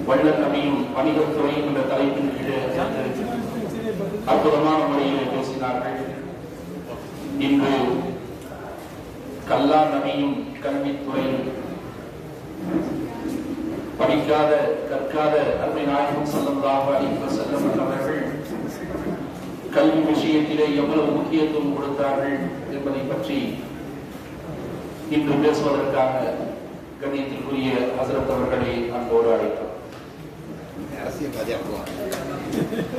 வள்ளல் நபியும் வணிகத்துறை என்ற தலைப்பின் கீழே அற்புதமான முறையிலே பேசினார்கள் இன்று கல்லா நபியும் கல்வித்துறையும் படிக்காத கற்காத அருமை நாயகம் ஸல்லல்லாஹு அலைஹி வஸல்லம் அவர்கள் கல்வி விஷயத்திலே எவ்வளவு முக்கியத்துவம் கொடுத்தார்கள் என்பதை பற்றி இன்று பேசுவதற்காக கண்ணியத்திற்குரிய ஹசரத் அவர்களை அன்போடு அழைக்கிறோம் அரசியல்வாதியா போவாங்க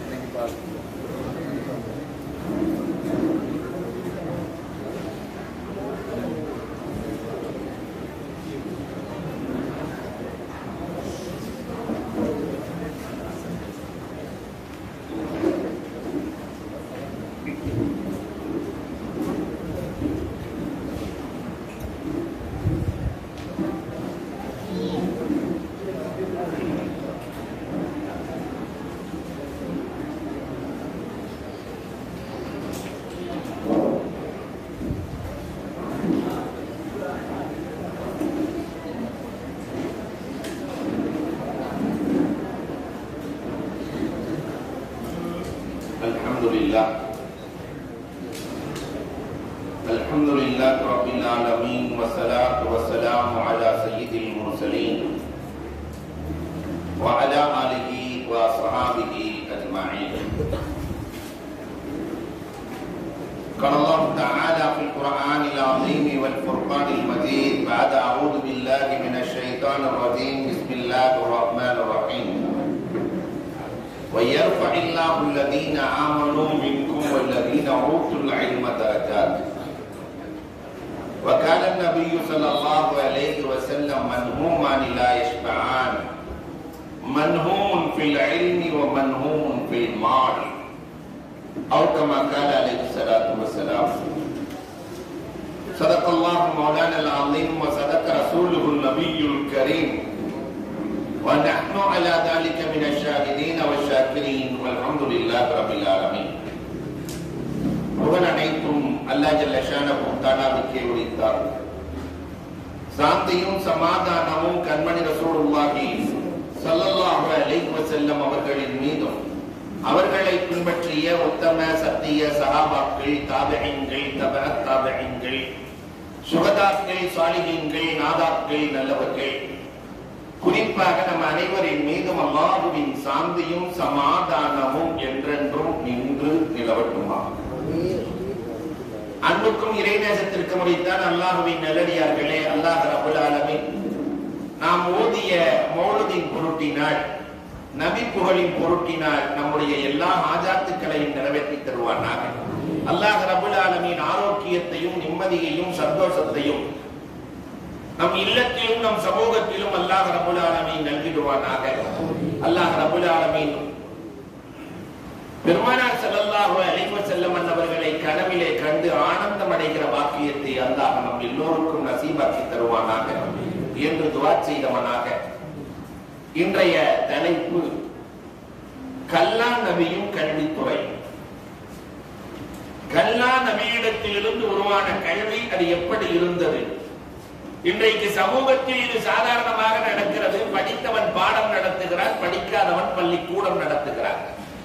الحمد لله الحمد لله رب العالمين والصلاة والسلام على سيد المرسلين وعلى آله وصحابه أجمعين قال الله تعالى في القرآن العظيم والفرقان المجيد بعد أعوذ بالله من الشيطان الرجيم بسم الله الرحمن الرحيم ويرفع الله الذين آمنوا منكم والذين أوتوا العلم درجات وكان النبي صلى الله عليه وسلم منهوما لا يشبعان منهوم في العلم ومنهوم في المال أو كما قال عليه الصلاة والسلام صدق الله مولانا العظيم وصدق رسوله النبي الكريم ونحن على ذلك من الشاهدين والشاكرين والحمد لله رب العالمين புகழ் அனைத்தும் அல்லா ஜல்ல ஷானஹு தானாவுக்கே உரித்தார் சாந்தியும் சமாதானமும் கண்மணி ரசூலுல்லாஹி ஸல்லல்லாஹு அலைஹி வஸல்லம் அவர்களின் மீதும் அவர்களை பின்பற்றிய உத்தம சத்திய சஹாபாக்கள் தாபிஈன்கள் தபஅத் தாபிஈன்கள் சுகதாக்கள் சாலிஹீன்கள் நாதாக்கள் நல்லவர்கள் குறிப்பாக நம் அனைவரின் மீதும் அல்லாஹுவின் சாந்தியும் சமாதானமும் என்றென்றும் நின்று நிலவட்டுமா அன்புக்கும் இறைநேசத்திற்கு முடித்தான் அல்லாஹுவின் நல்லடியார்களே அல்லாஹ் ரபுல் ஆலமீன் நாம் ஓதிய மௌலதின் பொருட்டினால் நபி புகழின் பொருட்டினால் நம்முடைய எல்லா ஆஜாத்துக்களையும் நிறைவேற்றி தருவானாக அல்லாஹ் ரபுல் ஆலமீன் ஆரோக்கியத்தையும் நிம்மதியையும் சந்தோஷத்தையும் நம் இல்லத்திலும் நம் சமூகத்திலும் அல்லாஹ் ரபுல் ஆலமீன் நல்கிடுவானாக அல்லாஹ் ரபுல் ஆலமீன் பெருமானார் ஸல்லல்லாஹு அலைஹி வஸல்லம் அவர்களை கனவிலே கண்டு ஆனந்தம் அடைகிற வாக்கியத்தை அல்லாஹ் நம் எல்லோருக்கும் நசீபாக்கி தருவானாக என்று துவா செய்தவனாக இன்றைய தலைப்பு கல்லா நபியும் கல்வித்துறை கல்லா நபியிடத்திலிருந்து உருவான கல்வி அது எப்படி இருந்தது இன்றைக்கு சமூகத்தில் இது சாதாரணமாக நடக்கிறது படித்தவன் பாடம் நடத்துகிறான் படிக்காதவன் பள்ளிக்கூடம் நடத்துகிறான்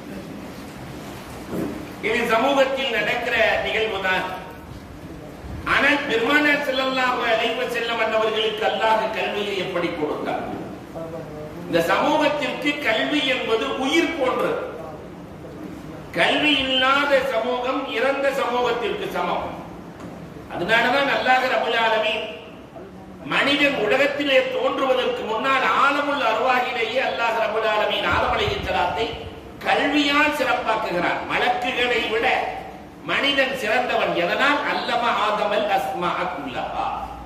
இது சமூகத்தில் நடக்கிற நிகழ்வுதான் ஆனால் பெருமானார் ஸல்லல்லாஹு அலைஹி வஸல்லம் அவர்களுக்கு அல்லாஹ் கல்வியை எப்படி கொடுத்தார் இந்த சமூகத்திற்கு கல்வி என்பது உயிர் போன்றது கல்வி இல்லாத சமூகம் இறந்த சமூகத்திற்கு சமம் அதனாலதான் அல்லாஹ் ரபுல் ஆலமீன் மனிதன் உலகத்திலே தோன்றுவதற்கு முன்னால் ஆலமுல் அருவாகிலேயே அல்லாஹ் ரபுல் ஆலமீன் ஆதம் அலைஹிஸ்ஸலாத்தை கல்வியால் சிறப்பாக்குகிறான் மலக்குகளை விட மனிதன் சிறந்தவன் எதனால் அல்லம ஆதமல் அஸ்மா குல்லஹா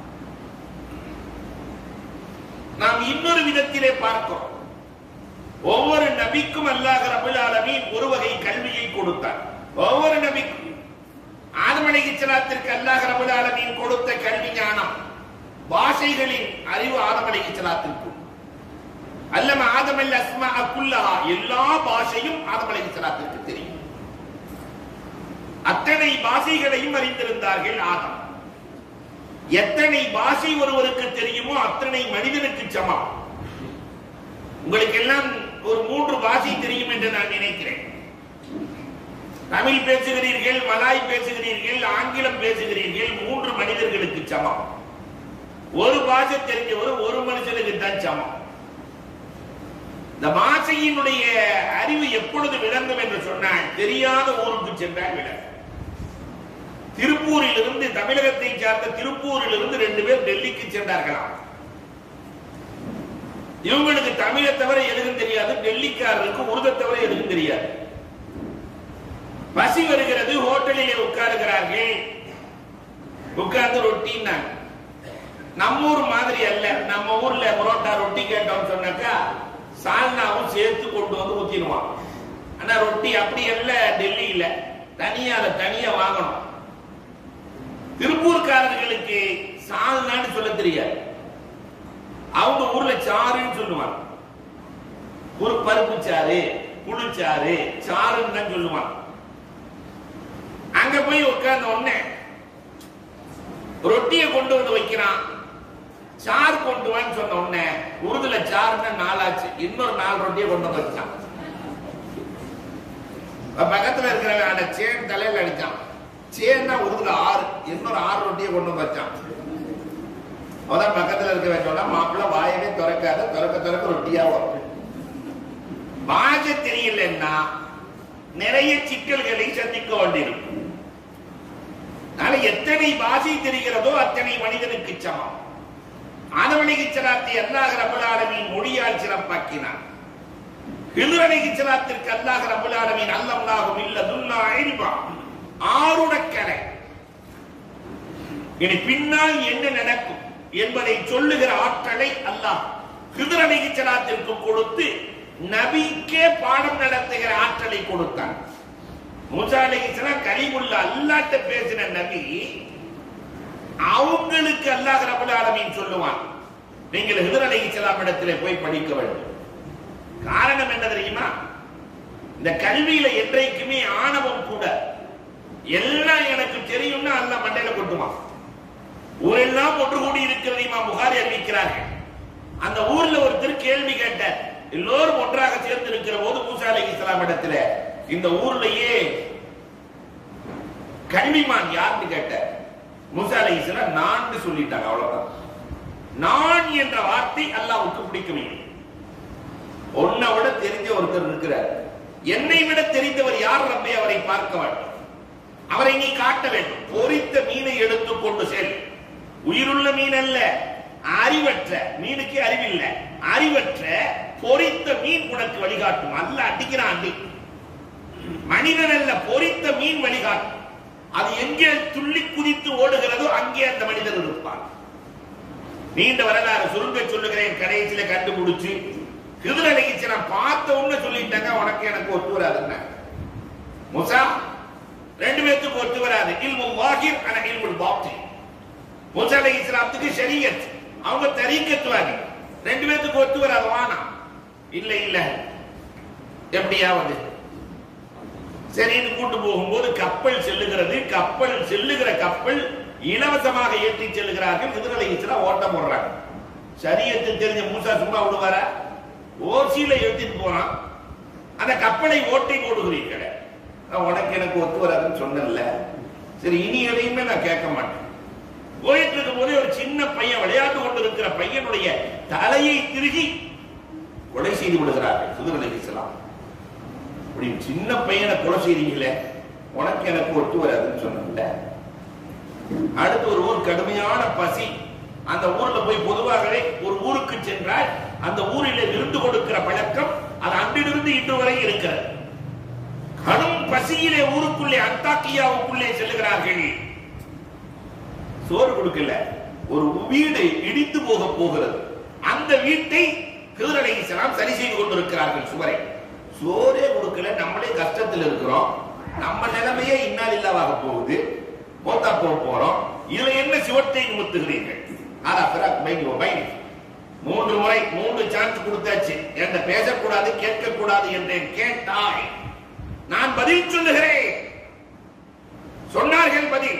நாம் இன்னொரு விதத்திலே பார்க்கிறோம் ஒவ்வொரு நபிக்கும் அல்லாஹ் ரபுல் ஆலமீன் ஒரு வகை கல்வியை கொடுத்தார் ஒவ்வொரு நபிக்கும் ஆதம் அலைஹிஸ்ஸலாத்திற்கு அல்லாஹ் ரபுல் ஆலமீன் கொடுத்த கல்வி ஞானம் பாஷைகளின் அறிவு ஆதம் அலைஹிஸ்ஸலாத்திற்கு அல்லம ஆதம் அல் அஸ்மா குல்லஹா எல்லா பாஷையும் ஆதம் அலைஹிஸ்ஸலாத்திற்கு தெரியும் அத்தனை பாஷைகளையும் அறிந்திருந்தார்கள் ஆதம் எத்தனை பாஷை ஒருவருக்கு தெரியுமோ அத்தனை மனிதனுக்கு சமம் உங்களுக்கு எல்லாம் ஒரு மூன்று பாஷை தெரியும் என்று நான் நினைக்கிறேன் தமிழ் பேசுகிறீர்கள் மலாய் பேசுகிறீர்கள் ஆங்கிலம் பேசுகிறீர்கள் மூன்று மனிதர்களுக்கு சமம் ஒரு பாஷை தெரிஞ்சவர் ஒரு மனுஷனுக்கு தான் சமம் இந்த பாஷையினுடைய அறிவு எப்பொழுது விளங்கும் என்று சொன்னால் தெரியாத ஊருக்கு சென்றால் விளங்கும் திருப்பூரில் இருந்து தமிழகத்தை சார்ந்த திருப்பூரில் இருந்து ரெண்டு பேர் டெல்லிக்கு சென்றார்களாம் இவங்களுக்கு தமிழை தவிர எதுவும் தெரியாது டெல்லிக்காரருக்கு உருதை தவிர எதுவும் தெரியாது பசி வருகிறது ஹோட்டலிலே உட்காருகிறார்கள் உட்கார்ந்து ரொட்டின்னாங்க நம்ம ஊர் மாதிரி அல்ல நம்ம ஊர்ல புரோட்டா ரொட்டி கேட்டோம்னு சொன்னாக்கா சால்னாவும் சேர்த்து கொண்டு வந்து ஊத்திடுவான் ஆனா ரொட்டி அப்படி அல்ல டெல்லியில தனியா அதை தனியா வாங்கணும் திருப்பூர்காரர்களுக்கு சால்னான்னு சொல்ல தெரியாது அவங்க ஊர்ல சாறுன்னு சொல்லுவாங்க ஒரு பருப்பு சாறு புளிச்சாறு சாறுன்னு தான் சொல்லுவாங்க அங்க போய் உட்கார்ந்த உடனே ரொட்டியை கொண்டு வந்து வைக்கிறான் சாறு கொண்டு வான்னு சொன்ன உடனே உருதுல சாருன்னா நாலாச்சு இன்னொரு நாலு ரொட்டியை கொண்டு வந்து வச்சான் அப்ப பக்கத்துல இருக்கிறவன் அந்த சேன் தலையில அடிச்சான் சேன்னா உருதுல ஆறு இன்னொரு ஆறு ரொட்டியை கொண்டு வந்து வச்சான் அவதான் பக்கத்துல இருக்கவன் சொன்னா மாப்பிள்ள வாயவே திறக்காத திறக்க திறக்க ரொட்டியா வரும் பாஷை தெரியலன்னா நிறைய சிக்கல்களை சந்திக்க வேண்டியிருக்கும் அதனால எத்தனை பாஷை தெரிகிறதோ அத்தனை மனிதனுக்கு சமம் ஆதவனிக்கு சிராத்தை அல்லாஹ் ரபுல் ஆலமீன் மொழியால் சிறப்பாக்கினான் ஹிதுரணிக்கு சிராத்திற்கு அல்லாஹ் ரபுல் ஆலமீன் அல்லல்லாஹும் இல்ல துல்லா இல்பா ஆருடக்கலை இனி பின்னால் என்ன நடக்கும் என்பதை சொல்லுகிற ஆற்றலை அல்லாஹ் ஹிதுரணிக்கு சிராத்திற்கு கொடுத்து நபிக்கே பாடம் நடத்துகிற ஆற்றலை கொடுத்தான் மூசா அலைஹிஸ்ஸலாம் கலிமுல்லா அல்லாட்ட பேசின நபி அவங்களுக்கு அல்லாஹ் ரபுல் ஆலமீன் சொல்லுவான் நீங்கள் ஹிதர் அலைஹிஸ்ஸலாம் இடத்திலே போய் படிக்க வேண்டும் காரணம் என்ன தெரியுமா இந்த கல்வியில என்றைக்குமே ஆணவம் கூட எல்லாம் எனக்கு தெரியும்னா அல்லாஹ் மண்டையில கொட்டுவான் ஊரெல்லாம் ஒன்று கூடி இருக்கிறது இமாம் புகாரி அறிவிக்கிறார்கள் அந்த ஊர்ல ஒருத்தர் கேள்வி கேட்டார் எல்லோரும் ஒன்றாக சேர்ந்து இருக்கிற போது மூசா அலைஹிஸ்ஸலாம் இடத்துல இந்த ஊர்லயே கல்விமான் யாருன்னு கேட்ட மூசா அலைஹிஸ்ஸலாம் நான் சொல்லிட்டாங்க அவ்வளவுதான் நான் என்ற வார்த்தை அல்லாஹ்வுக்கு பிடிக்கவில்லை உன்னை விட தெரிஞ்ச ஒருத்தர் இருக்கிறார் என்னை விட தெரிந்தவர் யார் ரப்பே அவரை பார்க்க வேண்டும் அவரை நீ காட்ட வேண்டும் பொரித்த மீனை எடுத்துக் கொண்டு செல் உயிருள்ள மீன் அல்ல அறிவற்ற மீனுக்கு அறிவில்லை அறிவற்ற பொரித்த மீன் உனக்கு வழிகாட்டும் அல்ல அடிக்கிறான் அடி மனிதன் அல்ல பொரித்த மீன் வழிகாட்டும் அது எங்கே துள்ளி குதித்து ஓடுகிறதோ அங்கே அந்த மனிதன் இருப்பான் நீண்ட வரலாறு சுருங்க சொல்லுகிறேன் கடைசியில கண்டுபிடிச்சு ஹிதுர் அலைஹிஸ்ஸலாம் பார்த்த உடனே சொல்லிட்டாங்க உனக்கு எனக்கு ஒத்து வராதுன்னு முசா ரெண்டு பேத்துக்கு ஒத்து வராது இல்மு வாஹிர் ஆனா இல்முல் பாப்தி முசா அலைஹிஸ்ஸலாத்துக்கு ஷரியத் அவங்க தரீக்கத்துவாதி ரெண்டு பேத்துக்கு ஒத்து வராது வானா இல்ல இல்ல எப்படியாவது சரின்னு கூட்டு போகும்போது கப்பல் செல்லுகிறது கப்பல் செல்லுகிற கப்பல் இலவசமாக ஏற்றி செல்லுகிறார்கள் ஹிதுர் அலைஹிஸ்ஸலாம் ஓட்டம் போடுறாங்க சரியத்து தெரிஞ்ச மூசா சும்மா விடுவாரா ஓசியில எடுத்துட்டு போனான் அந்த கப்பலை ஓட்டை போடுகிறீர்கள் நான் உனக்கு எனக்கு ஒத்து வராதுன்னு சொன்னேன்ல சரி இனி எதையுமே நான் கேட்க மாட்டேன் போயிட்டு இருக்கும் போதே ஒரு சின்ன பையன் விளையாட்டு கொண்டு இருக்கிற பையனுடைய தலையை திருகி கொலை செய்து விடுகிறார்கள் சுதர் அலிஸ்லாம் இப்படி சின்ன பையனை கொலை செய்றீங்களே உனக்கு எனக்கு ஒத்து வராதுன்னு சொன்னேன்ல அடுத்து ஒரு ஊர் கடுமையான பசி அந்த ஊர்ல போய் பொதுவாகவே ஒரு ஊருக்கு சென்றால் அந்த ஊரிலே விருந்து கொடுக்கிற பழக்கம் அது அன்றிலிருந்து இன்று வரை இருக்கிறது கடும் பசியிலே ஊருக்குள்ளே அந்தாக்கியாவுக்குள்ளே செல்லுகிறார்கள் சோறு கொடுக்கல ஒரு வீடு இடித்து போக போகிறது அந்த வீட்டை திருநலைசலாம் சரி செய்து கொண்டிருக்கிறார்கள் சுவரை சோறே கொடுக்கல நம்மளே கஷ்டத்தில் இருக்கிறோம் நம்ம நிலைமையே இன்னால் இல்லாவாக போகுது மோத்தா போக போறோம் இதுல என்ன சிவத்தை நிமித்துகிறீர்கள் ஆனா பிறகு மைண்ட் மைண்ட் மூன்று முறை மூன்று சான்ஸ் கொடுத்தாச்சு என்ன பேசக்கூடாது கேட்கக்கூடாது என்றேன் கேட்டாய் நான் பதில் சொல்லுகிறேன் சொன்னார்கள் பதில்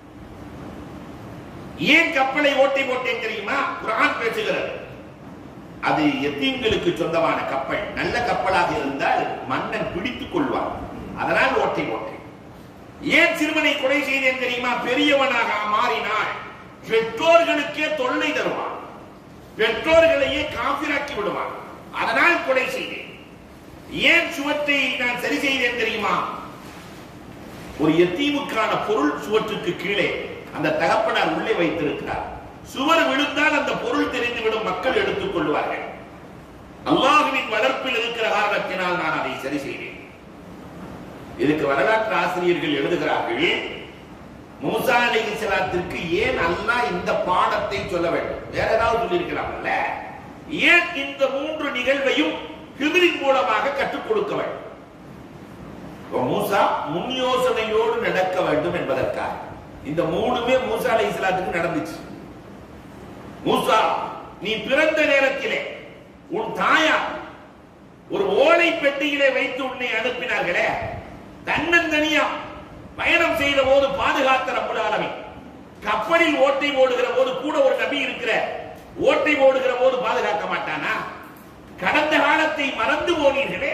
ஏன் கப்பலை ஓட்டி போட்டேன் தெரியுமா குரான் பேசுகிறது அது எத்தீம்களுக்கு சொந்தமான கப்பல் நல்ல கப்பலாக இருந்தால் மன்னன் பிடித்துக் கொள்வான் அதனால் ஓட்டை ஓட்டை ஏன் சிறுவனை கொலை செய்தேன் தெரியுமா பெரியவனாக மாறினான் பெற்றோர்களுக்கே தொல்லை தருவான் பெற்றோர்களையே காபிராக்கி விடுவான் அதனால் கொலை செய்தேன் ஏன் சுவற்றை நான் சரி செய்தேன் தெரியுமா ஒரு எத்தீமுக்கான பொருள் சுவற்றுக்கு கீழே அந்த தகப்பனார் உள்ளே வைத்திருக்கிறார் சுவர் விழுந்தால் அந்த பொருள் தெரிந்துவிடும் மக்கள் எடுத்துக் கொள்வார்கள் அல்லாஹுவின் வளர்ப்பில் இருக்கிற காரணத்தினால் நான் அதை சரி செய்தேன் இதுக்கு வரலாற்று ஆசிரியர்கள் எழுதுகிறார்கள் மூசா அலைஹிஸ்ஸலாத்திற்கு ஏன் அல்லாஹ் இந்த பாடத்தை சொல்ல வேண்டும் வேற ஏதாவது சொல்லியிருக்கலாம்ல ஏன் இந்த மூன்று நிகழ்வையும் ஹிதரின் மூலமாக கற்றுக் கொடுக்க வேண்டும் இப்ப மூசா முன் யோசனையோடு நடக்க வேண்டும் என்பதற்காக இந்த மூணுமே மூசா அலைஹிஸ்ஸலாத்துக்கு நடந்துச்சு மூசா நீ பிறந்த நேரத்திலே உன் தாயார் ஒரு ஓலை பெட்டியிலே வைத்து உன்னை அனுப்பினார்களே தன்னந்தனியா பயணம் செய்த போது பாதுகாத்த ரப்புல் ஆலமீன் கப்பலில் ஓட்டை ஓடுகிற போது கூட ஒரு நபி இருக்கிற ஓட்டை ஓடுகிற போது பாதுகாக்க மாட்டானா கடந்த காலத்தை மறந்து போனீர்களே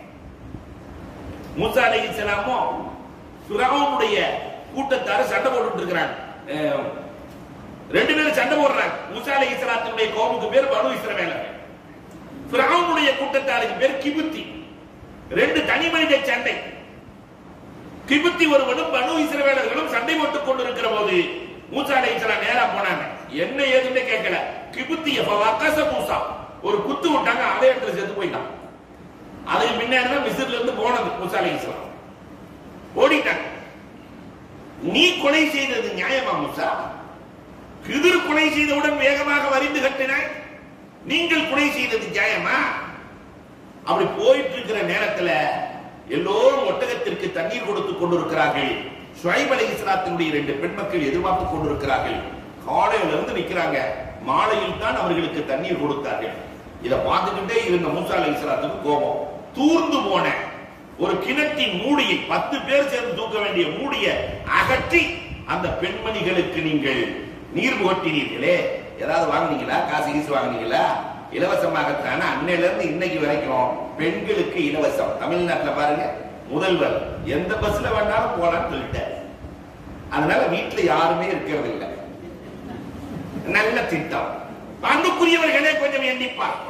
மூசா அலைஹிஸ்ஸலாமோ ஃபிரௌனுடைய கூட்டத்தார் சண்டை போட்டுட்டு இருக்கிறாங்க அஹ், ரெண்டு பேரும் சண்டை போடுறாங்க மூசா அலைஹிஸ்ஸலாத்தினுடைய கோமுக்கு பேர் பனு இஸ்ரவேலர் ஃபிரௌனுடைய கூட்டத்தாருக்கு பேர் கிபுத்தி ரெண்டு தனி மனித சண்டை கிபுத்தி ஒருவனும் பனு இஸ்ரவேலர்களும் சண்டை போட்டுக் கொண்டிருக்கிற போது மூசா அலைஹிஸ்ஸலாம் நேரா போனாங்க என்ன ஏதுன்னு கேட்கல கிபுத்தி வக்கச மூசா ஒரு குத்து விட்டாங்க அதே இடத்துல செத்து போயிட்டான் அதுக்கு முன்னாடி தான் மிஸ்ர்ல இருந்து போனது மூசா அலைஹிஸ்ஸலாம் ஓடிட்டாங்க நீ கொலை செய்தது நியாயமா மூசா கிதிர் கொலை செய்தவுடன் வேகமாக வரிந்து கட்டினாய் நீங்கள் கொலை செய்தது நியாயமா அப்படி போயிட்டு இருக்கிற நேரத்துல எல்லோரும் ஒட்டகத்திற்கு தண்ணீர் கொடுத்து கொண்டிருக்கிறார்கள் ஷுவைப் அலைஹிஸ்ஸலாத்தினுடைய ரெண்டு பெண் மக்கள் எதிர்பார்த்து கொண்டிருக்கிறார்கள் காலையில இருந்து நிக்கிறாங்க மாலையில் தான் அவர்களுக்கு தண்ணீர் கொடுத்தார்கள் இத பார்த்துக்கிட்டே இருந்த மூசா அலைஹிஸ்ஸலாத்துக்கு கோபம் தூர்ந்து போன ஒரு கிணற்றின் மூடியை பத்து பேர் சேர்ந்து தூக்க வேண்டிய மூடிய அகற்றி அந்த பெண்மணிகளுக்கு நீங்கள் நீர் புகட்டினீர்களே ஏதாவது வாங்குனீங்களா காசு கீசு வாங்குனீங்களா இலவசமாகத்தான அன்னையில இருந்து இன்னைக்கு வரைக்கும் பெண்களுக்கு இலவசம் தமிழ்நாட்டுல பாருங்க முதல்வர் எந்த பஸ்ல வேணாலும் போலான்னு சொல்லிட்டார் அதனால வீட்டுல யாருமே இருக்கிறது இல்லை நல்ல திட்டம் அன்புக்குரியவர்களே கொஞ்சம் எண்ணி பார்க்கிறோம்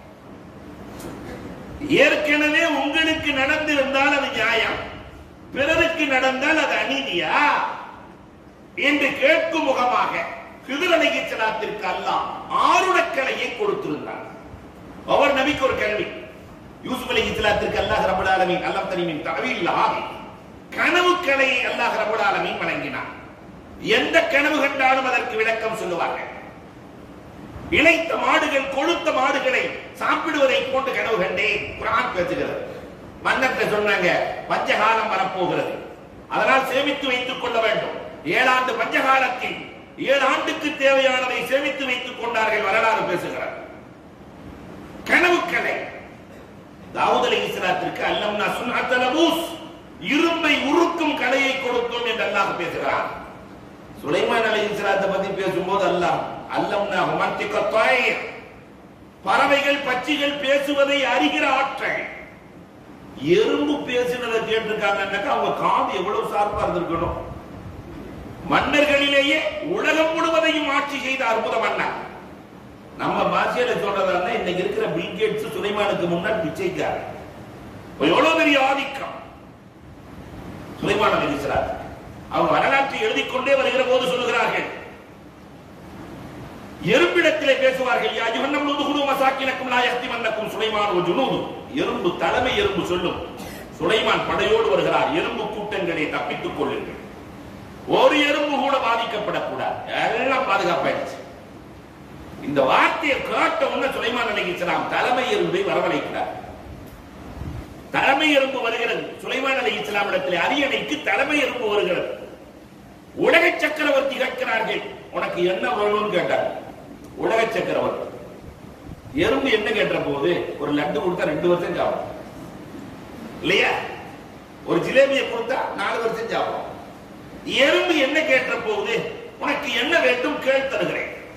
ஏற்கனவே உங்களுக்கு நடந்திருந்தால் அது நியாயம் பிறருக்கு நடந்தால் அது அநீதியா என்று கேட்கும் முகமாக கிதிரலையை செலாத்திற்கு அல்லாஹ் ஆருடக்கலையை கொடுத்திருந்தார் அவர் நபிக்கு ஒரு கேள்வி யூசுப் அலி இஸ்லாத்திற்கு அல்லாஹ் ரபுல் ஆலமீன் அல்லாஹ் தனிமின் தகவல் ஆகி கனவு கலையை அல்லாஹ் ரபுல் ஆலமீன் வழங்கினார் எந்த கனவு கண்டாலும் அதற்கு விளக்கம் சொல்லுவார்கள் இளைத்த மாடுகள் கொழுத்த மாடுகளை சாப்பிடுவதை போன்று கனவு கண்டேன் குரான் பேசுகிறது மன்னத்தை சொன்னாங்க பஞ்சகாலம் வரப்போகிறது அதனால் சேமித்து வைத்துக் கொள்ள வேண்டும் ஏழாண்டு பஞ்சகாலத்தில் ஏழு ஆண்டுக்கு தேவையானதை சேமித்து வைத்துக் கொண்டார்கள் வரலாறு பேசுகிறார் கனவு கலை தாவூத் அலி இஸ்லாத்திற்கு அல்லம்னா சுன்னாத்தலபூஸ் இரும்பை உருக்கும் கலையை கொடுத்தோம் என்று அல்லாஹ் பேசுகிறார் சுலைமான் அலி இஸ்லாத்தை பத்தி பேசும்போது அல்லாஹ் அல்லம்னா ஹுமந்திக தாயிர் பறவைகள் பட்சிகள் பேசுவதை அறிகிற ஆற்றல் எறும்பு பேசினதை கேட்டிருக்காங்கன்னாக்கா அவங்க காது எவ்வளவு சார்பா இருந்திருக்கணும் மன்னர்களிலேயே உலகம் முழுவதையும் ஆட்சி செய்த அற்புத மன்னர் நம்ம பாஷையில சொல்றதா இருந்தா இன்னைக்கு இருக்கிற பில்கேட்ஸ் சுலைமானுக்கு முன்னால் பிச்சைக்கார் எவ்வளவு பெரிய ஆதிக்கம் சுலைமான் அலிஸ்லாத் அவங்க வரலாற்றை எழுதிக் கொண்டே வருகிற போது சொல்லுகிறார்கள் எறும்பிடத்திலே பேசுவார்கள் யா யுஹன்னம் நுதுகுனு மசாக்கினக்கும் லா யஹ்திமன்னக்கும் சுலைமான் வ ஜுனூது எறும்பு தலைமை எறும்பு சொல்லும் சுலைமான் படையோடு வருகிறார் எறும்பு கூட்டங்களை தப்பித்துக் கொள்ளுங்கள் ஒரு எறும்பு கூட பாதிக்கப்படக்கூடாது எல்லாம் பாதுகாப்பாயிடுச்சு இந்த வார்த்தையை கேட்ட உடனே சுலைமான் அலைஹிஸ்ஸலாம் தலைமை எறும்பை வரவழைக்கிறார் தலைமை எறும்பு வருகிறது சுலைமான் அலி இஸ்லாம் இடத்தில் அரியணைக்கு தலைமை எறும்பு வருகிறது உலக சக்கரவர்த்தி கேட்கிறார்கள் உனக்கு என்ன வேணும்னு கேட்டார் உலக சக்கரவர்த்தி எறும்பு என்ன கேட்ட போது ஒரு லட்டு கொடுத்தா ரெண்டு வருஷம் சாப்பிடும் இல்லையா ஒரு ஜிலேபியை கொடுத்தா நாலு வருஷம் சாப்பிடும் எறும்பு என்ன கேட்ட போது உனக்கு என்ன வேண்டும் கேள் தருகிறேன்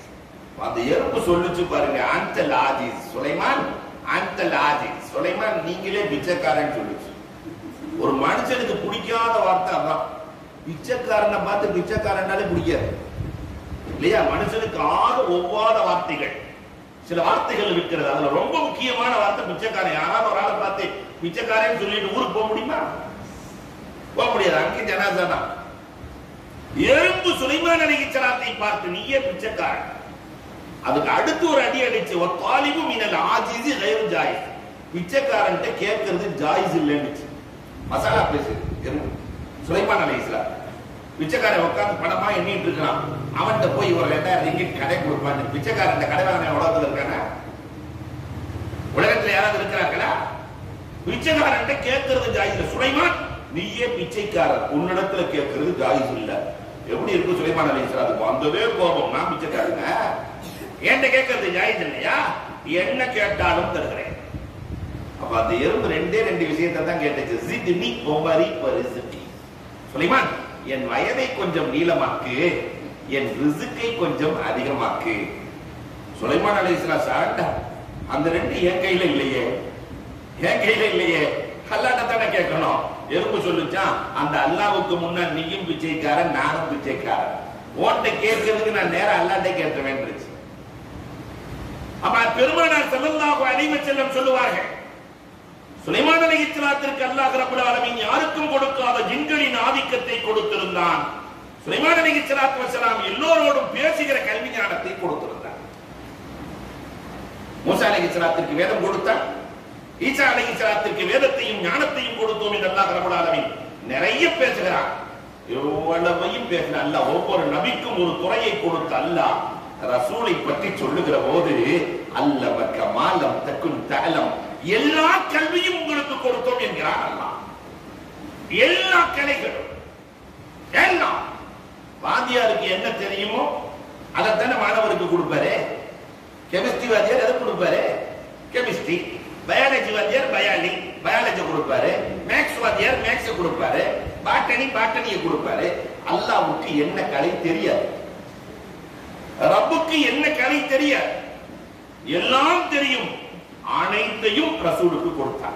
அந்த எறும்பு சொல்லுச்சு பாருங்க ஆந்தல் ஆஜிஸ் சுலைமான் ஆந்தல் ஆஜிஸ் சுலைமான் நீங்களே பிச்சைக்காரன் சொல்லுச்சு ஒரு மனுஷனுக்கு பிடிக்காத வார்த்தை அதான் பிச்சைக்காரனை பார்த்து பிச்சைக்காரனாலே பிடிக்காது இல்லையா மனுஷனுக்கு ஆக ஒவ்வாத வார்த்தைகள் சில வார்த்தைகள் இருக்கிறது அதுல ரொம்ப முக்கியமான வார்த்தை பிச்சைக்காரன் யாராவது ஒரு ஆளை பார்த்து பிச்சைக்காரன் சொல்லிட்டு ஊருக்கு போக முடியுமா போக முடியாது அங்கே ஜனாசா தான் எறும்பு சுலைமான் அலிகிச்சலாத்தை பார்த்து நீயே பிச்சைக்காரன் அதுக்கு அடுத்து ஒரு அடி அடிச்சு ஒரு தாலிபு மினல் ஆஜிசி கைரு ஜாயிஸ் பிச்சைக்காரன்ட்ட கேட்கறது ஜாயிஸ் இல்லைன்னு மசாலா பேசு எறும்பு சுலைமான் அலிஸ்லாம் பிச்சைக்காரன் உட்கார்ந்து பணமா எண்ணிட்டு இருக்கான் அவன்கிட்ட போய் ஒரு ரெண்டாயிரம் ரிங்கிட் கடை கொடுப்பான்னு பிச்சைக்காரன் கடை வாங்கின உலகத்துல இருக்கானா உலகத்துல யாராவது இருக்கிறாங்களா பிச்சைக்காரன்ட்ட கேட்கறது ஜாயிஸ் சுலைமான் நீயே பிச்சைக்காரன் உன்னிடத்துல கேட்கறது ஜாயிஸ் இல்ல எப்படி இருக்கு சுலைமான் அலிஸ்லாம் அதுக்கு வந்ததே கோபம் நான் பிச்சைக்காரங்க என்கிட்ட கேட்கறது ஜாயிஸ் இல்லையா என்ன கேட்டாலும் தருகிறேன் அப்ப அந்த எறும்பு ரெண்டே ரெண்டு விஷயத்தை தான் கேட்டுச்சு ஜித்னி ஒமரி பரிசுட்டி சுலைமான் என் வயதை கொஞ்சம் நீளமாக்கு என் ரிசுக்கை கொஞ்சம் அதிகமாக்கு சுலைமான் அலைஹிஸ்ஸலாம் சாண்டா அந்த ரெண்டு என் கையில இல்லையே என் கையில இல்லையே அல்லாட்ட தானே கேட்கணும் எறும்பு சொல்லுச்சான் அந்த அல்லாவுக்கு முன்ன நீயும் பிச்சைக்காரன் நானும் பிச்சைக்காரன் ஓட்ட கேட்கறதுக்கு நான் நேரம் அல்லாட்டே கேட்க வேண்டிருச்சு அப்ப பெருமானார் ஸல்லல்லாஹு அலைஹி வஸல்லம் சொல்லுவார்கள் சுலைமான் அலைஹிஸ்ஸலாத்திற்கு அல்லாஹ் ரப்பல் ஆலமீன் யாருக்கும் கொடுக்காத ஜின்களின் ஆதிக்கத்தை கொடுத்திருந்தான் சுலைமான் அலைஹிஸ்ஸலாத்து வஸலாம் எல்லோரோடும் பேசுகிற கல்வி ஞானத்தை கொடுத்திருந்தார் மூசா அலைஹிஸ்ஸலாத்திற்கு வேதம் கொடுத்தான் ஈசா அலைஹிஸ்ஸலாத்திற்கு வேதத்தையும் ஞானத்தையும் கொடுத்தோம் என்று அல்லாஹ் ரப்பல் ஆலமீன் நிறைய பேசுகிறான் எவ்வளவையும் பேசின அல்லாஹ் ஒவ்வொரு நபிக்கும் ஒரு துறையை கொடுத்த அல்லாஹ் ரசூலை பற்றி சொல்லுகிற போது அல்லமக்க மாலம் தக்குன் தலம் எல்லா கல்வியும் உங்களுக்கு கொடுத்தோம் என்கிறான் அல்லாஹ் எல்லா கலைகளும் எல்லாம் வாத்தியாருக்கு என்ன தெரியுமோ அதைத்தானே மாணவருக்கு கொடுப்பாரு கெமிஸ்ட்ரி வாத்தியார் எதை கொடுப்பாரு கெமிஸ்ட்ரி பயாலஜி வாத்தியார் பயாலஜி பயாலஜி கொடுப்பாரு மேக்ஸ் வாத்தியார் மேக்ஸ் கொடுப்பாரு பாட்டனி பாட்டனியை கொடுப்பாரு அல்லாவுக்கு என்ன கலை தெரியாது ரப்புக்கு என்ன கலை தெரியாது எல்லாம் தெரியும் அனைத்தையும் ரசூலுக்கு கொடுத்தார்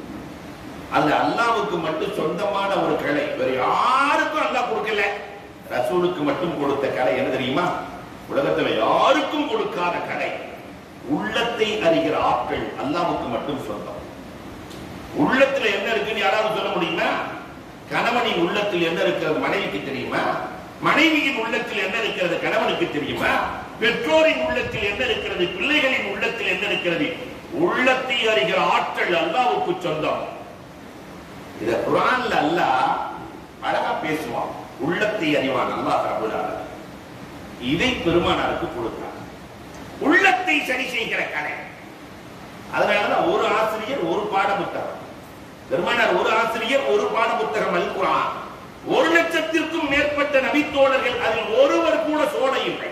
அது அல்லாவுக்கு மட்டும் சொந்தமான ஒரு கலை வேற யாருக்கும் அல்லாஹ் கொடுக்கல ரசூலுக்கு மட்டும் கொடுத்த கலை என்ன தெரியுமா உலகத்துல யாருக்கும் கொடுக்காத கலை உள்ளத்தை அறிகிற ஆட்கள் அல்லாவுக்கு மட்டும் சொந்தம் உள்ளத்துல என்ன இருக்குன்னு யாராவது சொல்ல முடியுமா கணவனின் உள்ளத்தில் என்ன இருக்கிறது மனைவிக்கு தெரியுமா மனைவியின் உள்ளத்தில் என்ன இருக்கிறது கணவனுக்கு தெரியுமா பெற்றோரின் உள்ளத்தில் என்ன இருக்கிறது பிள்ளைகளின் உள்ளத்தில் என்ன இருக்கிறது உள்ளத்தை அறிகிற ஆட்கள் அல்லாவுக்கு சொந்தம் இத குரான்ல அல்லாஹ் அழகா பேசுவான் உள்ளத்தை அறிவான் அல்லாஹ் ரபுல் ஆலமீன். இதை பெருமானாருக்கு கொடுத்தார் உள்ளத்தை சரி செய்கிற கலை அதனாலதான் ஒரு ஆசிரியர் ஒரு பாட புத்தகம் பெருமானார் ஒரு ஆசிரியர் ஒரு பாட புத்தகம் அல் குரான் ஒரு லட்சத்திற்கும் மேற்பட்ட நபித்தோழர்கள் அதில் ஒருவர் கூட சோடை இல்லை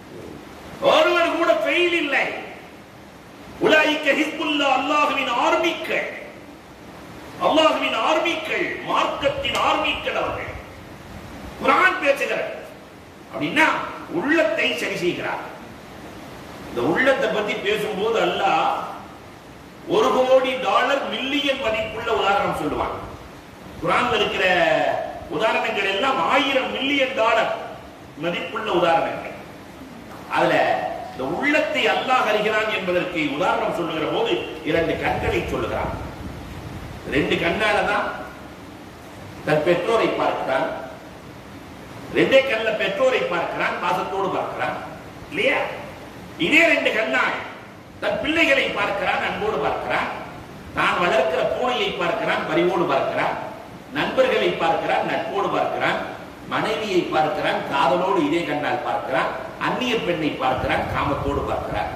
ஒருவர் கூட ஃபெயில் இல்லை உலாயிக்க ஹிஸ்புல்லா அல்லாஹுவின் ஆர்மிக்கள் அல்லாஹுவின் ஆர்மிக்கள் மார்க்கத்தின் ஆர்மிக்கள் அவர்கள் குரான் பேசுகிறார் அப்படின்னா உள்ளத்தை சரி செய்கிறார் இந்த உள்ளத்தை பத்தி பேசும்போது அல்லாஹ் ஒரு கோடி டாலர் மில்லியன் மதிப்புள்ள உதாரணம் சொல்லுவான் குரான்ல இருக்கிற உதாரணங்கள் எல்லாம் ஆயிரம் மில்லியன் டாலர் மதிப்புள்ள உதாரணங்கள் அதுல இந்த உள்ளத்தை அல்லாஹ் அறிகிறான் என்பதற்கு உதாரணம் சொல்லுகிற போது இரண்டு கண்களை சொல்லுகிறான் ரெண்டு கண்ணால தான் தன் பெற்றோரை பார்க்கிறான் ரெண்டே கண்ல பெற்றோரை பார்க்கிறான் பாசத்தோடு பார்க்கிறான் இல்லையா இதே ரெண்டு கண்ணால் தன் பிள்ளைகளை பார்க்கிறான் அன்போடு பார்க்கிறான் தான் வளர்க்கிற பூனையை பார்க்கிறான் பரிவோடு பார்க்கிறான் நண்பர்களை பார்க்கிறான் நட்போடு பார்க்கிறான் மனைவியை பார்க்கிறான் காதலோடு இதே கண்ணால் பார்க்கிறான் அந்நிய பெண்ணை பார்க்கிறான் காமத்தோடு பார்க்கிறான்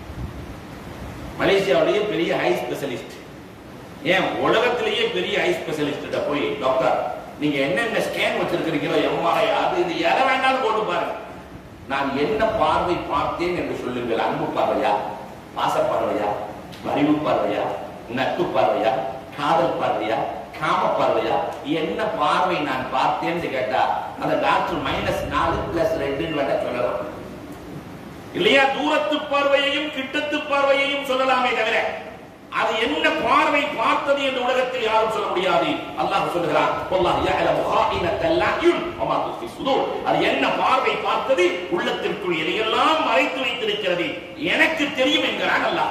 மலேசியாவிலேயே பெரிய ஹை ஸ்பெஷலிஸ்ட் ஏன் உலகத்திலேயே பெரிய ஐ ஸ்பெஷலிஸ்ட போய் டாக்டர் நீங்க என்னென்ன ஸ்கேன் வச்சிருக்கிறீங்களோ எம்ஆர்ஐ அது இது எதை வேண்டாலும் போட்டு பாருங்க நான் என்ன பார்வை பார்த்தேன் என்று சொல்லுங்கள் அன்பு பார்வையா பாச பார்வையா அறிவு பார்வையா நட்பு பார்வையா காதல் பார்வையா காம பார்வையா என்ன பார்வை நான் பார்த்தேன்னு கேட்டா அந்த டாக்டர் மைனஸ் நாலு பிளஸ் ரெண்டுன்னு வேண்டாம் சொல்லலாம் இல்லையா தூரத்து பார்வையையும் கிட்டத்து பார்வையையும் சொல்லலாமே தவிர அது என்ன பார்வை பார்த்தது என்று உலகத்தில் யாரும் சொல்ல முடியாது அல்லாஹ் சொல்லுகிறான் வல்லாஹ் யஅலமு ஹாயினத்தல் அயுன் வமா துஃபி சுதூர் அது என்ன பார்வை பார்த்தது உள்ளத்திற்குள் எதையெல்லாம் மறைத்து வைத்திருக்கிறது எனக்கு தெரியும் என்கிறான் அல்லாஹ்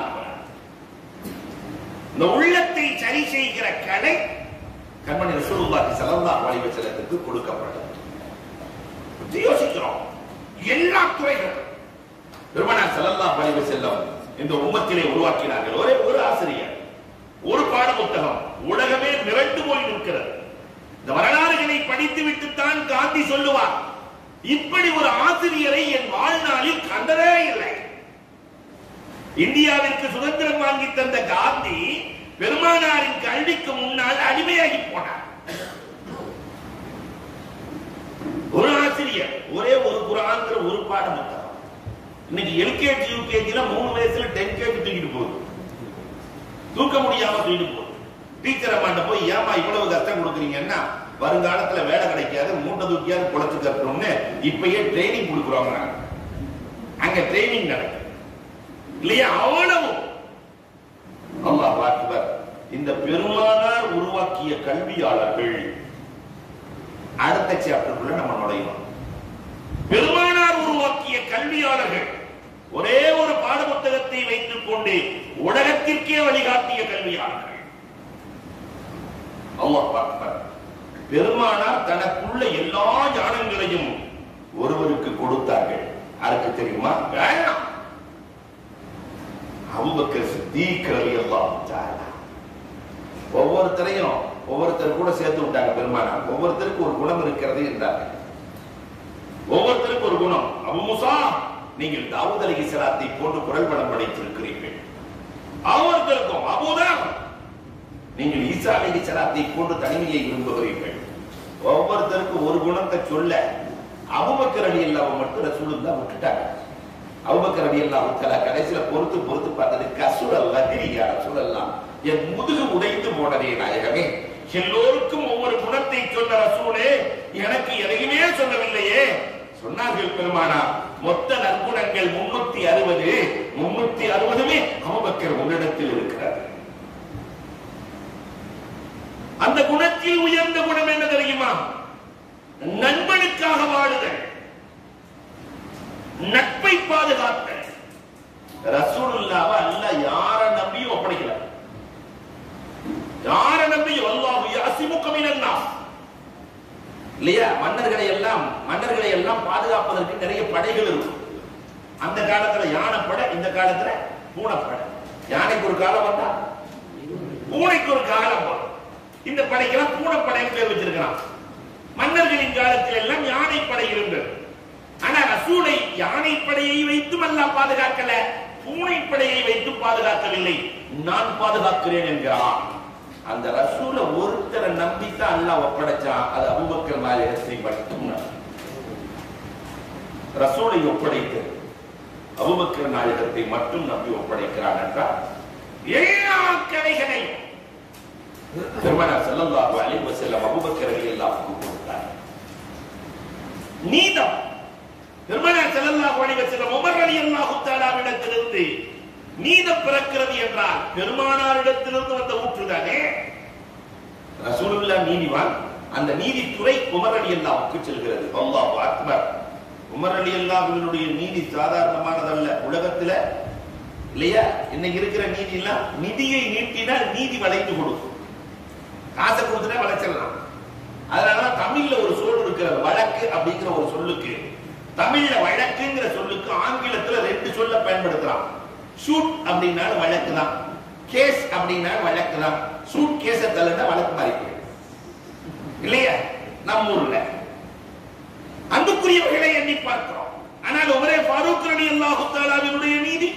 இந்த உள்ளத்தை சரி செய்கிற கலை கண்மணி ரசூலுல்லாஹி ஸல்லல்லாஹு அலைஹி வஸல்லத்துக்கு கொடுக்கப்பட்டது பற்றி யோசிக்கிறோம் எல்லா துறைகளும் பெருமனார் ஸல்லல்லாஹு அலைஹி வஸல்லம் இந்த உம்மத்திலே உருவாக்கினார்கள் ஒரே ஒரு ஆசிரியர் ஒரு பாட புத்தகம் உலகமே மிரண்டு போய் நிற்கிறது இந்த வரலாறுகளை படித்துவிட்டு தான் காந்தி சொல்லுவார் இப்படி ஒரு ஆசிரியரை என் வாழ்நாளில் கண்டதே இல்லை இந்தியாவிற்கு சுதந்திரம் வாங்கி தந்த காந்தி பெருமானாரின் கல்விக்கு முன்னால் அடிமையாகி போனார் ஒரு ஆசிரியர் ஒரே ஒரு குரான்ங்கிற ஒரு பாடம் புத்தகம் இன்னைக்கு எல்கேஜி யூகேஜில மூணு வயசுல டென் கேஜி தூக்கிட்டு போகுது தூக்க முடியாம தூக்கிட்டு போகுது டீச்சர் அம்மாண்ட போய் ஏமா இவ்வளவு கஷ்டம் கொடுக்குறீங்கன்னா வருங்காலத்துல வேலை கிடைக்காது மூட்டை தூக்கியாவது குளத்து கட்டணும்னு இப்பயே ட்ரைனிங் கொடுக்குறோங்க நாங்க. அங்க ட்ரைனிங் நடக்குது இல்லையா அவ்வளவு அல்லாஹ் அக்பர் இந்த பெருமானார் உருவாக்கிய கல்வியாளர்கள் அடுத்த சாப்டருக்குள்ள நம்ம நுழையணும் பெருமானார் உருவாக்கிய கல்வியாளர்கள் ஒரே ஒரு பாட புத்தகத்தை வைத்துக் கொண்டு உலகத்திற்கே வழிகாட்டிய கல்வியாளர்கள் அல்லாஹ் அக்பர் பெருமானார் தனக்குள்ள எல்லா ஞானங்களையும் ஒருவருக்கு கொடுத்தார்கள் யாருக்கு தெரியுமா வேண்டாம் அபூபக்கர் சித்தீக் ரலியல்லாஹு தஆலா ஒவ்வொருத்தரையும் ஒவ்வொருத்தர் கூட சேர்த்து விட்டாங்க பெருமானார் ஒவ்வொருத்தருக்கு ஒரு குணம் இருக்கிறது என்றார்கள் ஒவ்வொருத்தருக்கு ஒரு குணம் அபு முசா நீங்கள் தாவூத் அலைஹிஸ்ஸலாத்தை போன்று குரல் படம் படைத்திருக்கிறீர்கள் ஒவ்வொருத்தருக்கும் அபூதான் நீங்கள் ஈசா அலைஹிஸ்ஸலாத்தை போன்று தனிமையை விரும்புகிறீர்கள் ஒவ்வொருத்தருக்கும் ஒரு குணத்தை சொல்ல அபுபக்கர் அலி அல்லாஹ் மட்டும் ரசூலுல்லாஹ் விட்டுட்டாங்க அபுபக்கர் அலி அல்லாஹ் தஆலா கடைசில பொறுத்து பொறுத்து பார்த்தது கசுரல் லஹிரியா ரசூலல்லாஹ் என் முதுகு உடைந்து போனதே நாயகமே எல்லோருக்கும் ஒவ்வொரு குணத்தை சொன்ன ரசூலே எனக்கு எதையுமே சொல்லவில்லையே சொன்னார்கள் பெருமானா மொத்த நற்குணங்கள் முன்னூத்தி அறுபது முன்னூத்தி அறுபதுமே அபுபக்கர் உன்னிடத்தில் இருக்கிறது அந்த குணத்தில் உயர்ந்த குணம் என்ன தெரியுமா நண்பனுக்காக வாழுதல் நட்பை பாதுகாத்தல் ரசூலுல்லாவ அல்ல யார நம்பியும் ஒப்படைக்கல யார நம்பியும் அல்லாஹு யாசிமுக மினன் நாஸ் இல்லையா மன்னர்களை எல்லாம் மன்னர்களை எல்லாம் பாதுகாப்பதற்கு நிறைய படைகள் இருக்கும் அந்த காலத்துல யானை படை இந்த காலத்துல பூனைப்படை யானைக்கு ஒரு காலம் வந்தா பூனைக்கு ஒரு காலம் வரும் இந்த படைக்கெல்லாம் பூனைப்படைன்னு பேர் வச்சிருக்கிறான் மன்னர்களின் காலத்தில் எல்லாம் யானை படை இருந்தது ஆனா ரசூலை யானை படையை வைத்தும் அல்லாஹ் பாதுகாக்கல பூனை படையை வைத்து பாதுகாக்கவில்லை நான் பாதுகாக்கிறேன் என்கிறான் அந்த ரசூல ஒருத்தரை நம்பித்தான் அல்லாஹ் ஒப்படைச்சான் அது அபூபக்கர் நாயகத்தை மட்டும் ரசூலை ஒப்படைத்து அபூபக்கர் நாயகத்தை மட்டும் நம்பி ஒப்படைக்கிறான் என்றால் எல்லா கலைகளையும் பெருமானார் ஸல்லல்லாஹு அலைஹி வஸல்லம் அபூபக்கர் ரலியல்லாஹு அன்ஹு கொடுத்தார் நீதம் பெருமானார் ஸல்லல்லாஹு அலைஹி வஸல்லம் உமர் ரலியல்லாஹு தஆலாவிடத்திலிருந்து நீதம் பிறக்கிறது என்றால் பெருமானாரிடத்திலிருந்து வந்த ஊற்றுதானே ரசூலுல்லாஹ் நீதிவான் அந்த நீதித்துறை உமர் ரலியல்லாஹுக்கு செல்கிறது அல்லாஹு அக்பர் உமர் ரலியல்லாஹுவினுடைய நீதி சாதாரணமானதல்ல உலகத்துல இல்லையா இன்னைக்கு இருக்கிற நீதி எல்லாம் நிதியை நீட்டினால் நீதி வளைந்து கொடுக்கும் காசை கொடுத்துட்டா வளைச்சிடலாம் அதனால தமிழ்ல ஒரு சொல் இருக்கிறது வழக்கு அப்படிங்கிற ஒரு சொல்லுக்கு தமிழ்ல வழக்குங்கிற சொல்லுக்கு ஆங்கிலத்துல ரெண்டு சொல்ல பயன்படுத்தலாம் ஷூட் அப்படின்னாலும் வழக்கு தான் கேஸ் அப்படின்னா வழக்கு தான் ஷூட் கேஸ தள்ளுனா வழக்கு மாறி போயிடும் இல்லையா நம்ம ஊர்ல அன்புக்குரியவர்களை எண்ணி பார்க்கிறோம் ஆனால் ஒரே ஃபாரூக் ரலி அல்லாஹு தஆலாவினுடைய நீதி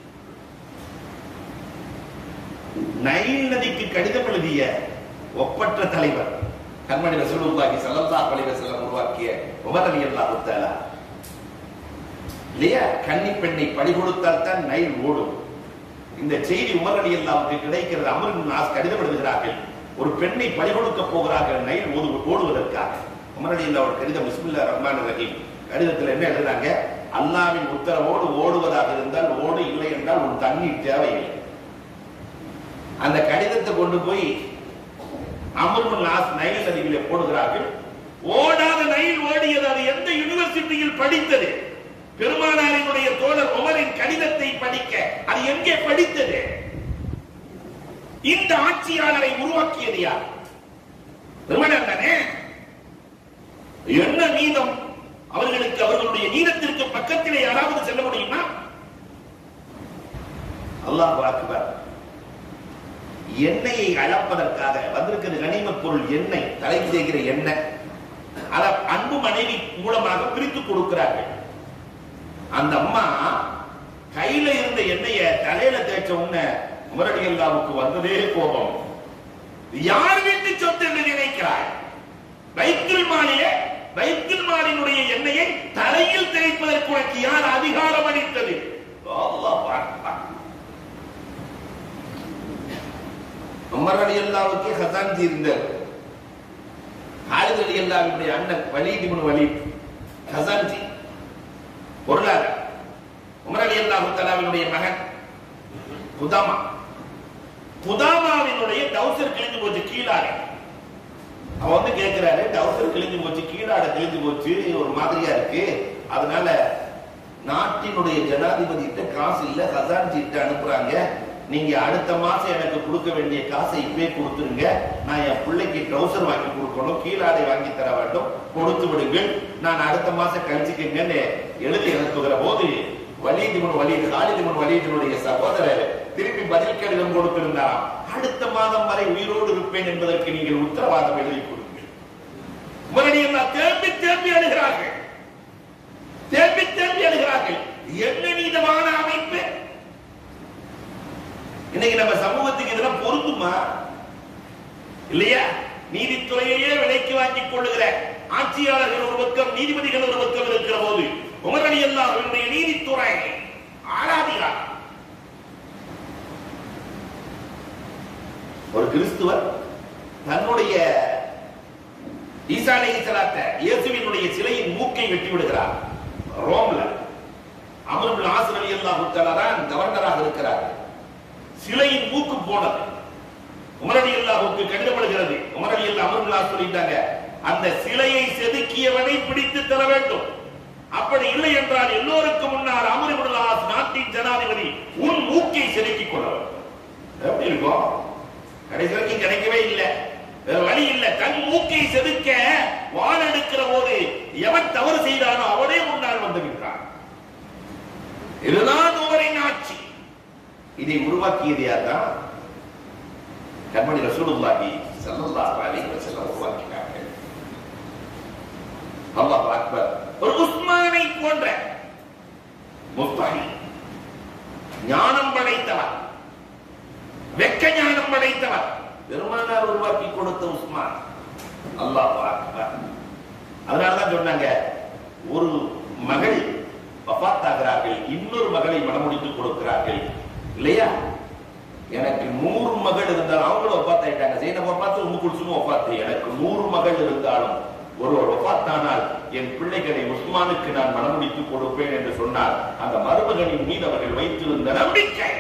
நைல் நதிக்கு கடிதம் எழுதிய ஒப்பற்ற தலைவர் கண்மணி ரசூலுல்லாஹி ஸல்லல்லாஹு அலைஹி வஸல்லம் உருவாக்கிய உமர் ரலியல்லாஹு தஆலா இல்லையா கன்னி பெண்ணை படி கொடுத்தால் தான் நைல் ஓடும் இந்த செய்தி உமர் ரலியல்லாஹுக்கு கிடைக்கிறது அமர் இப்னு ஆஸ் கடிதம் எழுதுகிறார்கள் ஒரு பெண்ணை படி கொடுக்க போகிறார்கள் நைல் ஓடு ஓடுவதற்காக உமர் ரலியல்லாஹு கடிதம் பிஸ்மில்லாஹிர் ரஹ்மானிர் ரஹீம் கடிதத்தில் என்ன எழுதுறாங்க அல்லாவின் உத்தரவோடு ஓடுவதாக இருந்தால் ஓடு இல்லை என்றால் உன் தண்ணீர் தேவையில்லை அந்த கடிதத்தை கொண்டு போய் அமர்வு லாஸ் நைல் நதிகளை போடுகிறார்கள் ஓடாத நைல் ஓடியது அது எந்த யூனிவர்சிட்டியில் படித்தது பெருமானாரினுடைய தோழர் உமரின் கடிதத்தை படிக்க அது எங்கே படித்தது இந்த ஆட்சியாளரை உருவாக்கியது யார் பெருமானார் தானே என்ன நீதம் அவர்களுக்கு அவர்களுடைய நீதத்திற்கு பக்கத்திலே யாராவது செல்ல முடியுமா அல்லாஹ் அக்பர் எண்ணெயை அளப்பதற்காக வந்திருக்கிற கனிமப் பொருள் எண்ணெய் தலைக்கு தேய்க்கிற எண்ணெய் அதை அன்பு மனைவி மூலமாக பிரித்து கொடுக்கிறார்கள் அந்த அம்மா கையில இருந்த எண்ணெய தலையில தேய்ச்ச உடனே முரடி அல்லாவுக்கு வந்ததே கோபம் யார் வீட்டு சொத்து என்று நினைக்கிறாய் வைத்தில் மாலிலே வைத்தில் மாலினுடைய எண்ணெயை தலையில் தேய்ப்பதற்கு உனக்கு யார் அதிகாரம் அளித்தது அல்லாஹ் அக்பர். உமர் அலி அல்லாவுக்கே ஹசான்ஜி இருந்தார் ஹாலித் அலி அல்லாவுடைய அண்ணன் வலீத் இப்னு வலீத் ஹசான்ஜி பொருளாதார உமர் அலி அல்லாஹு தலாவினுடைய மகன் குதாமா குதாமாவினுடைய டவுசர் கிழிஞ்சு போச்சு கீழாடை அவன் வந்து கேட்கிறாரு டவுசர் கிழிஞ்சு போச்சு கீழாடை கிழிஞ்சு போச்சு ஒரு மாதிரியா இருக்கு அதனால நாட்டினுடைய ஜனாதிபதி கிட்ட காசு இல்ல ஹசான்ஜி கிட்ட அனுப்புறாங்க நீங்க அடுத்த மாசம் எனக்கு கொடுக்க வேண்டிய காசை இப்பவே கொடுத்துருங்க நான் என் பிள்ளைக்கு ட்ரௌசர் வாங்கி கொடுக்கணும் கீழாடை வாங்கி தர வேண்டும் கொடுத்து விடுங்கள் நான் அடுத்த மாசம் கழிச்சுக்கங்கன்னு எழுதி அனுப்புகிற போது வலிதிமன் வலிது காலிதிமன் வலிதினுடைய சகோதரர் திருப்பி பதில் கடிதம் கொடுத்திருந்தாராம் அடுத்த மாதம் வரை உயிரோடு இருப்பேன் என்பதற்கு நீங்கள் உத்தரவாதம் எழுதி கொடுங்கள் மறுபடியும் தேம்பி தேம்பி அழுகிறார்கள் தேம்பி தேம்பி அழுகிறார்கள் என்ன நீதமான அமைப்பு இன்னைக்கு நம்ம சமூகத்துக்கு இதெல்லாம் பொருந்துமா இல்லையா நீதித்துறையையே விலைக்கு வாங்கிக் கொள்ளுகிற ஆட்சியாளர்கள் ஒரு பக்கம் நீதிபதிகள் ஒரு பக்கம் இருக்கிற போது உமரடி அல்லாஹ்வினுடைய நீதித்துறை ஆராதிகிறார் ஒரு கிறிஸ்துவர் தன்னுடைய ஈசா அலைஹிஸ்ஸலாத்த இயேசுவினுடைய சிலையின் மூக்கை வெட்டி விடுகிறார் ரோம்ல அமருல் ஆசர் அலி அல்லாஹு தஆலா தான் கவர்னராக இருக்கிறார் சிலையின் மூக்கு போனது உமரடி அல்லாஹுக்கு கடிதப்படுகிறது உமரடி அல்லா அமருல்லா சொல்லிட்டாங்க அந்த சிலையை செதுக்கியவனை பிடித்து தர வேண்டும் அப்படி இல்லை என்றால் எல்லோருக்கும் முன்னால் அமருல்லாஸ் நாட்டின் ஜனாதிபதி உன் மூக்கை செதுக்கிக் கொள்ள வேண்டும் எப்படி இருக்கும் கடைசி வரைக்கும் கிடைக்கவே இல்லை வேற வழி இல்லை தன் மூக்கை செதுக்க வாள் எடுக்கிற போது எவன் தவறு செய்தானோ அவனே முன்னால் வந்து விட்டான் இதுதான் உமரின் ஆட்சி இதை உருவாக்கியது யார்தான் கண்மணி ரசூலுல்லாஹி ஸல்லல்லாஹு அலைஹி வஸல்லம் உருவாக்கினார்கள் அல்லாஹ் அக்பர் ஒரு உஸ்மானை போன்ற முஸ்தாஹி ஞானம் படைத்தவர் வெக்க ஞானம் படைத்தவர் பெருமானார் உருவாக்கி கொடுத்த உஸ்மான் அல்லாஹ் அக்பர் அதனாலதான் சொன்னாங்க ஒரு மகள் வபாத்தாகிறார்கள் இன்னொரு மகளை மனமுடித்து கொடுக்கிறார்கள் இல்லையா எனக்கு நூறு மகள் இருந்தாலும் அவங்களும் ஒப்பாத்தாயிட்டாங்க ஜெயினப் ஒப்பாத்து உம்மு குல்சுமும் ஒப்பாத்து எனக்கு நூறு மகள் இருந்தாலும் ஒருவர் ஒப்பாத்தானால் என் பிள்ளைகளை உஸ்மானுக்கு நான் மனமுடித்து கொடுப்பேன் என்று சொன்னார் அந்த மருமகனின் மீது அவர்கள் வைத்திருந்த நம்பிக்கை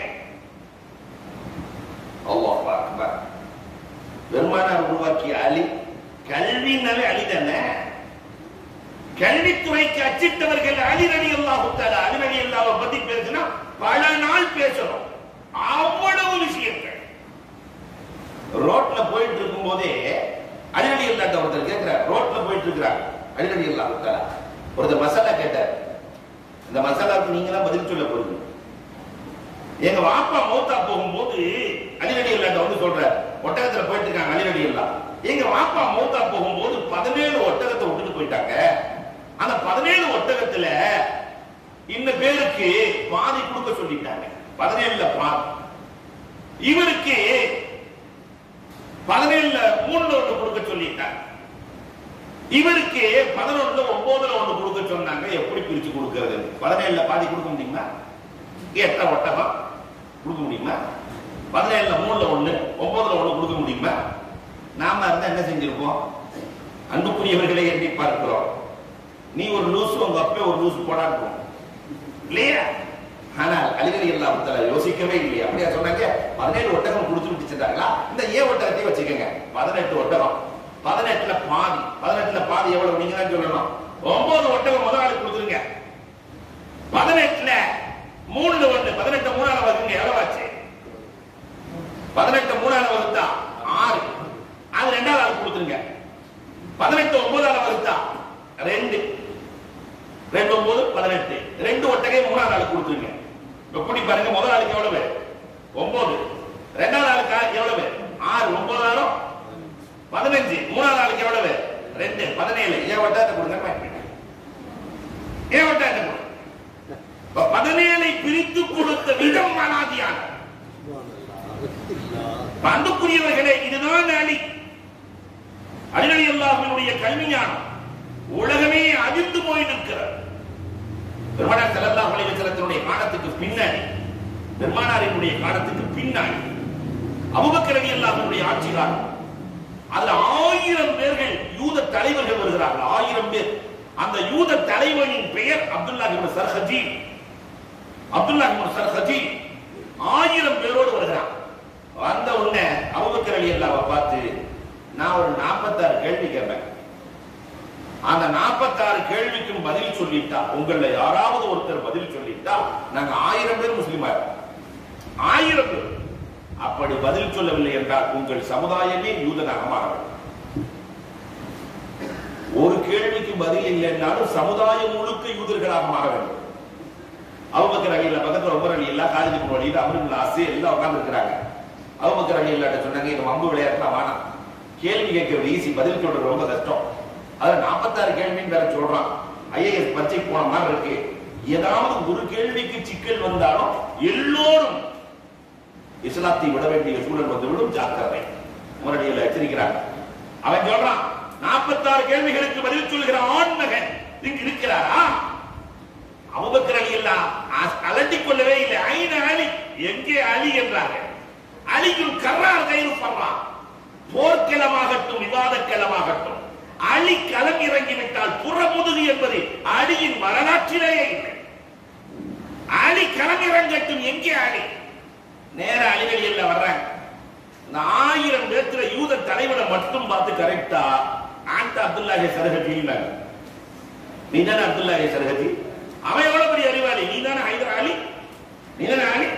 அல்லாஹ் அக்பர் பெருமானார் உருவாக்கிய அலி கல்வினாலே அலி தானே கல்வித்துறைக்கு அச்சிட்டவர்கள் அலிரடி அல்லாஹு தாலா அலிரடி அல்லாஹ் பத்தி பேசினா பல நாள் பேசணும் அவ்வளவு விஷயங்கள் ரோட்ல போயிட்டு இருக்கும் போதே அலிரடி அல்லாட்ட ஒருத்தர் கேட்கிறார் ரோட்ல போயிட்டு இருக்கிறார் அலிரடி அல்லாஹு தாலா ஒருத்தர் மசாலா கேட்டார் இந்த மசாலாவுக்கு நீங்க தான் பதில் சொல்ல போறீங்க எங்க வாப்பா மௌத்தா போகும்போது அலிரடி அல்லாட்ட வந்து சொல்றார் ஒட்டகத்துல போயிட்டு இருக்காங்க அலிரடி அல்லா எங்க வாப்பா மௌத்தா போகும்போது பதினேழு ஒட்டகத்தை விட்டுட்டு போயிட்டாங்க அந்த பதினேழு ஒட்டகத்துல இந்த பேருக்கு பாதி கொடுக்க சொல்லிட்டாங்க பதினேழுல பாதி இவருக்கு பதினேழுல மூணுல ஒண்ணு கொடுக்க சொல்லிட்டாங்க இவருக்கு பதினொன்றுல ஒன்பதுல ஒண்ணு கொடுக்க சொன்னாங்க எப்படி பிரிச்சு கொடுக்கறது பதினேழுல பாதி கொடுக்க முடியுமா எட்ட ஒட்டகம் கொடுக்க முடியுமா பதினேழுல மூணுல ஒண்ணு ஒன்பதுல ஒண்ணு கொடுக்க முடியுமா நாம இருந்தா என்ன செஞ்சிருப்போம் அன்புக்குரியவர்களை எண்ணி பார்க்கிறோம் நீ ஒரு லூசு உங்க அப்பே ஒரு லூசு போடாட்டும் இல்லையா ஆனால் அலிகரி எல்லாம் யோசிக்கவே இல்லையா அப்படியா சொன்னாங்க பதினேழு ஒட்டகம் கொடுத்து விட்டு சென்றாங்களா இந்த ஏ ஒட்டகத்தையும் வச்சுக்கோங்க பதினெட்டு ஒட்டகம் பதினெட்டுல பாதி பதினெட்டுல பாதி எவ்வளவு நீங்க தான் சொல்லணும் ஒன்பது ஒட்டகம் முதல் ஆளு கொடுத்துருங்க பதினெட்டுல மூணுல ஒண்ணு பதினெட்டு மூணால வருங்க எவ்வளவு ஆச்சு பதினெட்டு மூணால வகுத்தா ஆறு அது ரெண்டாவது ஆள் கொடுத்துருங்க பதினெட்டு ஒன்பதால வகுத்தா ரெண்டு ரெண்டு ஒன்பது பதினெட்டு ரெண்டு ஒட்டகை மூணாவது ஆள் கொடுத்துருங்க இப்ப கூட்டி பாருங்க முதல் ஆளுக்கு எவ்வளவு ஒன்பது ரெண்டாவது ஆளுக்கு எவ்வளவு ஆறு ஒன்பதாயிரம் பதினஞ்சு மூணாவது ஆளுக்கு எவ்வளவு ரெண்டு பதினேழு ஏன் வட்டாரத்தை கொடுங்க ஏன் வட்டாரத்தை கொடுங்க இப்ப பதினேழை பிரித்து கொடுத்த விதம் அனாதியான அன்புக்குரியவர்களே இதுதான் அலி அலிநலி அல்லாஹினுடைய கல்விஞானம் உலகமே அதிர்ந்து போய் நிற்கிறது பெருமானார் ஸல்லல்லாஹு அலைஹி வஸல்லத்தினுடைய காலத்துக்கு பின்னாடி பெருமானாரினுடைய காலத்துக்கு பின்னாடி அபூபக்கர் ரலியல்லாஹுடைய ஆட்சி காலம் அதுல ஆயிரம் பேர்கள் யூத தலைவர்கள் வருகிறார்கள் ஆயிரம் பேர் அந்த யூத தலைவனின் பெயர் அப்துல்லா இப்னு சர்ஹஜி அப்துல்லா இப்னு சர்ஹஜி ஆயிரம் பேரோடு வருகிறான் வந்த உடனே அபூபக்கர் ரலியல்லாஹு பார்த்து நான் ஒரு 46 கேள்வி கேட்பேன் அந்த 46 கேள்விக்கும் பதில் சொல்லிட்டா உங்கள யாராவது ஒருத்தர் பதில் சொல்லிட்டா நாங்க ஆயிரம் பேர் முஸ்லிமா இருப்போம். ஆயிரம் பேர் அப்படி பதில் சொல்லவில்லை என்றால் உங்கள் சமுதாயமே யூதனாக மாற வேண்டும். ஒரு கேள்விக்கு பதில் இல்லை என்றாலும் சமுதாயம் முழுக்க யூதர்களாக மாற வேண்டும் அவுபக்கர் அலியில பக்கத்துல உமர் அலி இல்ல காலிது வழியில் அமருல் ஆசு எல்லாம் உட்கார்ந்து இருக்கிறாங்க அவுபக்கர் அலி இல்லாட்ட சொன்னாங்க இது வம்பு விளையாட்டுலாம் வேணாம் கேள்வி கேட்கறது ஈஸி பதில் சொல்றது ரொம்ப கஷ்டம் அத நாற்பத்தாறு கேள்வின்னு வேற சொல்றான் ஐஏஎஸ் பரீட்சை போன மாதிரி இருக்கு ஏதாவது ஒரு கேள்விக்கு சிக்கல் வந்தாலும் எல்லோரும் இஸ்லாத்தை விட வேண்டிய சூழல் வந்துவிடும் ஜாக்கிரதை முரடியில் எச்சரிக்கிறாங்க அவன் சொல்றான் நாற்பத்தாறு கேள்விகளுக்கு பதில் சொல்கிற ஆண்மகன் இங்கு இருக்கிறாரா அபுபக்கர் அலி எல்லாம் அலட்டிக் கொள்ளவே இல்லை ஐன அலி எங்கே அலி என்றார்கள் அலியும் கர்றார் கைது பண்றான் போர்க்களமாகட்டும் விவாதக்களமாகட்டும் அலி களம் இறங்கிவிட்டால் புறமுதுகு என்பது அலியின் வரலாற்றிலேயே இல்லை அலி களம் இறங்கட்டும் எங்கே அலி நேர அலிகளில் வர்றாங்க இந்த ஆயிரம் பேத்துல யூத தலைவனை மட்டும் பார்த்து கரெக்டா ஆண்ட அப்துல்லாஹி சரகதி இல்லைங்க நீ தானே அப்துல்லாஹி சரகதி அவன் எவ்வளவு பெரிய அறிவாளி நீ தானே ஹைதர் அலி நீ தானே அலி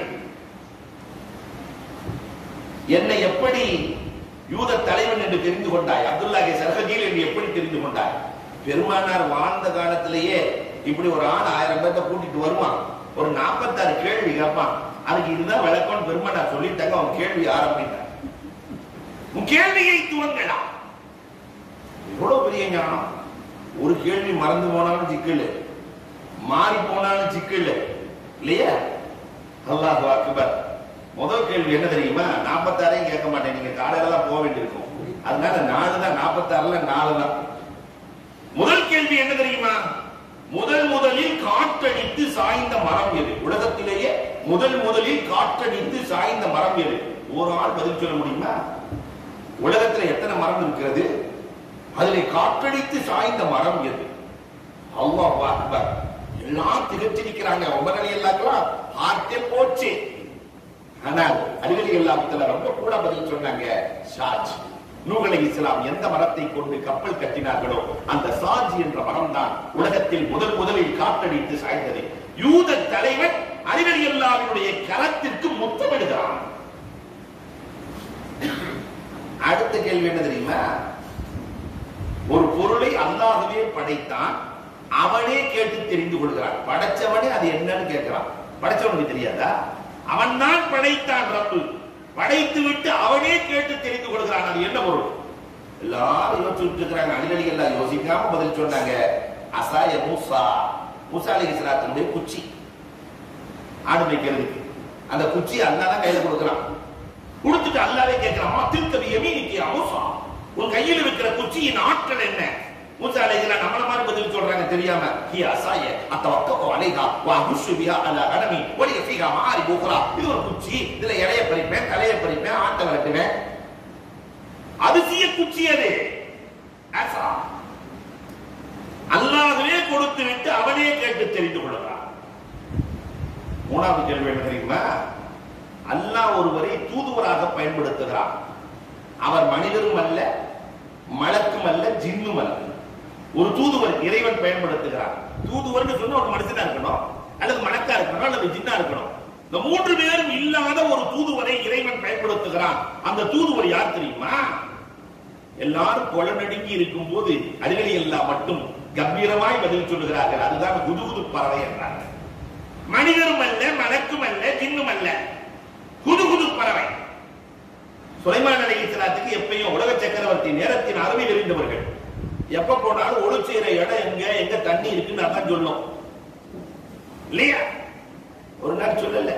என்னை எப்படி யூத தலைவன் என்று தெரிந்து கொண்டாய் அப்துல்லாஹி சரகஜில் என்று எப்படி தெரிந்து கொண்டாய் பெருமானார் வாழ்ந்த காலத்திலேயே இப்படி ஒரு ஆள் ஆயிரம் பேர்த்த கூட்டிட்டு வருவான் ஒரு நாற்பத்தாறு கேள்வி கேட்பான் அதுக்கு இதுதான் விளக்கம் பெருமானார் சொல்லிட்டாங்க அவன் கேள்வி ஆரம்பிட்டான் உன் கேள்வியை துவங்கலாம் எவ்வளவு பெரிய ஞானம் ஒரு கேள்வி மறந்து போனாலும் சிக்கல் மாறி போனாலும் சிக்கல் இல்லையா அல்லாஹ் அக்பர் முதல் கேள்வி என்ன தெரியுமா நாற்பத்தாறையும் கேட்க மாட்டேன் நீங்க காலையில தான் போக வேண்டியிருக்கும் அதனால நாலு தான் நாற்பத்தாறுல நாலு தான் முதல் கேள்வி என்ன தெரியுமா முதல் முதலில் காற்றடித்து சாய்ந்த மரம் எது உலகத்திலேயே முதல் முதலில் காற்றடித்து சாய்ந்த மரம் எது ஒரு ஆள் பதில் சொல்ல முடியுமா உலகத்துல எத்தனை மரம் இருக்கிறது அதிலே காற்றடித்து சாய்ந்த மரம் எது அல்லாஹ் அக்பர் எல்லாம் திகச்சிருக்கிறாங்க உமரலி எல்லாருக்கெல்லாம் ஹார்ட்டே போச்சு ஆனால் அடிவலி எல்லாத்துல ரொம்ப கூட பதில் சொன்னாங்க ஷாஜ் நூகலை இஸ்லாம் எந்த மரத்தை கொண்டு கப்பல் கட்டினார்களோ அந்த சாஜ் என்ற மரம் தான் உலகத்தில் முதல் முதலில் காற்றடித்து சாய்ந்தது யூத தலைவன் அறிவலி எல்லாருடைய கரத்திற்கு முத்தமிடுகிறான் அடுத்த கேள்வி என்ன தெரியுமா ஒரு பொருளை அல்லாஹ்வே படைத்தான் அவனே கேட்டு தெரிந்து கொள்கிறான் படைச்சவனே அது என்னன்னு கேட்கிறான் படைச்சவனுக்கு தெரியாதா அவன் தான் படைத்தான் ரப்பு படைத்து விட்டு அவனே கேட்டு தெரிந்து கொள்கிறான் அது என்ன பொருள் எல்லாரும் யோசிச்சுட்டு இருக்கிறாங்க அடிக்கடி எல்லாம் யோசிக்காம பதில் சொன்னாங்க அசாய மூசா மூசா அலி இஸ்லாத்தினுடைய குச்சி ஆடு மேய்க்கிறதுக்கு அந்த குச்சி அல்லா தான் கையில கொடுக்குறான் கொடுத்துட்டு அல்லாவே கேட்கிறான் திருக்கவி எமீனிக்கு அமுசா உன் கையில் இருக்கிற குச்சியின் ஆற்றல் என்ன மூசா அலைஹிஸ்ஸலாம் நம்மள மாதிரி பதில் சொல்றாங்க தெரியாம ஹி அசாய அத்தவக்கோ அலைஹா வா அஹுஷு பிஹா அலா கனமி வலிய ஃபீஹா மாரி புக்ரா இது ஒரு குச்சி இதுல இலைய பறிப்பேன் தலைய பறிப்பேன் ஆட்டை விரட்டுவேன் அதிசய குச்சி அது அசா அல்லாஹ்வே கொடுத்து விட்டு அவனே கேட்டு தெரிந்து கொள்கிறான் மூணாவது கேள்வி என்ன தெரியுமா அல்லாஹ் ஒருவரை தூதுவராக பயன்படுத்துகிறார் அவர் மனிதரும் அல்ல மலக்கும் அல்ல ஜின்னும் அல்ல ஒரு தூதுவர் இறைவன் பயன்படுத்துகிறார் தூதுவர்னு சொன்னா ஒரு மனுஷனா இருக்கணும் அல்லது மலக்கா இருக்கணும் அல்லது ஜின்னா இருக்கணும் இந்த மூன்று பேரும் இல்லாத ஒரு தூதுவரை இறைவன் பயன்படுத்துகிறான் அந்த தூதுவர் யார் தெரியுமா எல்லாரும் கொலை நடுங்கி இருக்கும் போது அடிகளி எல்லாம் மட்டும் கம்பீரமாய் பதில் சொல்லுகிறார்கள் அதுதான் குதுகுது பறவை என்றார்கள் மனிதரும் அல்ல மலக்கும் அல்ல ஜின்னும் அல்ல குதுகுது பறவை சுலைமான் அலி இஸ்லாத்துக்கு எப்பயும் உலக சக்கரவர்த்தி நேரத்தின் அறிவில் இருந்தவர்கள் எப்ப போனாலும் ஒளி செய்யற இடம் எங்க எங்க தண்ணி இருக்குன்னு அதான் சொல்லும் இல்லையா ஒரு நாள் சொல்லல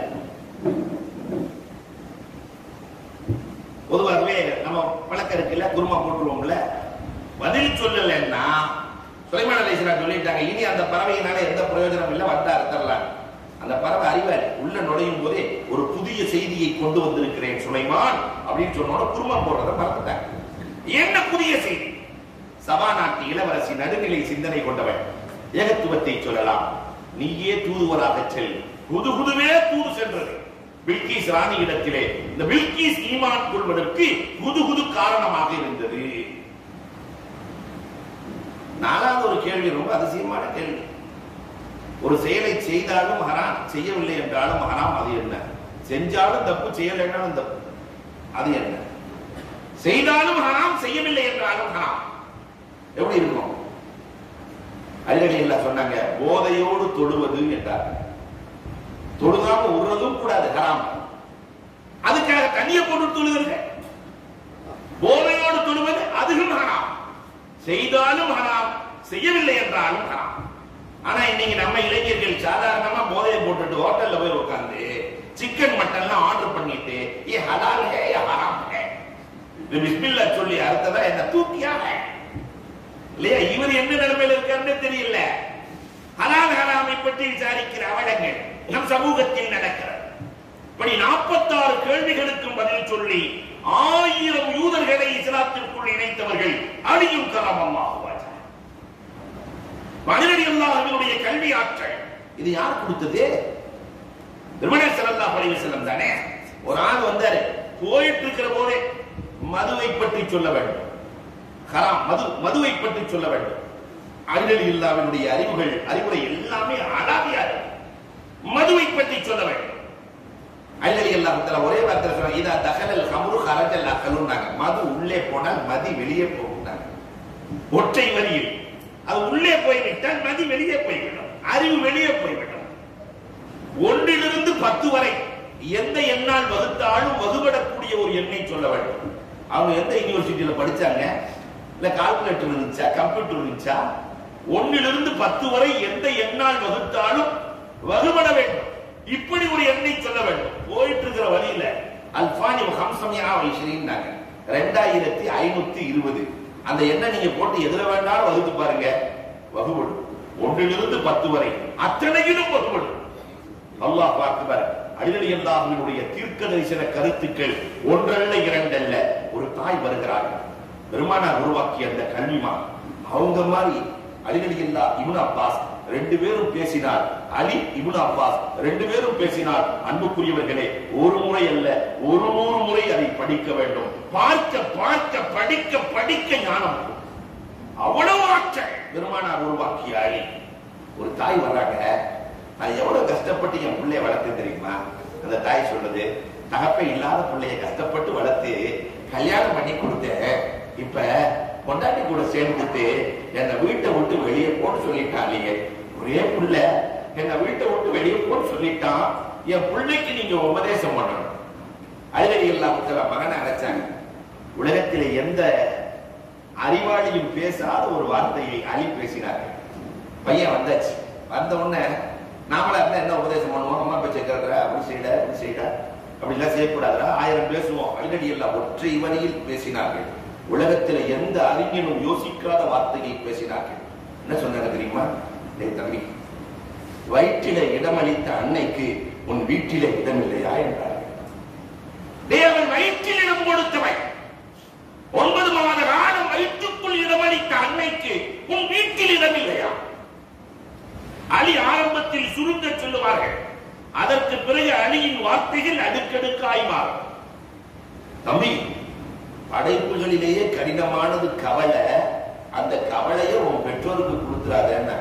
பொதுவாகவே நம்ம பழக்கம் இருக்குல்ல குருமா போட்டுருவோம்ல பதில் சொல்லலைன்னா சுலைமான் அலி இஸ்லாம் சொல்லிட்டாங்க இனி அந்த பறவையினால எந்த பிரயோஜனம் இல்லை வந்தா அறுத்தரலாம் அந்த பறவை அறிவாளி உள்ள நுழையும் போதே ஒரு புதிய செய்தியை கொண்டு வந்திருக்கிறேன் சுலைமான் அப்படின்னு சொன்னோட குருமா போடுறத மறந்துட்டாங்க என்ன புதிய செய்தி சபா நாட்டு இளவரசி நடுநிலை சிந்தனை கொண்டவன் ஏகத்துவத்தை சொல்லலாம் நீயே தூதுவராக செல் புது புதுவே தூது சென்றது பில்கிஸ் ராணி இடத்திலே இந்த பில்கிஸ் ஈமான் கொள்வதற்கு புது புது காரணமாக இருந்தது நாலாவது ஒரு கேள்வி ரொம்ப அதிசயமான கேள்வி ஒரு செயலை செய்தாலும் ஹராம் செய்யவில்லை என்றாலும் ஹராம் அது என்ன செஞ்சாலும் தப்பு செய்யலைன்னாலும் தப்பு அது என்ன செய்தாலும் ஹராம் செய்யவில்லை என்றாலும் ஹராம் எப்படி இருக்கும் அறிஞர்கள் எல்லாம் சொன்னாங்க போதையோடு தொடுவது என்றார் தொழுதாம உருறதும் கூடாது ஹராம் அதுக்காக தண்ணியை போட்டு தொழுவீர்கள் போதையோடு தொழுவது அதுவும் ஹராம் செய்தாலும் ஹராம் செய்யவில்லை என்றாலும் ஹராம் ஆனா இன்னைக்கு நம்ம இளைஞர்கள் சாதாரணமா போதையை போட்டுட்டு ஹோட்டல்ல போய் உட்கார்ந்து சிக்கன் மட்டன்லாம் ஆர்டர் பண்ணிட்டு ஏ ஹலால் ஹே யா ஹராம் ஹே இது பிஸ்மில்லா சொல்லி அர்த்ததா என்ன தூக்கியா ஹே இல்லையா இவர் என்ன நிலைமையில இருக்காருன்னு தெரியல ஹலால் ஹராமை பற்றி விசாரிக்கிற அவலங்கள் நம் சமூகத்தில் நடக்கிறது இப்படி நாற்பத்தாறு கேள்விகளுக்கும் பதில் சொல்லி ஆயிரம் யூதர்களை இஸ்லாத்திற்குள் இணைத்தவர்கள் அழியும் கரம் அல்லாஹ் மனிதடி அல்லாஹ்வினுடைய கல்வி ஆற்றல் இது யார் கொடுத்தது திருமணர் ஸல்லல்லாஹு அலைஹி வஸல்லம் தானே ஒரு ஆள் வந்தாரு போயிட்டு இருக்கிற போதே மதுவை பற்றி சொல்ல வேண்டும் ஹராம் மது மதுவை பற்றி சொல்ல வேண்டும் அருளி இல்லாவினுடைய அறிவுகள் அறிவுரை எல்லாமே அழாவியா இருக்கு. மதுவை பற்றி சொல்ல வேண்டும் அல்லலி அல்லாஹ்வுத்தஆலா ஒரே வார்த்தை சொன்னாங்க இதா தகலல் ஹம்ரு ஹரஜல் அகலுன்னாங்க மது உள்ளே போனால் மதி வெளியே போகும்னாங்க ஒற்றை வரியில் அது உள்ளே போய்விட்டால் மதி வெளியே போய்விடும் அறிவு வெளியே போய்விடும் ஒன்றிலிருந்து பத்து வரை எந்த எண்ணால் வகுத்தாலும் வகுபடக்கூடிய ஒரு எண்ணை சொல்ல வேண்டும் அவங்க எந்த யூனிவர்சிட்டியில படிச்சாங்க இல்ல கால்குலேட்டர் இருந்துச்சா கம்ப்யூட்டர் இருந்துச்சா ஒன்னிலிருந்து பத்து வரை எந்த எண்ணால் வகுத்தாலும் வகுபட வேண்டும் இப்படி ஒரு எண்ணை சொல்ல வேண்டும் போயிட்டு இருக்கிற வழியில அல்பானி ஹம்சமியா வைஸ்ரீன்னாங்க ரெண்டாயிரத்தி ஐநூத்தி இருபது அந்த எண்ணெய் நீங்க போட்டு எதுல வேண்டாலும் வகுத்து பாருங்க வகுபடும் ஒன்றிலிருந்து பத்து வரை அத்தனையிலும் வகுபடும் அல்லாஹ் அக்பர் அடிநடி அல்லாஹ்வினுடைய தீர்க்க தரிசன கருத்துக்கள் ஒன்றல்ல இரண்டல்ல ஒரு தாய் வருகிறார்கள் பெருமானார் உருவாக்கிய அந்த கல்விமா அவங்க மாதிரி அடிநடி அல்லா இப்னு அப்பாஸ் ரெண்டு பேரும் பேசினார் அலி இப்னு அப்பாஸ் ரெண்டு பேரும் பேசினார் அன்புக்குரியவர்களே ஒரு முறை அல்ல ஒரு நூறு முறை அதை படிக்க வேண்டும் பார்க்க பார்க்க படிக்க படிக்க ஞானம் வரும். அவ்வளவு ஆற்றல் பெருமானார் உருவாக்கிய அலி ஒரு தாய் வர்றாங்க நான் எவ்வளவு கஷ்டப்பட்டு என் பிள்ளைய வளர்த்து தெரியுமா அந்த தாய் சொல்லுது தகப்பை இல்லாத பிள்ளைய கஷ்டப்பட்டு வளர்த்து கல்யாணம் பண்ணி கொடுத்தேன் இப்ப கொண்டாட்டி கூட சேர்ந்துட்டு என்னை வீட்டை விட்டு வெளியே போன்னு சொல்லிட்டாங்க ஒரே புள்ள என்னை வீட்டை விட்டு வெளியே போன்னு சொல்லிட்டான் என் பிள்ளைக்கு நீங்க உபதேசம் பண்ணணும் அழகி இல்லாமத்துல மகனை அழைச்சாங்க உலகத்திலே எந்த அறிவாளியும் பேசாத ஒரு வார்த்தையை அலி பேசினார்கள் பையன் வந்தாச்சு வந்த உடனே நாமளா இருந்தா என்ன உபதேசம் பண்ணுவோம் அம்மா பேச்சை கேட்கிற அப்படி செய்யட அப்படி செய்யட அப்படிலாம் செய்யக்கூடாதுடா ஆயிரம் பேசுவோம் அடிக்கடி எல்லாம் ஒற்றை வரியில் பேசினார்கள் உலகத்தில் எந்த அறிஞனும் யோசிக்காத வார்த்தையை பேசினார்கள் என்ன சொன்னாங்க தெரியுமா டேய் தம்பி வயிற்றில இடமளித்த அன்னைக்கு உன் வீட்டில இடம் இல்லையா என்றார்கள் டேய், அவன் வயிற்றில் இடம் கொடுத்தவன் ஒன்பது மாத காலம் வயிற்றுக்குள் இடமளித்த அன்னைக்கு உன் வீட்டில் இடம் இல்லையா அலி ஆரம்பத்தில் சுருங்க சொல்லுவார்கள் அதற்கு பிறகு அணியின் வார்த்தைகள் அடுக்கடுக்காய் மாறும் தம்பி படைப்புகளிலேயே கடினமானது கவலை அந்த கவலையை உன் பெற்றோருக்கு கொடுத்துறாதேன்னா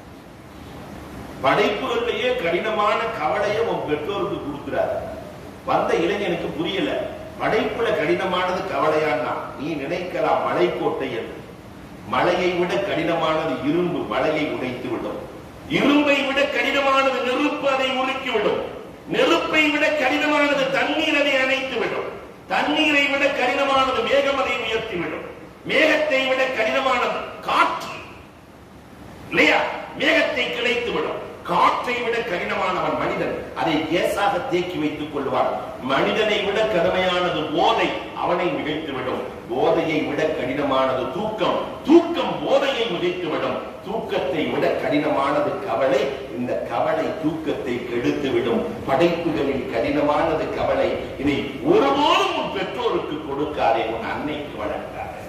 படைப்புகளிலேயே கடினமான கவலையை உன் பெற்றோருக்கு கொடுத்துறாரு வந்த இளைஞனுக்கு புரியல படைப்புல கடினமானது கவலையான்னா நீ நினைக்கலாம் மலைக்கோட்டை என்று மலையை விட கடினமானது இரும்பு மலையை உடைத்து விடும் இரும்பை விட கடினமானது நெருப்பு அதை உருக்கி விடும் நெருப்பை விட கடினமானது தண்ணீர் அதை அணைத்து விடும் தண்ணீரை விட கடினமானது மேகம் அதை உயர்த்தி விடும் மேகத்தை விட கடினமானது காற்று இல்லையா மேகத்தை கிளைத்து விடும் காற்றை விட கடினமானவன் மனிதன் அதை கேஸாக தேக்கி வைத்துக் கொள்வான் மனிதனை விட கடுமையானது போதை அவனை மிகைத்து விடும் போதையை விட கடினமானது தூக்கம் தூக்கம் போதையை மிகைத்து விடும் தூக்கத்தை விட கடினமானது கவலை இந்த கவலை தூக்கத்தை கெடுத்து விடும் படைப்புகளில் கடினமானது கவலை இதை ஒருபோதும் உன் பெற்றோருக்கு கொடுக்காதே உன் அன்னைக்கு வழங்காதே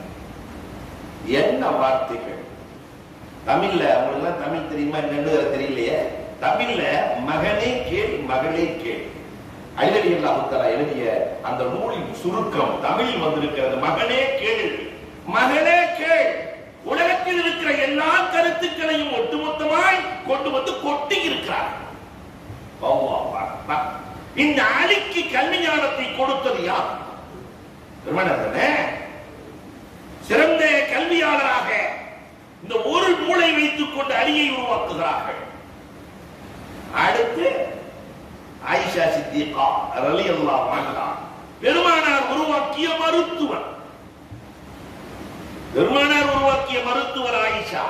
என்ன வார்த்தைகள் தமிழ்ல அவங்களுக்கு எல்லாம் தமிழ் தெரியுமா என்னன்னு தெரியலையே தமிழ்ல மகனே கேள் மகளே கேள் அழிவடி அல்லாஹுத்தலா எழுதிய அந்த நூலின் சுருக்கம் தமிழில் வந்திருக்கிறது மகனே கேள் மகனே கேள் உலகத்தில் இருக்கிற எல்லா கருத்துக்களையும் ஒட்டுமொத்தமாய் கொண்டு வந்து கொட்டி இருக்கிறார் அல்லாஹ் அக்பர். இந்த அலிக்கு கல்வி ஞானத்தை கொடுத்தது யார் பெருமானே சிறந்த கல்வியாளராக இந்த ஒரு மூளை வைத்துக் கொண்டு அலியை உருவாக்குகிறார்கள் அடுத்து ஆயிஷா சித்திகா ரலியல்லாஹு அன்ஹா பெருமானார் உருவாக்கிய மருத்துவர் பெருமானார் உருவாக்கிய மருத்துவர் ஆயிஷா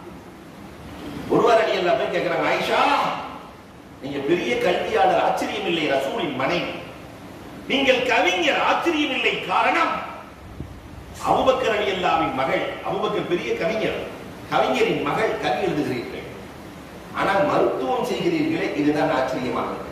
ஒருவர் அலி அல்லா போய் கேட்கிறாங்க ஆயிஷா நீங்க பெரிய கல்வியாளர் ஆச்சரியம் இல்லை ரசூலின் மனைவி நீங்கள் கவிஞர் ஆச்சரியம் இல்லை காரணம் அபுபக்கர் அலி அல்லாவின் மகள் அபுபக்கர் பெரிய கவிஞர் கவிஞரின் மகள் கவி எழுதுகிறீர்கள் ஆனால் மருத்துவம் செய்கிறீர்களே இதுதான் ஆச்சரியமாக இருக்கிறது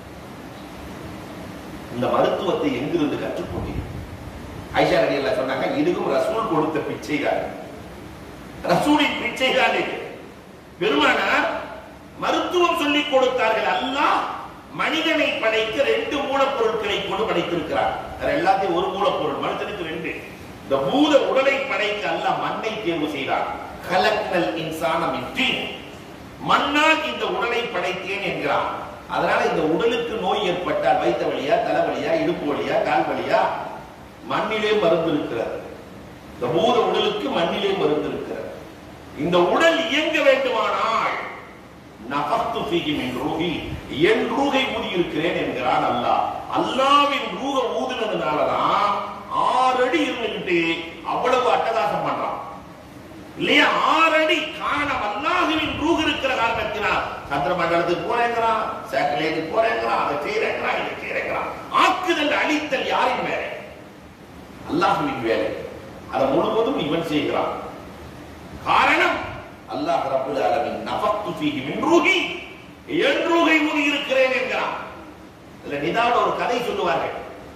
இந்த மருத்துவத்தை எங்கிருந்து கற்றுக்கொண்டீர்கள் ஐஷா ரலி அல்லா சொன்னாங்க இதுவும் ரசூல் கொடுத்த பிச்சை தான் ரசூலின் பிச்சை தான் இது பெருமானார் மருத்துவம் சொல்லிக் கொடுத்தார்கள் அல்லாஹ் மனிதனை படைக்க ரெண்டு மூலப்பொருட்களை கொண்டு படைத்திருக்கிறார் அது எல்லாத்தையும் ஒரு மூலப்பொருள் மனுஷனுக்கு ரெண்டு இந்த பூத உடலை படைக்க அல்லாஹ் மண்ணை தேர்வு செய்தார் கலக்னல் இன்சானம் மண்ணால் இந்த உடலை படைத்தேன் என்கிறான் அதனால இந்த உடலுக்கு நோய் ஏற்பட்டால் வைத்த வழியா தலைவலியா இடுப்பு வலியா கால் வலியா மண்ணிலே மருந்து இருக்கிறது இந்த பூத உடலுக்கு மண்ணிலே மருந்து இருக்கிறது இந்த உடல் இயங்க வேண்டுமானால் நபத்து ஃபீஹி மின் ரூஹி என் ரூகை ஊதி இருக்கிறேன் என்கிறான் அல்லாஹ் அல்லாவின் ரூக ஊதுனதுனாலதான் ஆறு அடி இருந்துகிட்டு அவ்வளவு அட்டகாசம் பண்றான் இல்லையா ஆறு அடி காரணம் அல்லாஹுவின் ரூக இருக்கிற காரணத்தினால் சந்திர மண்டலத்துக்கு போறேங்கிறான் சேட்டலைட்டுக்கு போறேங்கிறான் அதை செய்யறேங்கிறான் இதை செய்யறேங்கிறான் ஆக்குதல் அழித்தல் யாரின் வேலை அல்லாஹுவின் வேலை அதை முழுவதும் இவன் செய்கிறான் காரணம் அல்லாஹ் ரப்புல் ஆலமீன் நஃபக்து ஃபீஹி மின் ரூஹி என் ரூஹை ஊதி இருக்கிறேன் என்கிறான் இதுல நிதான ஒரு கதை சொல்லுவார்கள்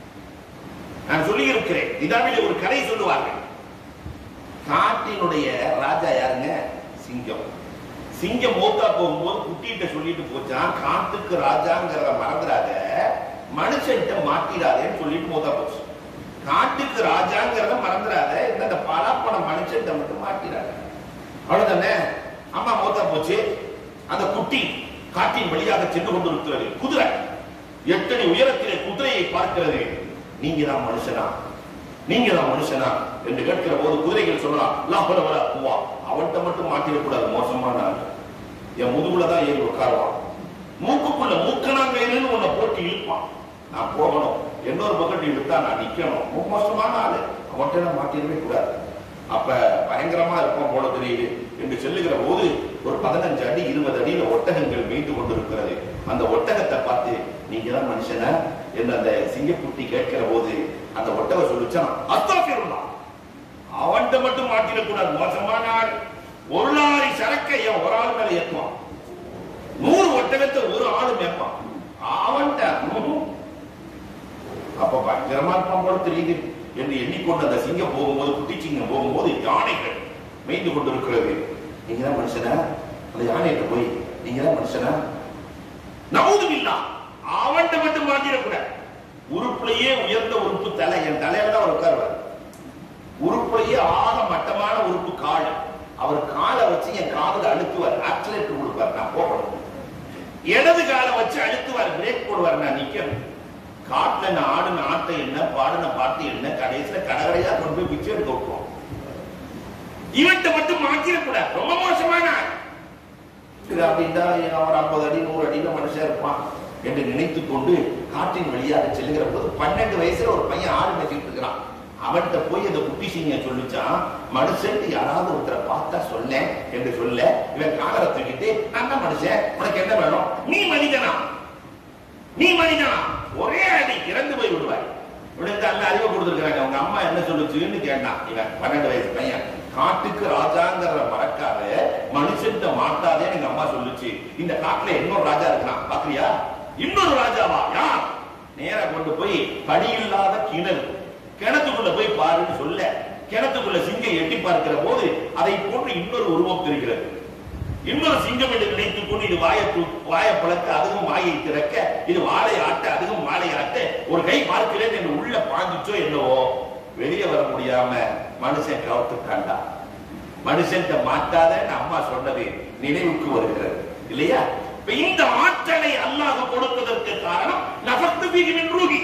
நான் சொல்லி இருக்கிறேன் நிதாவிலே ஒரு கதை சொல்லுவார்கள் காட்டினுடைய ராஜா யாருங்க சிங்கம் சிங்கம் மூத்தா போகும்போது குட்டிகிட்ட சொல்லிட்டு போச்சான் காட்டுக்கு ராஜாங்கிறத மறந்துடாத மனுஷன்கிட்ட மாட்டிடாதேன்னு சொல்லிட்டு மூத்தா போச்சு காட்டுக்கு ராஜாங்கிறத மறந்துடாத இந்த பலாப்பழம் மனுஷன்கிட்ட மட்டும் மாட்டிடாத அவ்வளவுதானே அம்மா மூத்தா போச்சு அந்த குட்டி காட்டின் வழியாக சென்று கொண்டிருக்கிறது குதிரை எட்டடி உயரத்திலே குதிரையை பார்க்கிறது நீங்க தான் மனுஷனா நீங்க தான் மனுஷனா என்று கேட்கிற போது குதிரைகள் சொல்லலாம் லாபல வர பூவா அவன்கிட்ட மட்டும் மாட்டிடக்கூடாது மோசமான ஆள் என் முதுகுல தான் ஏறி உட்காருவான் மூக்குக்குள்ள மூக்கணாங்கன்னு உன்னை போட்டு இழுப்பான் நான் போகணும் இன்னொரு பக்கத்து இழுத்தா நான் நிக்கணும் ரொம்ப மோசமான ஆளு அவன்கிட்ட நான் மாட்டிடவே கூடாது அப்ப பயங்கரமா இருப்போம் போல தெரியுது என்று சொல்லுகிற போது ஒரு பதினஞ்சு அடி இருபது அடியில ஒட்டகங்கள் மீண்டு கொண்டிருக்கிறது அந்த ஒட்டகத்தை பார்த்து நீங்க தான் மனுஷனா என்று அந்த சிங்கக்குட்டி கேட்கிற போது அந்த ஒட்டக சொல்லிச்சான் அஸ்தாபிருந்தான் அவன்கிட்ட மட்டும் மாட்டிடக்கூடாது மோசமான ஆள் ஒரு லாரி சரக்கை என் ஒரு ஆள் மேல ஏற்றுவான் நூறு ஒட்டகத்தை ஒரு ஆளு மேப்பான் அவன்கிட்ட ம்ஹும். அப்ப பயங்கரமா இருப்பான் போல தெரியுது என்று எண்ணிக்கொண்டு அந்த சிங்கம் போகும்போது குட்டி சிங்கம் போகும்போது யானைகள் மேய்ந்து கொண்டிருக்கிறது நீங்க தான் மனுஷனா அந்த யானைகிட்ட போய் நீங்க தான் மனுஷனா நவுதுமில்லா அவன்கிட்ட மட்டும் மாட்டிடக்கூடாது உறுப்புலயே உயர்ந்த உறுப்பு தலை என் தலையில தான் அவர் உட்காருவார் உறுப்புலயே ஆக மட்டமான உறுப்பு கால் அவர் காலை வச்சு என் காதுல அழுத்துவார் ஆக்சிலேட்டர் கொடுப்பார் நான் போகணும் இடது காலை வச்சு அழுத்துவார் பிரேக் போடுவார் நான் நிக்கணும் காட்டுல நான் ஆடின ஆட்டை என்ன பாடின பாட்டு என்ன கடைசியில கடகடையா கொண்டு போய் பிச்சை எடுக்க விட்டுருவோம் இவன்கிட்ட மட்டும் மாற்றிடக்கூடாது ரொம்ப மோசமான ஆள். இது அப்படின்னா அவர் ஐம்பது அடி நூறு அடியில மனுஷன் இருப்பான் என்று நினைத்துக் கொண்டு காட்டின் வழியாக செல்லுகிற போது பன்னெண்டு வயசுல ஒரு பையன் ஆடு மேய்ச்சிட்டு இருக்கிறான் அவன்கிட்ட போய் அந்த குட்டி சிங்க சொல்லிச்சான் மனுஷன் யாராவது ஒருத்தரை பார்த்தா சொன்னேன் என்று சொல்ல இவன் காலரை தூக்கிட்டு நான் தான் மனுஷன் உனக்கு என்ன வேணும் நீ மனிதனா நீ மனிதனா ஒரே அடி இறந்து போய் விடுவாய் இவனுக்கு நல்ல அறிவை கொடுத்துருக்காங்க அவங்க அம்மா என்ன சொல்லுச்சுன்னு கேட்டான் இவன் பன்னெண்டு வயசு பையன் காட்டுக்கு ராஜாங்கிற மறக்காத மனுஷன்ட்ட மாட்டாதே எங்க அம்மா சொல்லுச்சு இந்த காட்டுல இன்னொரு ராஜா இருக்கான் பாக்குறியா இன்னொரு ராஜாவா யார் நேரா கொண்டு போய் படி இல்லாத கிணறு கிணத்துக்குள்ள போய் பாருன்னு சொல்ல கிணத்துக்குள்ள சிங்கம் எட்டி பார்க்கிற போது அதை போன்று இன்னொரு உருவம் தெரிகிறது இன்னொரு சிங்கம் என்று நினைத்துக் கொண்டு இது வாயை தூ- வாயை பழக்க அதுவும் வாயை திறக்க இது வாழை ஆட்ட அதுவும் வாழை ஆட்ட ஒரு கை பார்க்கிறேன் என்று உள்ள பாஞ்சிச்சோ என்னவோ வெளியே வர முடியாம மனுஷன் கவுத்துட்டாண்டா மனுஷன் மாட்டாதன்னு அம்மா சொன்னது நினைவுக்கு வருகிறது இல்லையா இப்ப இந்த ஆற்றலை அல்லாஹ் கொடுத்ததற்கு காரணம் நபத்து பிகிவின் ரூகி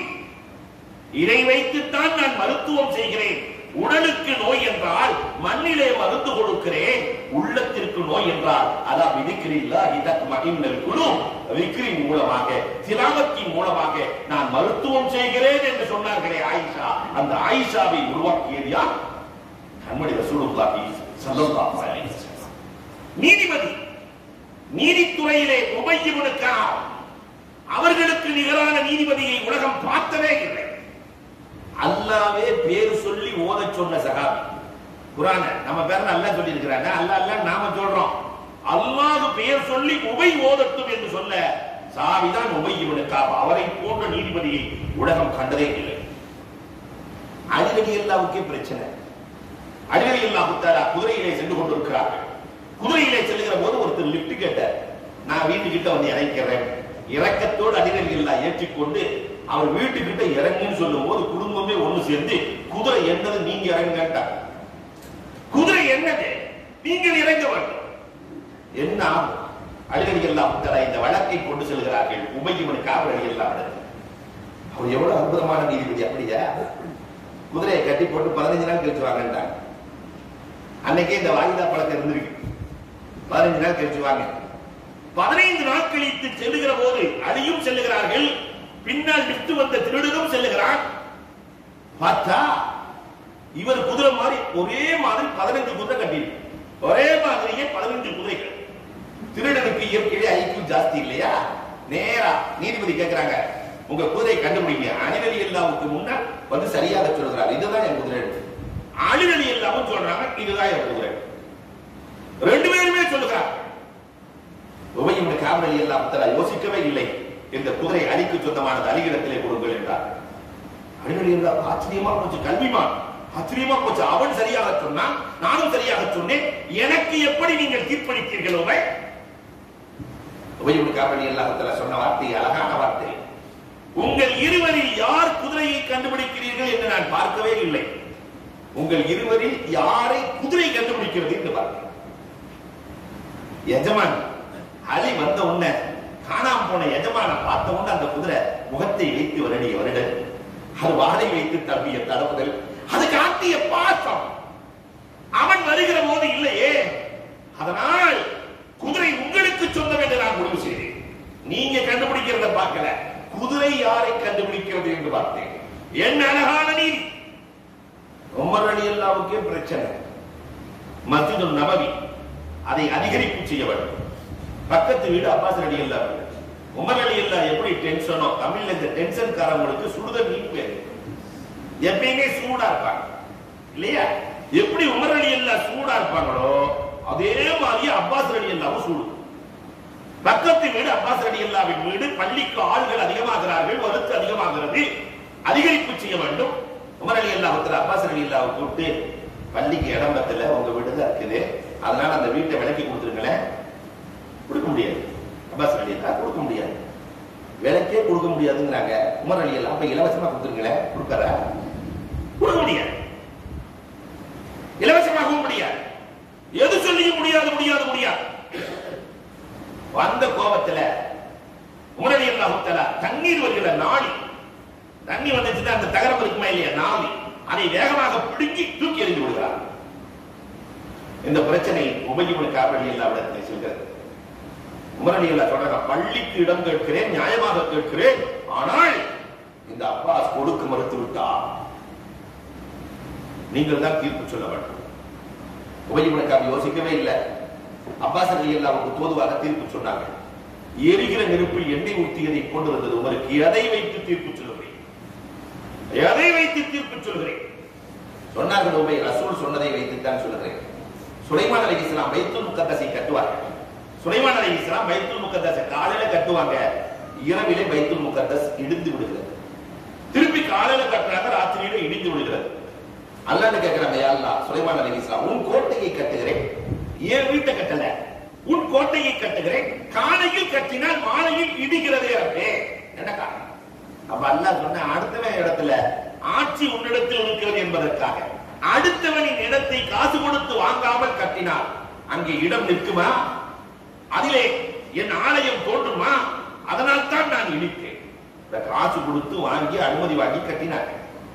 இதை வைத்துத்தான் நான் மருத்துவம் செய்கிறேன் உடலுக்கு நோய் என்றால் மண்ணிலே மருந்து கொடுக்கிறேன் உள்ளத்திற்கு நோய் என்றால் அதான் விதிக்கிறில்லா இதற்கு மகிழ்ந்தல் குழு விக்கிரின் மூலமாக திலாவத்தின் மூலமாக நான் மருத்துவம் செய்கிறேன் என்று சொன்னார்களே ஆயிஷா அந்த ஆயிஷாவை உருவாக்கியது யார் கண்மணி ரசூலுல்லாஹி ஸல்லல்லாஹு அலைஹி வஸல்லம் நீதிபதி நீதித்துறையிலே உபய்யவனுக்கா அவர்களுக்கு நிகரான நீதிபதியை உலகம் பார்த்ததே இல்லை அல்லாவே பேர் சொல்லி ஓத சொன்ன சகாபி குரான நம்ம பேர் அல்லா சொல்லி இருக்கிறாங்க அல்லா அல்லா நாம சொல்றோம் அல்லாஹ் பெயர் சொல்லி உபை ஓதட்டும் என்று சொல்ல சாவிதான் உபை இவனுக்காக அவரை போன்ற நீதிபதியை உலகம் கண்டதே இல்லை அடிக்கடி எல்லாவுக்கே பிரச்சனை அடிக்கடி எல்லா குதிரையிலே சென்று கொண்டிருக்கிறார்கள் குதிரையிலே செல்லுகிற போது ஒருத்தர் லிப்ட் கேட்டார் நான் வீட்டுக்கிட்ட வந்து இறக்கிறேன் இறக்கத்தோடு அடிக்கடி எல்லாம் ஏற்றிக்கொண்டு அவர் வீட்டுக்கிட்ட இறங்குன்னு சொல்லும் போது குடும்பமே ஒண்ணு சேர்ந்து குதிரை என்னது நீங்க இறங்குங்கட்டார் குதிரை என்னது நீங்கள் இறங்க வேண்டும் என்ன ஆகும்? அடிக்கடி எல்லாம் தர இந்த வழக்கை கொண்டு செல்கிறார்கள் உபயமனு காவலடி எல்லாம் நடக்குது. அவர் எவ்வளவு அற்புதமான நீதிபதி அப்படியா குதிரையை கட்டி போட்டு பதினஞ்சு நாள் கழிச்சு வாங்கன்றாங்க அன்னைக்கே இந்த வாய்தா பழக்கம் இருந்திருக்கு பதினஞ்சு நாள் கழிச்சு வாங்க பதினைந்து நாள் கழித்து செல்லுகிற போது அழியும் செல்லுகிறார்கள் பின்னால் விட்டு வந்த திருடனும் செல்லுகிறான் பார்த்தா இவர் குதிரை மாதிரி ஒரே மாதிரி பதினஞ்சு குதிரை கட்டியிருக்கு ஒரே மாதிரியே பதினஞ்சு குதிரைகள் திருடனுக்கு இயற்கையிலே ஐக்கியூ ஜாஸ்தி இல்லையா நேரா நீதிபதி கேட்கிறாங்க உங்க குதிரை கண்டுபிடிங்க அணிவெளி எல்லாவுக்கு முன்ன வந்து சரியாக சொல்கிறார் இதுதான் என் குதிரை அணிவெளி எல்லாமும் சொல்றாங்க இதுதான் என் குதிரை ரெண்டு பேருமே சொல்லுகிறார் உபயுடைய காவலி எல்லாம் தர யோசிக்கவே இல்லை இந்த குதிரை அலிக்கு சொந்தமானது அலிகிடத்திலே கொடுங்கள் என்றார் அடிக்கடி இருந்தால் ஆச்சரியமா போச்சு கல்விமான் ஆச்சரியமா போச்சு அவன் சரியாக சொன்னான் நானும் சரியாக சொன்னேன் எனக்கு எப்படி நீங்கள் தீர்ப்பளித்தீர்கள் உமை உபயுடைய காவலி எல்லாத்துல சொன்ன வார்த்தை அழகான வார்த்தை உங்கள் இருவரில் யார் குதிரையை கண்டுபிடிக்கிறீர்கள் என்று நான் பார்க்கவே இல்லை உங்கள் இருவரில் யாரை குதிரை கண்டுபிடிக்கிறது என்று பார்த்தேன் எஜமான் அலி வந்த உடனே காணாம போன எஜமான பார்த்த உடனே அந்த குதிரை முகத்தை வைத்து வருடிய வருட அது வாடை வைத்து தம்பிய தடவுதல் அது காட்டிய பாசம் அவன் வருகிற போது இல்லையே அதனால் குதிரை உங்களுக்கு சொந்தம் என்று நான் முடிவு செய்தேன் நீங்க கண்டுபிடிக்கிறத பார்க்கல குதிரை யாரை கண்டுபிடிக்கிறது என்று பார்த்தேன் என்ன அழகான நீதி உமர் அலி அல்லாவுக்கே பிரச்சனை மஸ்ஜிது நபவி அதை அதிகரிப்பு செய்ய வேண்டும் பக்கத்து வீடு அப்பாஸ் அலி அல்லா வீடு உமர் அலி அல்லா எப்படி டென்ஷனோ தமிழ்ல இந்த டென்ஷன் காரங்களுக்கு சுடுதல் நீட் பேரு எப்பயுமே சூடா இருப்பாங்க இல்லையா எப்படி உமர் அலி அல்லா சூடா இருப்பாங்களோ அதே மாதிரி அப்பாஸ் அலி அல்லாவும் சூடு பக்கத்து வீடு அப்பாஸ் அலி அல்லாவின் வீடு பள்ளிக்கு ஆள்கள் அதிகமாகிறார்கள் வலுத்து அதிகமாகிறது அதிகரிப்பு செய்ய வேண்டும் உமர் அலி அல்லாஹத்துல அப்பாஸ் அலி அல்லாவை கூப்பிட்டு பள்ளிக்கு இடம் பத்தல உங்க வீடு தான் இருக்குது அதனால அந்த வீட்டை விலக்கி கொடுத்துருங்களேன் கொடுக்க முடியாது அப்பாஸ் அலி அல்லா கொடுக்க முடியாது விலைக்கே கொடுக்க முடியாதுங்கிறாங்க உமர் அலி எல்லாம் அப்ப இலவசமா கொடுத்துருங்களேன் கொடுக்கற கொடுக்க முடியாது இலவசமாகவும் முடியாது எது சொல்லியும் முடியாது முடியாது முடியாது வந்த கோபத்துல உமர் அலி அல்லாஹ் தண்ணீர் வருகிற நாளி தண்ணி வந்துச்சுன்னா அந்த தகரம் இருக்குமா இல்லையா நாளி அதை வேகமாக பிடுங்கி தூக்கி எறிந்து விடுகிறார் இந்த பிரச்சனை உபயோக காவலி எல்லாவிடத்தை சொல்கிறது உமரணி அல்லா சொல்றாங்க பள்ளிக்கு இடம் கேட்கிறேன் நியாயமாக கேட்கிறேன் ஆனால் இந்த அப்பாஸ் கொடுக்க மறுத்து விட்டார் நீங்கள் தான் தீர்ப்பு சொல்ல வேண்டும் உபயோக யோசிக்கவே இல்லை அப்பாஸ் அலி அல்லாவுக்கு தோதுவாக தீர்ப்பு சொன்னாங்க எரிகிற நெருப்பில் எண்ணெய் ஊற்றியதை கொண்டு வந்தது உமருக்கு எதை வைத்து தீர்ப்பு சொல்லுகிறேன் எதை வைத்து தீர்ப்பு சொல்கிறேன் சொன்னார்கள் உபை ரசூல் சொன்னதை வைத்து தான் சொல்லுகிறேன் சுலைமான் அலி இஸ்லாம் பைத்துல் முக்கத்தஸை கட்டுவார்கள் சுலைமான் அலி இஸ்லாம் பைத்துல் முக்கத்தஸை காலையில கட்டுவாங்க இரவிலே பைத்துல் முக்கத்தஸ் இடிந்து விடுகிறது திருப்பி காலையில கட்டுறாங்க ராத்திரியில இடிந்து விடுகிறது அல்லான்னு கேட்கிறாங்க யா அல்லாஹ் சுலைமான் அலி இஸ்லாம் உன் கோட்டையை கட்டுகிறேன் ஏன் வீட்டை கட்டல உன் கோட்டையை கட்டுகிறேன் காலையில் கட்டினால் மாலையில் இடிக்கிறதே அப்பே என்ன காரணம் அப்ப அல்லாஹ் சொன்ன அடுத்தவன் இடத்துல ஆட்சி உன்னிடத்தில் இருக்கிறது என்பதற்காக அடுத்தவனின் இடத்தை காசு கொடுத்து வாங்காமல் கட்டினார் அங்கே இடம் நிற்குமா அதிலே என் ஆலயம் தோன்றுமா அதனால் தான் நான் இடித்தேன் இந்த காசு கொடுத்து வாங்கி அனுமதி வாங்கி கட்டினார்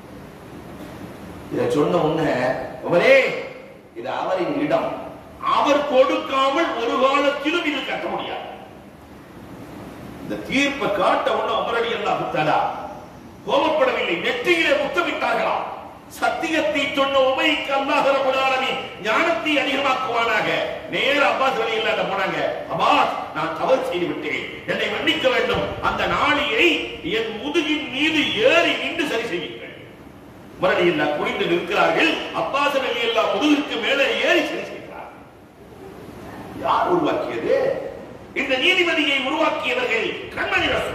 இதை சொன்ன உடனே உமரே இது அவரின் இடம் அவர் கொடுக்காமல் ஒரு காலத்திலும் இது கட்ட முடியாது இந்த தீர்ப்பை காட்ட உடனே உமரடி அல்லாஹு தஆலா கோபப்படவில்லை நெற்றியிலே முத்தமிட்டார்களா சத்தியத்தை சொன்ன உமைக்கு அல்லாஹ் ரப்பல் ஆலமீன் ஞானத்தை அதிகமாக்குவானாக நேர அப்பாஸ் வழி இல்லாத போனாங்க அப்பாஸ் நான் தவறு செய்து விட்டேன் என்னை மன்னிக்க வேண்டும் அந்த நாளியை என் முதுகின் மீது ஏறி நின்று சரி செய்யுங்கள் மறுபடி எல்லாம் குனிந்து நிற்கிறார்கள் அப்பாஸ் அலி எல்லாம் முதுகுக்கு மேலே ஏறி சரி செய்கிறார் யார் உருவாக்கியது இந்த நீதிபதியை உருவாக்கியவர்கள் கண்மணி ரசூல்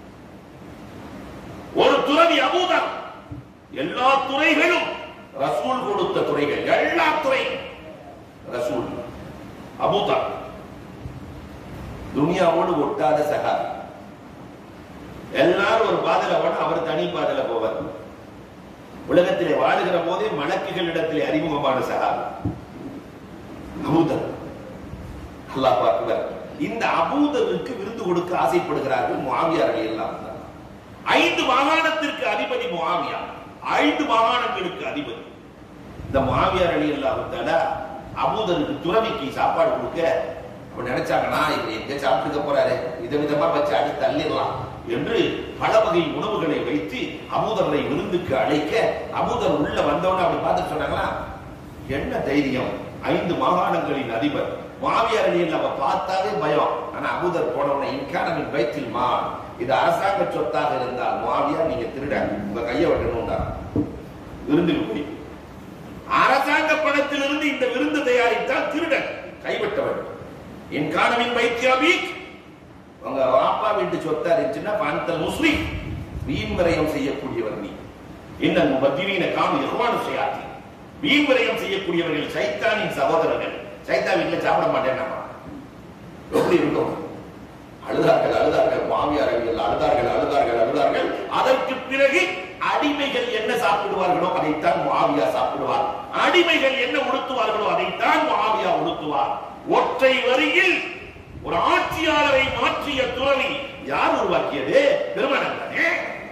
ஒரு துறவி அபூதர் எல்லா துறைகளும் ரசூல் கொடுத்த துறைகள் எல்லா துறை ரசூல் அபூதர் துனியாவோடு ஒட்டாத சகாபி எல்லாரும் ஒரு பாதையில போனா அவர் தனி பாதையில போவார் உலகத்திலே வாழுகிற போதே மலக்குகளிடத்திலே அறிமுகமான சகாபி அபூதர் அல்லாஹ் அக்பர் இந்த அபூதருக்கு விருது கொடுக்க ஆசைப்படுகிறார்கள் முஆவியார்கள் எல்லாம் தான். ஐந்து மாகாணத்திற்கு அதிபதி முஆவியா ஐந்து மாகாணங்களுக்கு அதிபதி இந்த முஆவியார் அலி அல்லாஹ் அபூதருக்கு துறவிக்கு சாப்பாடு கொடுக்க அப்ப நினைச்சாங்கன்னா இவர் எங்க சாப்பிட்டுக்க போறாரு விதவிதமா வச்சு அடி தள்ளிடலாம் என்று பல வகை உணவுகளை வைத்து அபூதரை விருந்துக்கு அழைக்க அபூதர் உள்ள வந்தவன அப்படி பார்த்துட்டு சொன்னாங்களா என்ன தைரியம் ஐந்து மாகாணங்களின் அதிபர் மாவியார் அணியில் அவ பார்த்தாவே பயம் ஆனா அபூதர் போனவனை இன்கானமின் வயிற்றில் மா இது அரசாங்க சொத்தாக இருந்தால் மாவியா நீங்க திருட உங்க கையை வெட்டணும்டா விருந்துக்கு போய் அரசாங்க பணத்திலிருந்து இந்த விருந்து தயாரித்தால் திருடன் கைவிட்ட வேண்டும் இன்கானமின் வைத்தியாபி உங்க அப்பா வீட்டு சொத்தா இருந்துச்சுன்னா பாந்தல் முஸ்லிம் வீண் விரயம் செய்யக்கூடியவர் நீ இன்னும் பத்திரீன காமி இர்வானு செய்யாத்தி வீண் விரயம் செய்யக்கூடியவர்கள் சைத்தானின் சகோதரர்கள் சைத்தா வீட்டுல சாப்பிட மாட்டேன்னா எப்படி இருக்கும் அழுதார்கள் அழுதார்கள் மாமியார்கள் அழுதார்கள் அழுதார்கள் அழுதார்கள் அதற்கு பிறகு அடிமைகள் என்ன சாப்பிடுவார்களோ அதைத்தான் மாவியா சாப்பிடுவார் அடிமைகள் என்ன உடுத்துவார்களோ அதைத்தான் மாவியா உடுத்துவார் ஒற்றை வரியில் ஒரு ஆட்சியாளரை மாற்றிய துறவி யார் உருவாக்கியது பெருமானம் தானே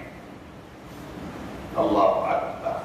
அல்லாஹ் அக்பர்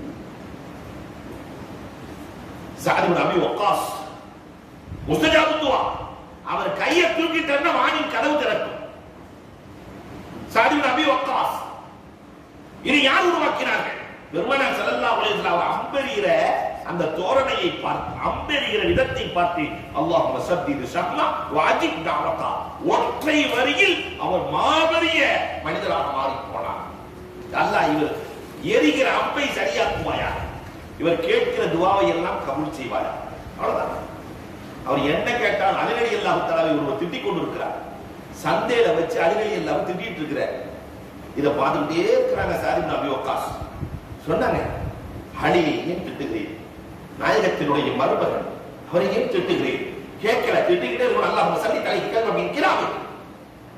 சாதி அபி வக்காஸ் முஸ்தஜாபு துவா அவர் கையை தூக்கிட்டாருன்னா வானின் கதவு திறக்கும் சாதி அபி வக்காஸ் இது யார் உருவாக்கினார்கள் பெருமானார் ஸல்லல்லாஹு அலைஹி வஸல்லம் அவர் அம்பெறுகிற அந்த தோரணையை பார்த்து அம்பெறுகிற விதத்தை பார்த்து அல்லாஹ் சத்திது ஷஹ்லா வாஜிப் தாவத்தா ஒற்றை வரியில் அவர் மாபெரிய மனிதராக மாறி போனார் அல்லாஹ் இவர் எரிகிற அம்பை சரியாக்குவாயா இவர் கேட்கிற துவாவை எல்லாம் கபூல் செய்வாயா அவ்வளவுதான் அவர் என்ன கேட்டால் அலிரடி அல்லாஹு தஆலா இவர் திட்டிக் கொண்டிருக்கிறார் சந்தையில வச்சு அலிரடி அல்லாஹ் திட்டிட்டு இருக்கிறார் இதை பார்த்துக்கிட்டே இருக்கிறாங்க சாரிப் நபி வக்காஸ் சொன்னாங்க அலியை ஏன் திட்டுகிறேன் நாயகத்தினுடைய மருமகன் அவரை ஏன் திட்டுகிறேன் கேட்கல திட்டுகிட்டே இருக்கணும் அல்லாஹ் சல்லி தலைக்கு கேட்க நிற்கிறாங்க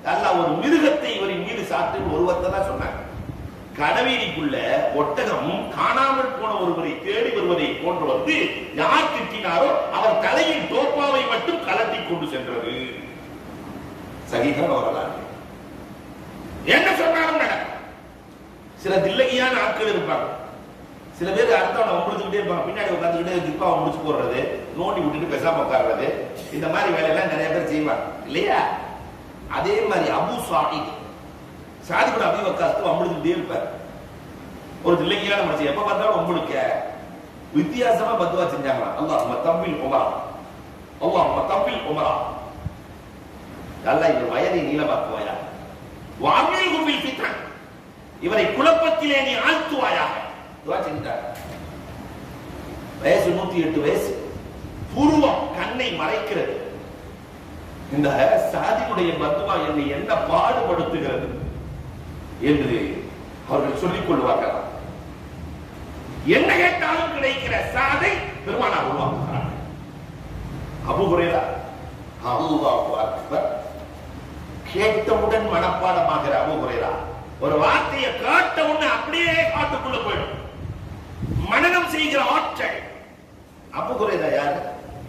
அல்லாஹ் ஒரு மிருகத்தை இவரின் மீது சாத்து ஒருவத்தை தான் சொன்னாங்க கடவீதிக்குள்ள ஒட்டகம் காணாமல் போன ஒருவரை தேடி வருவதை போன்று வந்து யார் திட்டினாரோ அவர் தலையின் தோப்பாவை மட்டும் கலட்டி கொண்டு சென்றது சகிதான் வரலாறு என்ன சொன்னாலும் நடக்கும் சில தில்லகியான ஆட்கள் இருப்பாங்க சில பேர் அடுத்தவனை முடிச்சுக்கிட்டே இருப்பாங்க பின்னாடி உட்காந்துக்கிட்டு ஜிப்பாவை முடிச்சு போடுறது நோண்டி விட்டுட்டு பேசாம உட்கார்றது இந்த மாதிரி வேலையெல்லாம் நிறைய பேர் செய்வாங்க இல்லையா அதே மாதிரி அபு சாஹித் சாதிபுர அபி வக்காஸ்து அம்பளுக்கிட்டே இருப்பார் ஒரு தில்லகியான மனுஷன் எப்ப பார்த்தாலும் உங்களுக்கு வித்தியாசமா பத்துவா செஞ்சாங்களாம் அல்லாஹ் தம்பில் உமரா அல்லாஹ் தம்பில் உமரா நல்லா இந்த வயதை நீளமாக்குவாயா வாமில் கும்பில் பித்தான் இவரை குழப்பத்திலே நீ ஆழ்த்துவாயாக துவா செஞ்சார் வயசு நூத்தி எட்டு வயசு புருவம் கண்ணை மறைக்கிறது இந்த சாதியுடைய பத்துவா என்னை என்ன பாடுபடுத்துகிறது என்று அவர்கள் சொல்லிக் கொள்வார்கள் என்ன கேட்டாலும் கிடைக்கிற சாதை பெருமானா உருவாக்குகிறார் அபு ஹுரைரா அல்லாஹு அக்பர் கேட்டவுடன் மனப்பாடமாகிற அபு ஹுரைரா ஒரு வார்த்தையை காட்ட உடனே அப்படியே காட்டுக்குள்ள போயிடும் மனனம் செய்கிற ஆற்றல் அபு ஹுரைரா யாரு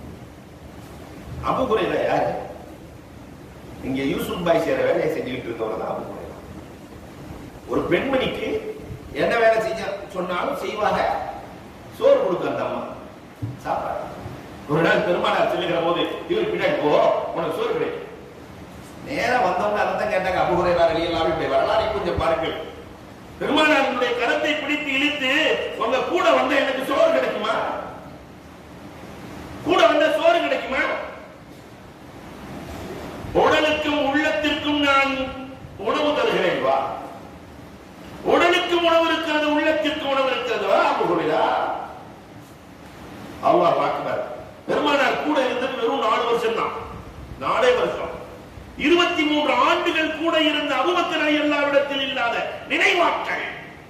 அபு ஹுரைரா யாரு இங்க யூசுப் பாய் செய்யற வேலையை செஞ்சுக்கிட்டு இருக்கவர் தான் அபு ஹுரைரா ஒரு பெண்மணிக்கு என்ன வேலை செஞ்ச சொன்னாலும் செய்வாங்க சோறு கொடுக்க அந்த அம்மா சாப்பாடு ஒரு நாள் பெருமானார் சொல்லுகிற போது இவர் பின்னாடி போ உனக்கு சோறு கிடைக்கும் நேரா வந்தவங்க அதை தான் கேட்டாங்க அபுகுறைவா வெளியெல்லாம் இப்படி வரலாறை கொஞ்சம் பாருங்கள் பெருமானாரினுடைய கரத்தை பிடித்து இழுத்து உங்க கூட வந்த எனக்கு சோறு கிடைக்குமா கூட வந்த சோறு கிடைக்குமா உடலுக்கும் உள்ளத்திற்கும் நான் உணவு தருகிறேன் வா உடலுக்கும் உணவு இருக்கிறது உள்ளத்திற்கு உணவு இருக்கிறது வா அபுகுறைதா அல்லாஹ் அக்பர் பெருமானார் கூட இருந்தது வெறும் நாலு வருஷம் தான் நாலே வருஷம் இருபத்தி மூன்று ஆண்டுகள் கூட இருந்த அபுபக்கர் எல்லாரிடத்தில் இல்லாத நினைவாற்றல்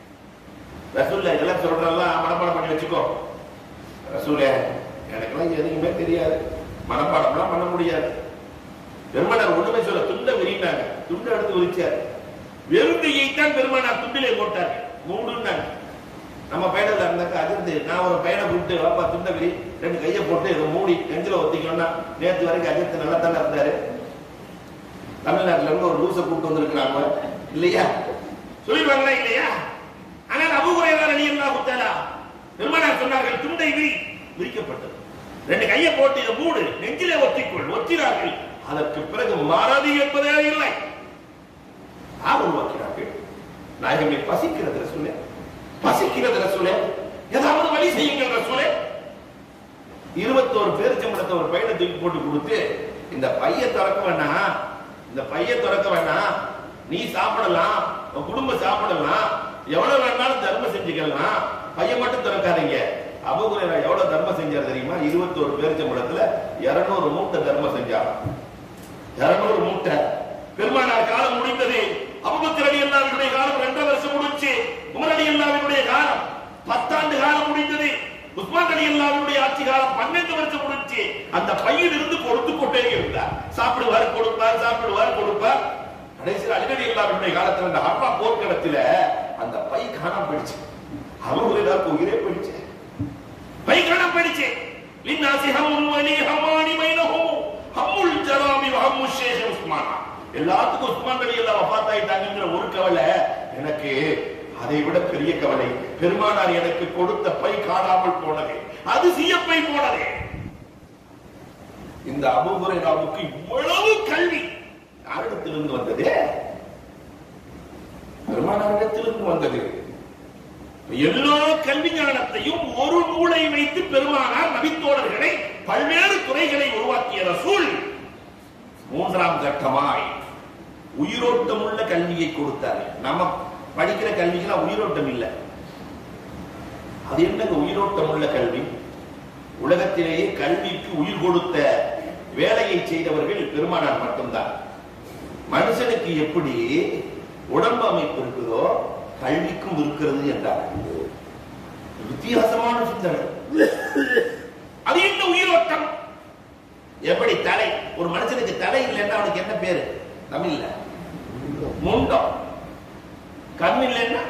ரசூல்ல இதெல்லாம் சொல்றதெல்லாம் மனப்பாடம் பண்ணி வச்சுக்கோ ரசூலே எனக்கெல்லாம் எதுவுமே தெரியாது மனப்பாடம்லாம் பண்ண முடியாது பெருமானார் ஒண்ணுமே சொல்ல துண்டை விரினாங்க துண்டை எடுத்து விரிச்சார் வெறுங்கையைத்தான் பெருமானார் துண்டிலே போட்டார் மூடுன்னாங்க நம்ம பையனில் இருந்தாக்க அதிர்ந்து நான் ஒரு பையனை கூப்பிட்டு வாப்பா துண்டை விரி ரெண்டு கையை போட்டு இதை மூடி நெஞ்சில ஒத்திக்கணும்னா நேற்று வரைக்கும் அஜித் நல்லா தானே இருந்தாரு தமிழ்நாட்டுல இருந்து ஒரு லூசை கூப்பிட்டு வந்திருக்கிறாங்க இல்லையா சொல்லிடுவாங்களா இல்லையா ஆனால் அபுகுறையார் அலி அல்லா குத்தாலா பெருமானார் சொன்னார்கள் துண்டை விரி விரிக்கப்பட்டது ரெண்டு கையை போட்டு இதை மூடு நெஞ்சிலே ஒத்திக்கொள் ஒத்தினார்கள் அதற்கு பிறகு மாறாது என்பதே இல்லை யார் உருவாக்கிறார்கள் நாயகமே பசிக்கிறது ரசூலே பசிக்கிறது ரசூலே ஏதாவது வழி செய்யுங்கள் ரசூலே இருபத்தோரு பேர் சம்பளத்தை ஒரு பையனை தூக்கி போட்டு கொடுத்து இந்த பைய திறக்க வேணாம் இந்த பைய திறக்க வேணாம் நீ சாப்பிடலாம் உன் குடும்பம் சாப்பிடலாம் எவ்வளவு வேணாலும் தர்மம் செஞ்சுக்கலாம் பையன் மட்டும் திறக்காதீங்க அபகுரேரா எவ்வளவு தர்மம் செஞ்சார் தெரியுமா இருபத்தோரு பேர் சம்பளத்துல இருநூறு மூட்டை தர்மம் செஞ்சாராம் இருநூறு மூட்டை பெருமானார் காலம் முடிந்தது அபுபக்கர் அலி அல்லாவினுடைய காலம் இரண்டரை வருஷம் முடிச்சு உமர் அலி அல்லாவினுடைய காலம் பத்தாண்டு காலம் முடிந்தது உஸ்மான் அலி அல்லாவினுடைய ஆட்சி காலம் பன்னெண்டு வருஷம் முடிச்சு அந்த பையில் இருந்து கொடுத்து கொண்டே இருந்தார் சாப்பிடுவார் கொடுப்பார் சாப்பிடுவார் கொடுப்பார் கடைசியில் அலிகடி அல்லாவினுடைய காலத்துல அந்த அப்பா போர்க்களத்துல அந்த பை காணாம போயிடுச்சு அவங்களுக்கு உயிரே போயிடுச்சு பை காணாம போயிடுச்சு லின்னாசி ஹம்முன் வலி ஹமானி பைனஹும் ஹம்முல் ஜராமி வஹம்மு ஷேஷ் உஸ்மானா எல்லாத்துக்கும் உஸ்மான் அலி எல்லாம் வஃபாத் ஆயிட்டாங்கங்கிற ஒரு கவலை எனக்கு அதை விட பெரிய கவலை பெருமானார் எனக்கு கொடுத்த பை காணாமல் போனது அது சியப்பை போனது இந்த அபுகுரைராவுக்கு இவ்வளவு கல்வி யாரிடத்திலிருந்து வந்தது பெருமானாரிடத்திலிருந்து வந்தது எல்லா கல்வி ஞானத்தையும் ஒரு நூலை வைத்து பெருமானார் நபித்தோழர்களை பல்வேறு துறைகளை உருவாக்கிய ரசூல் மூன்றாம் கட்டமாய் உயிரோட்டம் உள்ள கல்வியை கொடுத்தார் நம்ம படிக்கிற கல்விக்கெல்லாம் உயிரோட்டம் இல்லை அது என்னங்க உயிரோட்டம் உள்ள கல்வி உலகத்திலேயே கல்விக்கு உயிர் கொடுத்த வேலையை செய்தவர்கள் பெருமானார் மட்டும்தான் மனுஷனுக்கு எப்படி உடம்பு அமைப்பு இருக்குதோ கல்விக்கும் இருக்கிறது என்றார் வித்தியாசமான சிந்தனை அது என்ன உயிரோட்டம் எப்படி தலை ஒரு மனுஷனுக்கு தலை இல்லைன்னா அவனுக்கு என்ன பேரு தமிழ்ல முண்டம் கண் இல்லைன்னா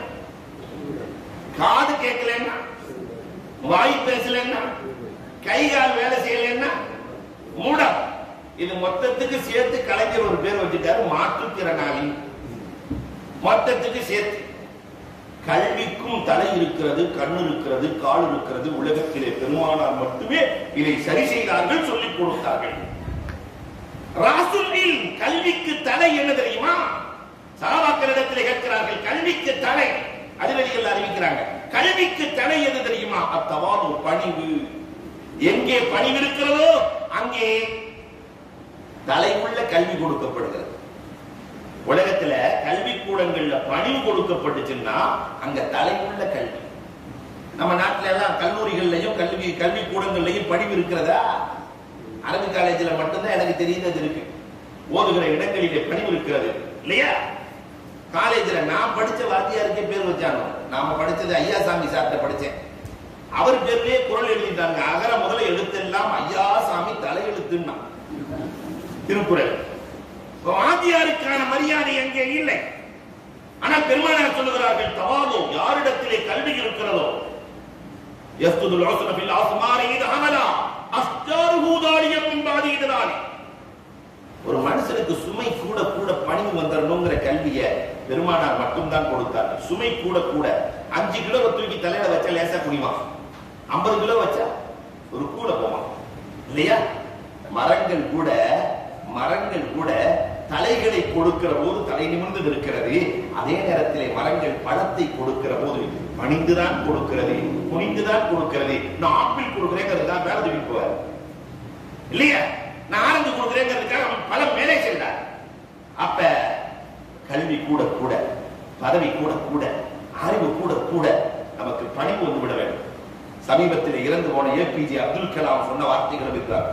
காது கேட்கலன்னா வாய் பேசலன்னா கை கால் வேலை செய்யலன்னா மூடம் இது மொத்தத்துக்கு சேர்த்து கலைஞர் ஒரு பேர் வச்சுட்டாரு மாற்றுத்திறனாளி மொத்தத்துக்கு சேர்த்து கல்விக்கும் தலை இருக்கிறது கண் இருக்கிறது கால் இருக்கிறது உலகத்திலே பெருமானார் மட்டுமே இதை சரி செய்தார்கள் சொல்லிக் கொடுத்தார்கள் ராசுலில் கல்விக்கு தலை என்ன தெரியுமா சாபாக்களிடத்தில் கேட்கிறார்கள் கல்விக்கு தலை அதிபதிகள் அறிவிக்கிறாங்க கல்விக்கு தலை எது தெரியுமா அத்தவாது பணிவு எங்கே பணிவு இருக்கிறதோ அங்கே தலையுள்ள கல்வி கொடுக்கப்படுகிறது உலகத்துல கல்வி கூடங்கள்ல பணிவு கொடுக்கப்பட்டுச்சுன்னா அங்க தலையுள்ள கல்வி நம்ம நாட்டுல எல்லாம் கல்லூரிகள்லயும் கல்வி கல்வி கூடங்கள்லயும் பணிவு இருக்கிறதா அரபு காலேஜ்ல மட்டும்தான் எனக்கு தெரியுது இருக்கு ஓதுகிற இடங்களிலே பணிவு இருக்கிறது இல்லையா காலேஜ்ல நான் படிச்ச வாத்தியாருக்கே பேர் வச்சாங்க நாம படிச்சது ஐயாசாமி சார்ட்ட படிச்சேன் அவர் பேர்லயே குரல் எழுதிட்டாங்க அகர முதல எழுத்தெல்லாம் ஐயாசாமி தலையெழுத்துன்னா திருக்குறள் இப்ப வாத்தியாருக்கான மரியாதை அங்கே இல்லை ஆனால் பெருமானார் சொல்லுகிறார்கள் தவாதோ யாரிடத்திலே கல்வி இருக்கிறதோ يسجد العسر في الأسمار إذا حملا أشجاره ذاليا من بعد إذلال ஒரு மனுஷனுக்கு சுமை கூட கூட பணிவு வந்துடணுங்கிற கல்விய பெருமானார் மட்டும்தான் கொடுத்தார் சுமை கூட கூட அஞ்சு கிலோ தூக்கி தலையில வச்சா லேசா குடிவான் ஐம்பது கிலோ வச்சா ஒரு கூட போவான் இல்லையா மரங்கள் கூட மரங்கள் கூட தலைகளை கொடுக்கிற போது தலை நிமிர்ந்து இருக்கிறது அதே நேரத்திலே மரங்கள் பழத்தை கொடுக்கிற போது பணிந்துதான் கொடுக்கிறது குனிந்துதான் கொடுக்கிறது நான் ஆப்பிள் கொடுக்கிறேங்கிறதுக்காக மேல தூக்கி போவார் இல்லையா நான் ஆரஞ்சு கொடுக்கிறேங்கிறதுக்காக அவன் பழம் மேலே சென்றார் அப்ப கல்வி கூட கூட பதவி கூட கூட அறிவு கூட கூட நமக்கு பணிவு வந்து விட வேண்டும் சமீபத்தில் இறந்து போன ஏபிஜே அப்துல் கலாம் சொன்ன வார்த்தைகள் இருக்கிறார்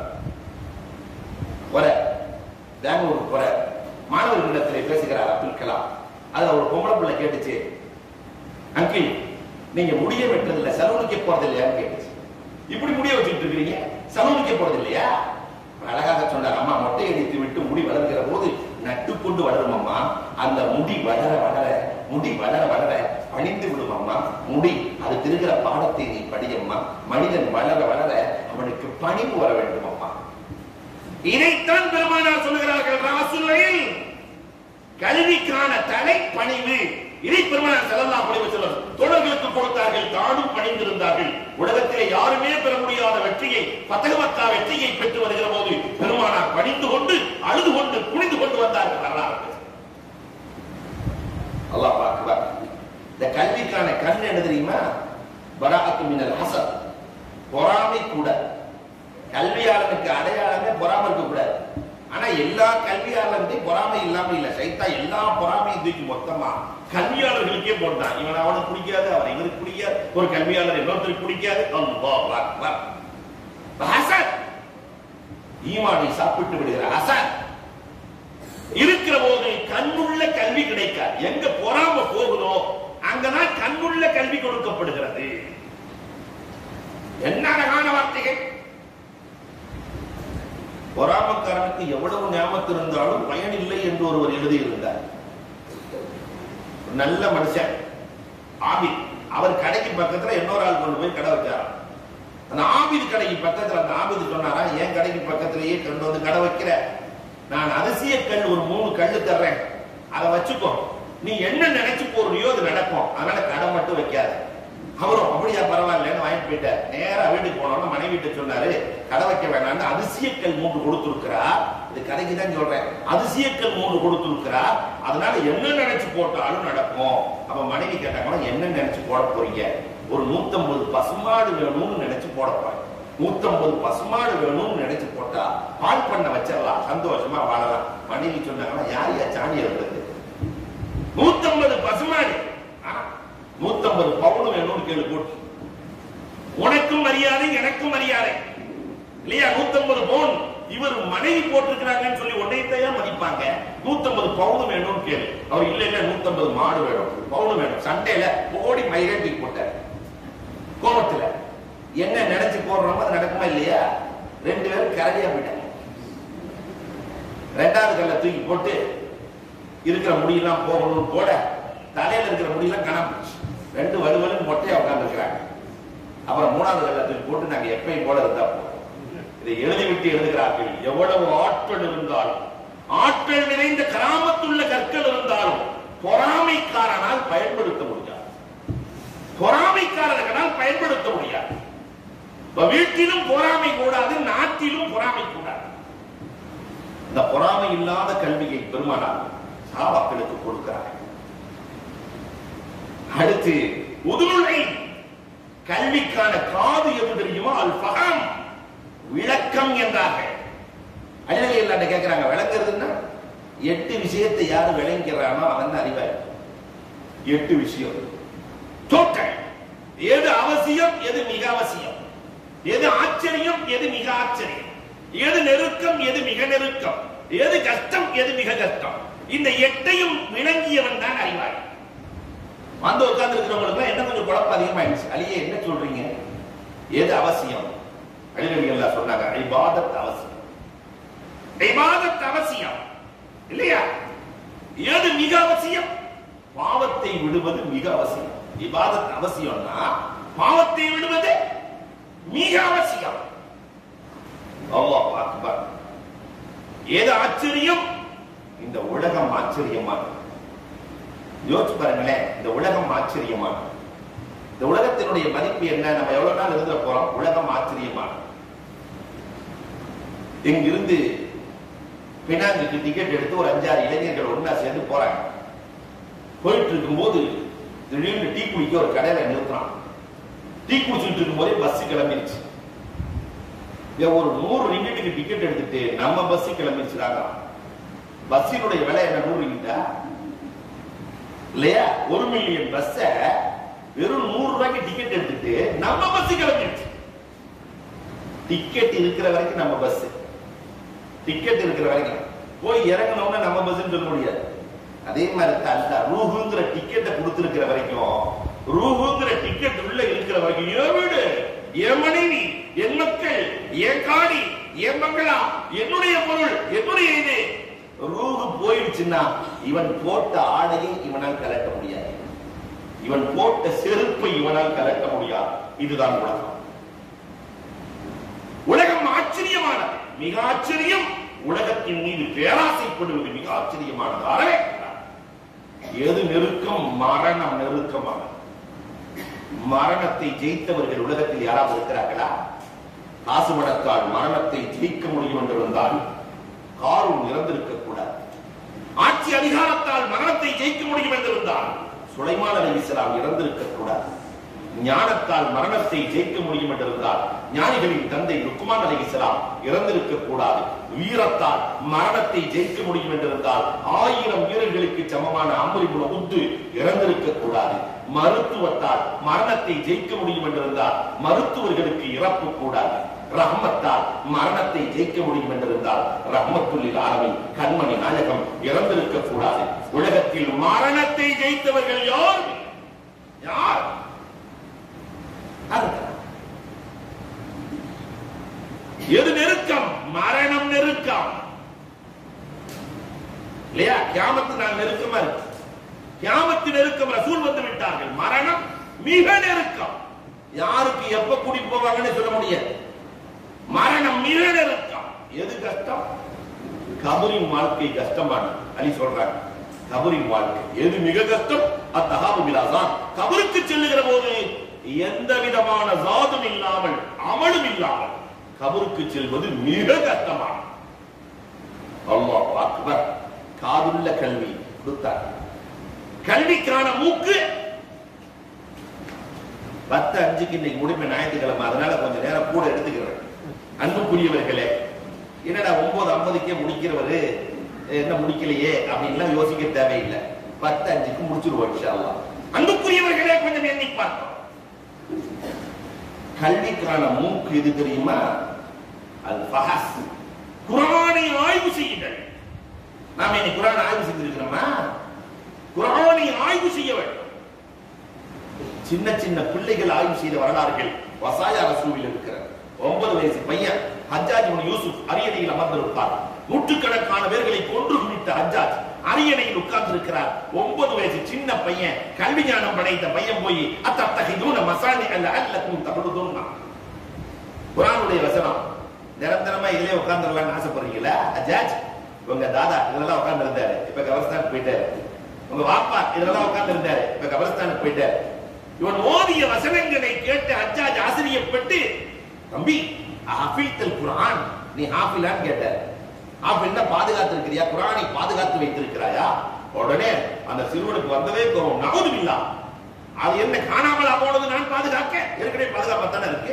வர பெங்களூருக்கு போற மாணவர்களிடத்திலே பேசுகிறார் அப்துல் கலாம் அதுல ஒரு பொம்பளை பிள்ளை கேட்டுச்சு அங்கிள் நீங்க முடிய வெட்டுறதில்ல சலூனுக்கே போறது இல்லையான்னு கேட்டுச்சு இப்படி முடிய வச்சுட்டு இருக்கீங்க சலூனுக்கே போறது இல்லையா அழகாக சொன்னார் அம்மா மொட்டை அடித்து விட்டு முடி வளர்கிற போது நட்டு கொண்டு வளரும் அம்மா அந்த முடி வளர வளர முடி வளர வளர பணிந்து விடும் அம்மா முடி அதுக்கு இருக்கிற பாடத்தை நீ படியம்மா மனிதன் வளர வளர அவனுக்கு பணிவு வர வேண்டும் அம்மா இதைத்தான் பெருமானார் சொல்லுகிறார்கள் ராசுலையில் கல்விக்கான தலை பணிவு இதை பெருமானார் செல்லலாம் பணிவு சொல்ல தொடர்களுக்கு கொடுத்தார்கள் தானும் பணிந்திருந்தார்கள் உலகத்திலே யாருமே பெற முடியாத வெற்றியை பத்தகமக்கா வெற்றியை பெற்று வருகிற போது பெருமானார் பணிந்து கொண்டு அழுது கொண்டு குனிந்து கொண்டு வந்தார்கள் வரலாறு அல்லாஹ் பார்க்குவார் இந்த கல்விக்கான கண் என்ன தெரியுமா பராஅத்து மினல் ஹசத் பொறாமை கூட கல்வியாளனுக்கு அடையாளமே பொறாமை இருக்க கூடாது ஆனா எல்லா கல்வியாளர்கிட்டையும் பொறாமை இல்லாம இல்ல சைத்தா எல்லா பொறாமையும் தூக்கி மொத்தமா கல்வியாளர்களுக்கே போட்டான் இவன் அவனுக்கு பிடிக்காது அவன் இவனுக்கு பிடிக்காது ஒரு கல்வியாளர் இன்னொருத்தருக்கு பிடிக்காது அல்லாஹ் அக்பர் ஹசன் ஈமானை சாப்பிட்டு விடுகிற ஹசன் இருக்கிற போது கண்ணுள்ள கல்வி கிடைக்காது எங்க பொறாம போகுதோ அங்கதான் கண்ணுள்ள கல்வி கொடுக்கப்படுகிறது என்ன அழகான வார்த்தைகள் பொறாமக்காரனுக்கு எவ்வளவு ஞாபகத்து இருந்தாலும் பயன் இல்லை என்று ஒருவர் எழுதியிருந்தார் ஒரு நல்ல மனுஷன் ஆபித் அவர் கடைக்கு பக்கத்துல இன்னொரு ஆள் கொண்டு போய் கடை வச்சாராம் அந்த ஆபித் கடைக்கு பக்கத்துல அந்த ஆபித் சொன்னாரா என் கடைக்கு பக்கத்திலேயே கொண்டு வந்து கடை வைக்கிற நான் அரிசிய கல் ஒரு மூணு கல்லு தர்றேன் அதை வச்சுக்கோ நீ என்ன நினைச்சு போறியோ அது நடக்கும் அதனால கடை மட்டும் வைக்காத அவரும் அப்படியா பரவாயில்லன்னு வாங்கிட்டு போயிட்டார் நேரா வீட்டுக்கு போனோம்னா மனைவி வீட்டு சொன்னாரு கடை வைக்க வேணாம்னு அதிசயக்கல் மூன்று கொடுத்துருக்கிறா இது கடைக்கு தான் சொல்றேன் அதிசயக்கல் மூன்று கொடுத்துருக்கிறா அதனால என்ன நினைச்சு போட்டாலும் நடக்கும் அப்ப மனைவி கேட்டாங்கன்னா என்ன நினைச்சு போட போறீங்க ஒரு நூத்தம்பது பசுமாடு வேணும்னு நினைச்சு போட போறேன் நூத்தம்பது பசுமாடு வேணும்னு நினைச்சு போட்டா பால் பண்ண வச்சிடலாம் சந்தோஷமா வாழலாம் மனைவி சொன்னாங்கன்னா யார் யா சாணி இருக்கிறது நூத்தம்பது பசுமாடு ஆ, நூத்தம்பது பவுன் வேணும்னு கேளு போட்டு உனக்கும் மரியாதை எனக்கும் மரியாதை இல்லையா நூத்தம்பது பவுன் இவர் மனைவி போட்டிருக்கிறாங்கன்னு சொல்லி உன்னைத்தையா மதிப்பாங்க நூத்தம்பது பவுன் வேணும்னு கேளு அவர் இல்ல இல்ல நூத்தம்பது மாடு வேணும் பவுன் வேணும் சண்டையில ஓடி மயிரட்டி போட்டார் கோபத்துல என்ன நினைச்சு போடுறோமோ அது நடக்குமா இல்லையா ரெண்டு பேரும் கரடியா போயிட்டாங்க ரெண்டாவது கல்ல தூக்கி போட்டு இருக்கிற முடியெல்லாம் போகணும் போட தலையில இருக்கிற முடியெல்லாம் கணம் ரெண்டு வலுவலும் மொட்டையா உட்கார்ந்துருக்கிறாங்க அப்புறம் மூணாவது கல்லத்தில் போட்டு நாங்க எப்பயும் போல இருந்தா போதும் இதை எழுதிவிட்டு எழுதுகிறார்கள் எவ்வளவு ஆற்றல் இருந்தாலும் ஆற்றல் நிறைந்த கிராமத்துள்ள கற்கள் இருந்தாலும் பொறாமைக்காரனால் பயன்படுத்த முடியாது பொறாமைக்காரர்களால் பயன்படுத்த முடியாது இப்ப வீட்டிலும் பொறாமை கூடாது நாட்டிலும் பொறாமை கூடாது இந்த பொறாமை இல்லாத கல்வியை பெருமானார் சாபாக்களுக்கு கொடுக்கிறார் அடுத்து உதுருளை கல்விக்கான காது எது தெரியுமா அல் ஃபஹம் விளக்கம் என்றார்கள் அண்ணலை இல்லாட்ட கேட்கிறாங்க விளங்குறதுன்னா எட்டு விஷயத்தை யாரு விளங்கிறானோ அவன் தான் அறிவார் எட்டு விஷயம் டோட்டல் எது அவசியம் எது மிக அவசியம் எது ஆச்சரியம் எது மிக ஆச்சரியம் எது நெருக்கம் எது மிக நெருக்கம் எது கஷ்டம் எது மிக கஷ்டம் இந்த எட்டையும் விளங்கியவன் தான் அறிவாளி வந்து உட்கார்ந்து இருக்கிறவங்களுக்கு என்ன கொஞ்சம் குழப்பம் அதிகமாயிடுச்சு அலியே என்ன சொல்றீங்க எது அவசியம் அழிவழி எல்லாம் சொன்னாங்க இபாதத் அவசியம் இபாதத் அவசியம் இல்லையா எது மிக அவசியம் பாவத்தை விடுவது மிக அவசியம் இபாதத் அவசியம்னா பாவத்தை விடுவது மிக அவசியம் அல்லாஹ் அக்பர் ஏது ஆச்சரியம் இந்த உலகம் ஆச்சரியமானது யோசிச்சு பாருங்களேன் இந்த உலகம் ஆச்சரியமானது இந்த உலகத்தினுடைய மதிப்பு என்ன நம்ம எவ்வளவு நாள் இருந்துட போறோம் உலகம் ஆச்சரியமானது இங்கிருந்து பினாங்குக்கு டிக்கெட் எடுத்து ஒரு அஞ்சாறு இளைஞர்கள் ஒண்ணா சேர்ந்து போறாங்க போயிட்டு இருக்கும்போது திடீர்னு டீ குடிக்க ஒரு கடையில நிறுத்துறான் டீ குடிச்சிட்டு இருக்கும்போதே பஸ் கிளம்பிருச்சு இவன் ஒரு நூறு ரிங்கிட்டுக்கு டிக்கெட் எடுத்துட்டு நம்ம பஸ் கிளம்பிச்சுறாங்க பஸ்ஸினுடைய விலை என்ன நூறு ரிங்கிட்டா இல்லையா ஒரு மில்லியன் பஸ்ஸ வெறும் நூறு ரூபாய்க்கு டிக்கெட் எடுத்துட்டு நம்ம பஸ் கிளம்பிடுச்சு டிக்கெட் இருக்கிற வரைக்கும் நம்ம பஸ் டிக்கெட் இருக்கிற வரைக்கும் போய் இறங்கணும்னா நம்ம பஸ் சொல்ல முடியாது அதே மாதிரி தான் அல்ல ரூஹுங்கிற டிக்கெட்டை கொடுத்திருக்கிற வரைக்கும் ரூஹுங்கிற டிக்கெட் உள்ள இருக்கிற வரைக்கும் என் வீடு என் மனைவி என் மக்கள் என் காடி என் பங்களா என்னுடைய பொருள் என்னுடைய இது ரூஹு போயிடுச்சுன்னா இவன் போட்ட ஆடையை இவனால் கலட்ட முடியாது இவன் போட்ட செருப்பை இவனால் கலட்ட முடியாது இதுதான் உலகம் உலகம் ஆச்சரியமானது மிக ஆச்சரியம் உலகத்தின் மீது பேராசைப்படுவது மிக ஆச்சரியமானது அறவே எது நெருக்கம் மரணம் நெருக்கமானது மரணத்தை ஜெயித்தவர்கள் உலகத்தில் யாராவது இருக்கிறார்களா காசு பணத்தால் மரணத்தை ஜெயிக்க முடியும் என்று இருந்தால் காரும் இறந்திருக்க கூடாது ஆட்சி அதிகாரத்தால் மரணத்தை ஜெயிக்க முடியும் என்று இருந்தால் சுலைமான் அலி இஸ்லாம் இறந்திருக்க கூடாது ஞானத்தால் மரணத்தை ஜெயிக்க முடியும் என்று இருந்தால் ஞானிகளின் தந்தை லுக்குமான் அலி இஸ்லாம் இறந்திருக்க கூடாது வீரத்தால் மரணத்தை ஜெயிக்க முடியும் என்று இருந்தால் ஆயிரம் வீரர்களுக்கு சமமான அம்பரிபுல உத்து இறந்திருக்க கூடாது மருத்துவத்தால் மரணத்தை ஜெயிக்க முடியும் என்று இருந்தால் மருத்துவர்களுக்கு இறப்பு கூடாது ரஹ்மத்தால் மரணத்தை ஜெயிக்க முடியும் என்றிருந்தால் ரஹ்மத்துல்லில் ஆரம்பி கண்மணி நாயகம் இறந்திருக்க கூடாது உலகத்தில் மரணத்தை ஜெயித்தவர்கள் யார் யார் அதுதான். எது நெருக்கம் மரணம் நெருக்கம் இல்லையா கியாமத்து நாள் நெருக்கமா இருக்கு கியாமத்து நெருக்கம் ரசூல் வந்து விட்டார்கள் மரணம் மிக நெருக்கம் யாருக்கு எப்ப கூடி போவாங்கன்னு சொல்ல முடியாது மரணம் மிக நெருக்கம் எது கஷ்டம் கபரின் வாழ்க்கை கஷ்டமானது அலி சொல்றாங்க கபரின் வாழ்க்கை எது மிக கஷ்டம் அத்தகாபு விலாதான் கபருக்கு செல்லுகிற போது எந்த விதமான சாதும் இல்லாமல் அமலும் இல்லாமல் கபருக்கு செல்வது மிக கஷ்டமானது அல்லாஹ் அக்பர் காதுள்ள கல்வி கொடுத்தார் கல்விக்கான மூக்கு பத்து அஞ்சுக்கு இன்னைக்கு முடிமை ஞாயிற்றுக்கிழமை அதனால கொஞ்சம் நேரம் கூட எடுத்துக்கிறேன் அன்புக்குரியவர்களே என்னடா ஒன்பது ஐம்பதுக்கே முடிக்கிறவரு என்ன முடிக்கலையே அப்படின்லாம் யோசிக்க தேவையில்லை பத்து அஞ்சுக்கு முடிச்சிருவோம் இன்ஷா அல்லாஹ். அன்புக்குரியவர்களே கொஞ்சம் எண்ணி பார்த்தோம் கல்விக்கான மூக்கு எது தெரியுமா அது ஃபஹஸ் குரானை ஆய்வு செய்யுங்கள் நாம இன்னைக்கு குரான் ஆய்வு செஞ்சிருக்கிறோமா குரானை ஆய்வு செய்ய வேண்டும் சின்ன சின்ன பிள்ளைகள் ஆய்வு செய்த வரலாறுகள் வசாயா ரசூவில் இருக்கிறார் ஒன்பது வயசு பையன் ஹஜ்ஜாஜ் இப்னு யூசுப் அரியணையில் அமர்ந்திருப்பார் நூற்றுக்கணக்கான பேர்களை கொன்று குவித்த ஹஜ்ஜாஜ் அரியணையில் உட்கார்ந்து இருக்கிறார் ஒன்பது வயசு சின்ன பையன் கல்வி ஞானம் படைத்த பையன் போய் அத்தத்தகிதூன மசானி அல்ல அல்லக்கும் தகுதுன்னா குரானுடைய வசனம் நிரந்தரமா இதுலயே உட்கார்ந்துடலாம்னு ஆசைப்படுறீங்களா அஜாஜ் உங்க தாதா இதெல்லாம் உட்கார்ந்து இருந்தாரு இப்ப கபரஸ்தானுக்கு போயிட்டாரு உங்க வாப்பா இதெல்லாம் உட்கார்ந்து இருந்தாரு இப்ப கபரஸ்தானுக்கு போயிட்டாரு இவன் ஓதிய வசனங்களை கேட்டு அஜாஜ் ஆசிரியப்பட்டு தம்பி ஹாஃபில்தல் குரான் நீ ஹாஃபிலான்னு கேட்டார் ஹாஃபில்னா பாதுகாத்து இருக்கிறியா குரானை பாதுகாத்து வைத்திருக்கிறாயா உடனே அந்த சிறுவனுக்கு வந்ததே கோபம் நகுதுமில்லா அது என்ன காணாமலா போனது நான் பாதுகாக்க ஏற்கனவே பாதுகாப்பா தானே இருக்கு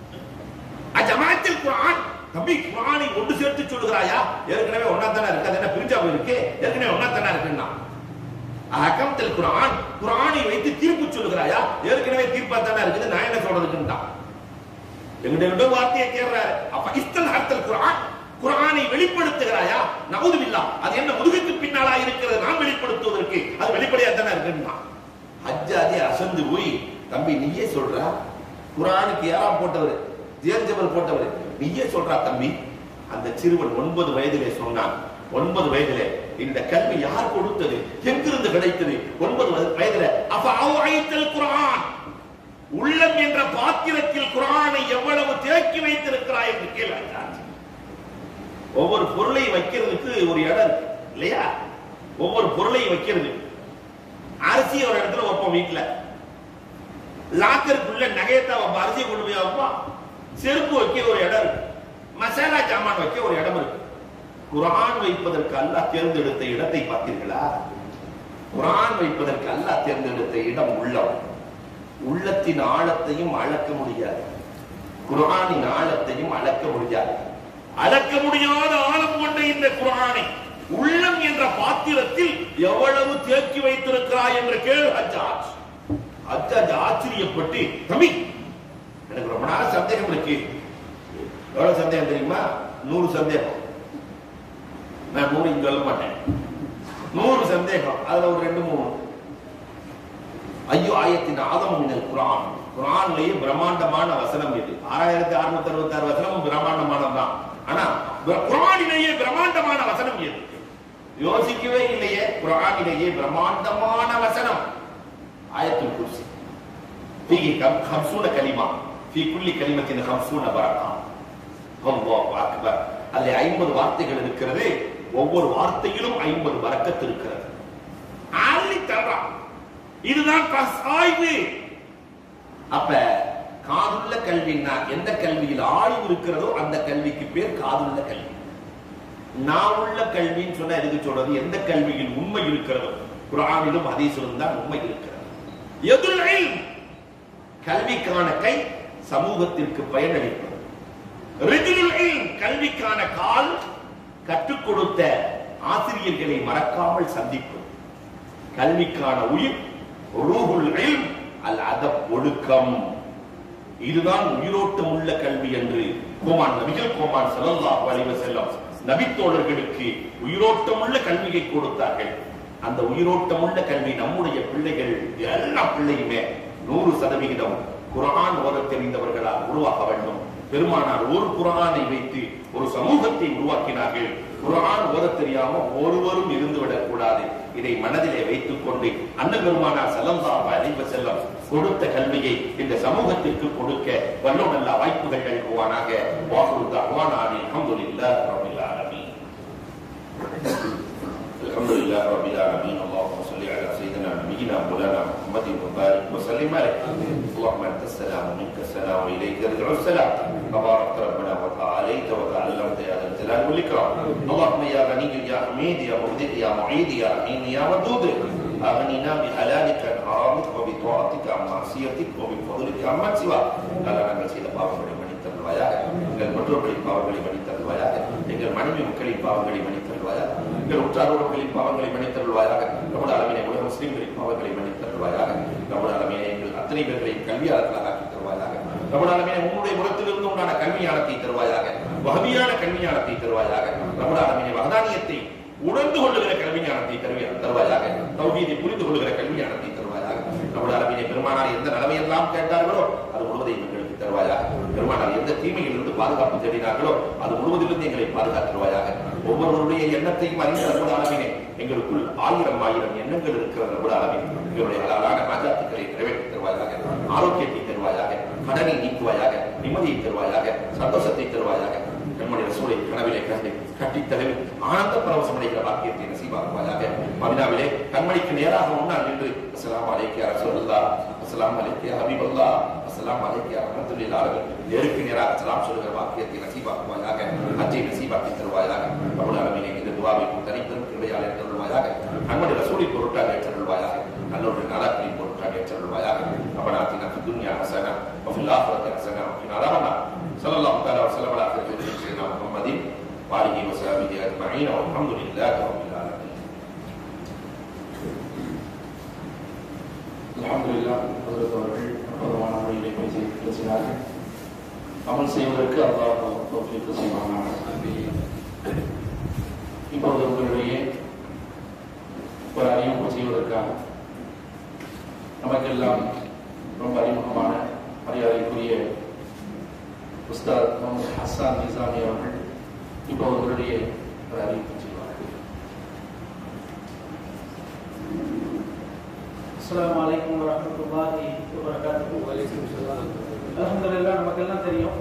அஜமாத்தில் குரான் தம்பி குரானை ஒன்று சேர்த்து சொல்லுகிறாயா ஏற்கனவே ஒன்னா தானே இருக்கு அது என்ன பிரிஞ்சா போயிருக்கு ஏற்கனவே ஒன்னா தானே இருக்குன்னா அகம்தல் குரான் குரானை வைத்து தீர்ப்பு சொல்லுகிறாயா ஏற்கனவே தீர்ப்பா தானே இருக்குது நான் என்ன சொல்றதுக்குன்னா எங்கிட்ட வார்த்தையை கேட்கிறாரு அப்ப இஸ்தல் ஹர்த்தல் குரான் குரானை வெளிப்படுத்துகிறாயா நவுதுமில்லா அது என்ன முதுகுக்கு பின்னாலா இருக்கிறது நான் வெளிப்படுத்துவதற்கு அது வெளிப்படையா தானே இருக்குன்னா ஹஜ்ஜாஜி அசந்து போய் தம்பி நீயே சொல்ற குரானுக்கு ஏறாம் போட்டவர் ஜேர்ஜபர் போட்டவர் நீயே சொல்றா தம்பி அந்த சிறுவன் ஒன்பது வயதிலே சொன்னான் ஒன்பது வயதிலே இந்த கல்வி யார் கொடுத்தது எங்கிருந்து கிடைத்தது ஒன்பது வயது- வயதிலே அப்ப அவைத்தல் குரான் உள்ளம் என்ற பாத்திரத்தில் குரானை எவ்வளவு தேக்கி வைத்திருக்கிறாய் என்று கேள்வி ஒவ்வொரு பொருளையும் வைக்கிறதுக்கு ஒரு இடம் இருக்கு இல்லையா ஒவ்வொரு பொருளையும் வைக்கிறது அரிசி ஒரு இடத்துல வைப்போம் வீட்டுல லாக்கருக்குள்ள நகையத்தை வைப்போம் அரிசியை கொண்டு போய் வைப்போம் செருப்பு வைக்க ஒரு இடம் இருக்கு மசாலா சாமான் வைக்க ஒரு இடம் இருக்கு குரான் வைப்பதற்கு அல்லாஹ் தேர்ந்தெடுத்த இடத்தை பார்த்தீர்களா குரான் வைப்பதற்கு அல்லாஹ் தேர்ந்தெடுத்த இடம் உள்ளம் உள்ளத்தின் ஆழத்தையும் அளக்க முடியாது குரானின் ஆழத்தையும் அளக்க முடியாது அளக்க முடியாத ஆழம் கொண்ட இந்த குரானை உள்ளம் என்ற பாத்திரத்தில் எவ்வளவு தேக்கி வைத்திருக்கிறாய் என்று கேள் ஹஜ்ஜாஜ் ஹஜ்ஜாஜ் ஆச்சரியப்பட்டு தம்பி எனக்கு ரொம்ப நாள் சந்தேகம் இருக்கு எவ்வளவு சந்தேகம் தெரியுமா நூறு சந்தேகம் நான் நூறு இங்க சொல்ல மாட்டேன் நூறு சந்தேகம் அதுல ஒரு ரெண்டு மூணு ஐயோ ஆயத்தின் ஆதம் மினல் குரான் குரான்லயே பிரம்மாண்டமான வசனம் இது ஆறாயிரத்தி அறுநூத்தி அறுபத்தி ஆறு வசனமும் பிரம்மாண்டமானது தான் ஆனா பிர- குரானிலேயே பிரம்மாண்டமான வசனம் எது யோசிக்கவே இல்லையே குரானிலேயே பிரம்மாண்டமான வசனம் ஆயத்துல் குர்சி ஃபீஹி கம் ஹம்சூன கலிமா ஃபீ குல்லி கலிமத்தின் ஹம்சூன பரக்கா அல்லாஹ் அக்பர் அதில் ஐம்பது வார்த்தைகள் இருக்கிறது ஒவ்வொரு வார்த்தையிலும் ஐம்பது வரக்கத்து இருக்கிறது அள்ளி தர்றான் இதுதான் பஸ் ஆய்வு அப்ப காதுள்ள கல்வின்னா எந்த கல்வியில் ஆய்வு இருக்கிறதோ அந்த கல்விக்கு பேர் காதுள்ள கல்வி நான் உள்ள கல்வின்னு சொன்னா எதுக்கு சொல்றது எந்த கல்வியில் உண்மை இருக்கிறதோ குரானிலும் ஹதீஸிலும் தான் உண்மை இருக்கிறது எதுல் இல்ம் கல்விக்கான கை சமூகத்திற்கு பயனளிப்பது ரிஜுலுல் இல்ம் கல்விக்கான கால் கற்றுக் கொடுத்த ஆசிரியர்களை மறக்காமல் சந்திப்பது கல்விக்கான உயிர் ரூஹுல் இல்ம் அல் அதப் ஒழுக்கம் இதுதான் உயிரோட்டம் உள்ள கல்வி என்று கோமான் நபிகள் கோமான் ஸல்லல்லாஹு அலைஹி வஸல்லம் நபித்தோழர்களுக்கு உயிரோட்டம் உள்ள கல்வியை கொடுத்தார்கள் அந்த உயிரோட்டம் உள்ள கல்வி நம்முடைய பிள்ளைகள் எல்லா பிள்ளையுமே நூறு சதவிகிதம் குர்ஆன் ஓதத் தெரிந்தவர்களால் உருவாக வேண்டும் பெருமானார் ஒரு குர்ஆனை வைத்து ஒரு சமூகத்தை உருவாக்கினார்கள் குர்ஆன் ஓதத் தெரியாம ஒருவரும் இருந்து விடக் கூடாது இதை மனதிலே வைத்துக் கொண்டு அண்ணன் பெருமானார் ஸல்லல்லாஹு அலைஹி வஸல்லம் கொடுத்த கல்வியை இந்த சமூகத்திற்கு கொடுக்க வல்லோனல்ல வாய்ப்புகள் நல்குவானாக வாகுரு தஅவானானி அல்ஹம்துலில்லாஹி ரப்பில் ஆலமீன் الحمد لله رب العالمين اللهم صل على سيدنا نبينا مولانا محمد وبارك وسلم عليه اللهم انت السلام ومنك السلام واليك يرجع السلام تبارك ربنا وتعاليت وتعلمت يا ذا الجلال والاكرام اللهم يا غني يا حميد يا مبدئ يا معيد يا رحيم يا ودود اغننا بحلالك عن حرامك وبطاعتك عن معصيتك وبفضلك عمن سواك قال நாங்கள் செய்த பாவங்களை மன்னித்தருள்வாயாக எங்கள் பெற்றோர்களின் பாவங்களை மன்னித்தருள்வாயாக எங்கள் மனைவி மக்களின் பாவங்களை மன்னித்தருள்வாயாக எங்கள் உற்றாரோர்களின் பாவங்களை மன்னித்தருள்வாயாக நம்முடைய அளவினை உலக முஸ்லிம்களின் பாவங்களை மன்னித்தருள்வாயாக நம்முடைய அளவினை எங்கள் அத்தனை பேர்களையும் கல்வியாளர்களாக ஆக்கி தருவாயாக நம்முடைய அளவினை உன்னுடைய முகத்திலிருந்து உண்டான கல்வியானத்தை தருவாயாக வகவியான கல்வியானத்தை தருவாயாக நம்முடைய அளவினை வகதானியத்தை உணர்ந்து கொள்ளுகிற கல்விஞானத்தை தருவிய தருவாயாக தௌஹீதை புரிந்து கொள்ளுகிற கல்விஞானத்தை தருவாயாக நம்முடைய அளவினை பெருமானார் எந்த நிலைமையெல்லாம் கேட்டார்களோ அது முழுவதையும் எங்களுக்கு தருவாயாக பெருமானார் எந்த தீமையிலிருந்து பாதுகாப்பு தேடினார்களோ அது முழுவதிலிருந்து எங்களை பாதுகாத்துருவாயாக ஒவ்வொருவருடைய எண்ணத்தையும் அறிந்த ரப்பல் ஆலமீனே எங்களுக்குள் ஆயிரம் ஆயிரம் எண்ணங்கள் இருக்கிற ரப்பல் ஆலமீன் எங்களுடைய அழகான ராஜாத்துக்களை நிறைவேற்றி தருவாயாக ஆரோக்கியத்தை தருவாயாக கடனை நீக்குவாயாக நிம்மதியை தருவாயாக சந்தோஷத்தை தருவாயாக நம்முடைய ரசூலை கனவிலே கண்டு கட்டித் தழுவி ஆனந்த பரவசம் அடைகிற பாக்கியத்தை நசீபாக்குவாயாக மதினாவிலே கண்மணிக்கு நேராக முன்னால் நின்று அஸ்ஸலாமு அலைக்கும் யா ரசூலுல்லாஹ் அஸ்ஸலாமு அலைக்கும் யா ஹபீபல்லாஹ் அஸ்ஸலாமு அலைக்கும் யா ரஹ்மத்துல்லில் ஆலமீன் நேருக்கு நேராக சலாம் சொல்லுகிற பாக்கியத்தை நசீபாக்குவாயாக அஜய் நசீபாக்கி தருவாயாக அபுல் ஆலமீனே இந்த துவாவை தனிப்பெரும் கிருபையால் ஏற்றருள்வாயாக கண்மணி ரசூலை பொருட்டாக ஏற்றருள்வாயாக நல்லொரு நலத்தின் பொருட்டாக ஏற்றருள்வாயாக அப்பனாத்தினா في الدنيا حسنة وفي الآخرة حسنة وقنا عذاب النار صلى الله تعالى وسلم على خير خلق سيدنا محمد وآله وصحبه أجمعين والحمد لله رب العالمين அல்ஹம்துலில்லாஹ் ஹஜ்ரத் அவர்கள் அற்புதமான முறையிலே பேசி பேசினார்கள் அமல் செய்வதற்கு அல்லாஹ் தௌஃபீக் செய்வானாக இப்பொழுது உங்களிடையே ஒரு அறிமுகம் செய்வதற்காக நமக்கெல்லாம் ரொம்ப அறிமுகமான மரியாதைக்குரிய உஸ்தாத் முகமது ஹஸ்ஸான் நிசாமி அவர்கள் இப்போ உங்களிடையே ஒரு அறிமுகம் செய்வார்கள் அஸ்ஸலாமு அலைக்கும் வரஹ்மத்துல்லாஹி வபரகாத்துஹு அல்ஹம்துலில்லாஹ் நமக்கெல்லாம் தெரியும்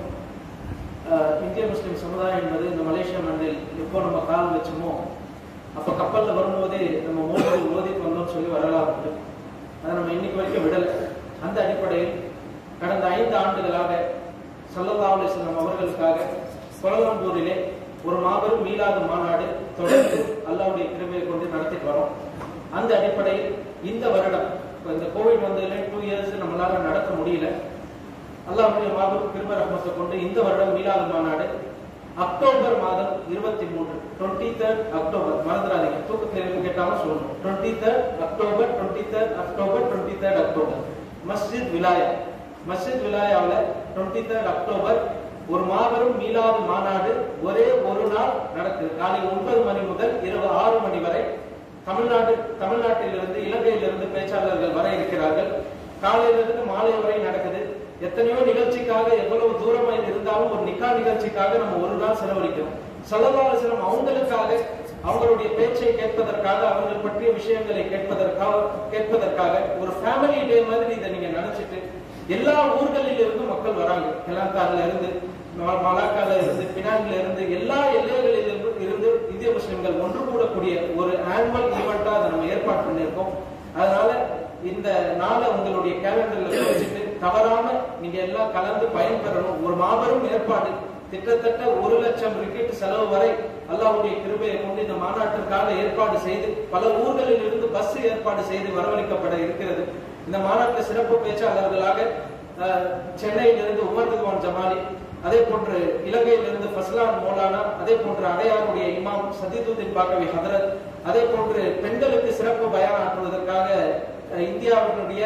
அஹ், இந்திய முஸ்லிம் சமுதாயம் என்பது இந்த மலேசியா மண்ணில் எப்போ நம்ம கால் வச்சோமோ அப்போ கப்பலில் வரும்போதே நம்ம மோடி ஓதிட்டு வந்தோம்னு சொல்லி வரலாறு உண்டு அதை நம்ம இன்னைக்கு வரைக்கும் விடலை அந்த அடிப்படையில் கடந்த ஐந்து ஆண்டுகளாக சல்லல்லாஹு அலைஹி வஸல்லம் அவர்களுக்காக கோலம்பூரிலே ஒரு மாபெரும் மீளாது மாநாடு தொடர்ந்து அல்லாஹ்வுடைய கிருபையை கொண்டு நடத்திட்டு வரோம் அந்த அடிப்படையில் இந்த வருடம் இப்ப இந்த கோவிட் வந்ததுல டூ இயர்ஸ் நம்மளால நடத்த முடியல அல்லாஹ்வுடைய மாபெரும் கிருபை ரஹ்மத்தை கொண்டு இந்த வருடம் மீளாது மாநாடு அக்டோபர் மாதம் இருபத்தி மூன்று டுவெண்ட்டி தேர்ட் அக்டோபர் மறந்துடாதீங்க தூக்கத்தில் இருந்து கேட்டாலும் சொல்லணும் twenty third October twenty third October twenty third October மஸ்ஜித் விலாயா மஸ்ஜித் விலாயாவில் டுவெண்ட்டி தேர்ட் அக்டோபர் ஒரு மாபெரும் மீளாது மாநாடு ஒரே ஒரு நாள் நடக்குது காலை ஒன்பது மணி முதல் இரவு ஆறு மணி வரை தமிழ்நாடு தமிழ்நாட்டிலிருந்து இலங்கையிலிருந்து பேச்சாளர்கள் வர இருக்கிறார்கள் காலையிலிருந்து மாலை வரை நடக்குது எத்தனையோ நிகழ்ச்சிக்காக எவ்வளவு தூரமாக இருந்தாலும் ஒரு நிக்கா நிகழ்ச்சிக்காக நம்ம ஒரு நாள் செலவழிக்கிறோம் செலவாலசனம் அவங்களுக்காக அவங்களுடைய பேச்சை கேட்பதற்காக அவர்கள் பற்றிய விஷயங்களை கேட்பதற்காக கேட்பதற்காக ஒரு ஃபேமிலி டே மாதிரி இதை நீங்க நினைச்சிட்டு எல்லா ஊர்களில் இருந்து மக்கள் வராங்க கிளாந்தான்ல இருந்து ம- மலாக்கால இருந்து பினாங்ல இருந்து எல்லா எல்லைகளில் இருந்து இருந்து இந்திய முஸ்லிம்கள் ஒன்று கூடக்கூடிய ஒரு ஆனுவல் ஈவெண்டா அதை நம்ம ஏற்பாடு பண்ணியிருக்கோம் அதனால இந்த நாளை உங்களுடைய கேலண்டர்ல வச்சுட்டு தவறாம நீங்க எல்லாம் கலந்து பயன்பெறணும் ஒரு மாபெரும் ஏற்பாடு கிட்டத்தட்ட ஒரு லட்சம் ரிக்கெட் செலவு வரை அல்லாஹ்வுடைய கிருபையை கொண்டு இந்த மாநாட்டிற்காக ஏற்பாடு செய்து பல ஊர்களில் இருந்து பஸ் ஏற்பாடு செய்து வரவழைக்கப்பட இருக்கிறது இந்த மாநாட்டில் சிறப்பு பேச்சாளர்களாக அஹ், சென்னையிலிருந்து உமர் திவான் ஜமாலி அதே போன்று இலங்கையிலிருந்து ஃபஸ்லான் மௌலானா அதே போன்று அடையாருடைய இமாம் சதிதுதீன் பாக்கவி ஹதரத் அதே போன்று பெண்களுக்கு சிறப்பு பயான் ஆற்றுவதற்காக அஹ், இந்தியாவினுடைய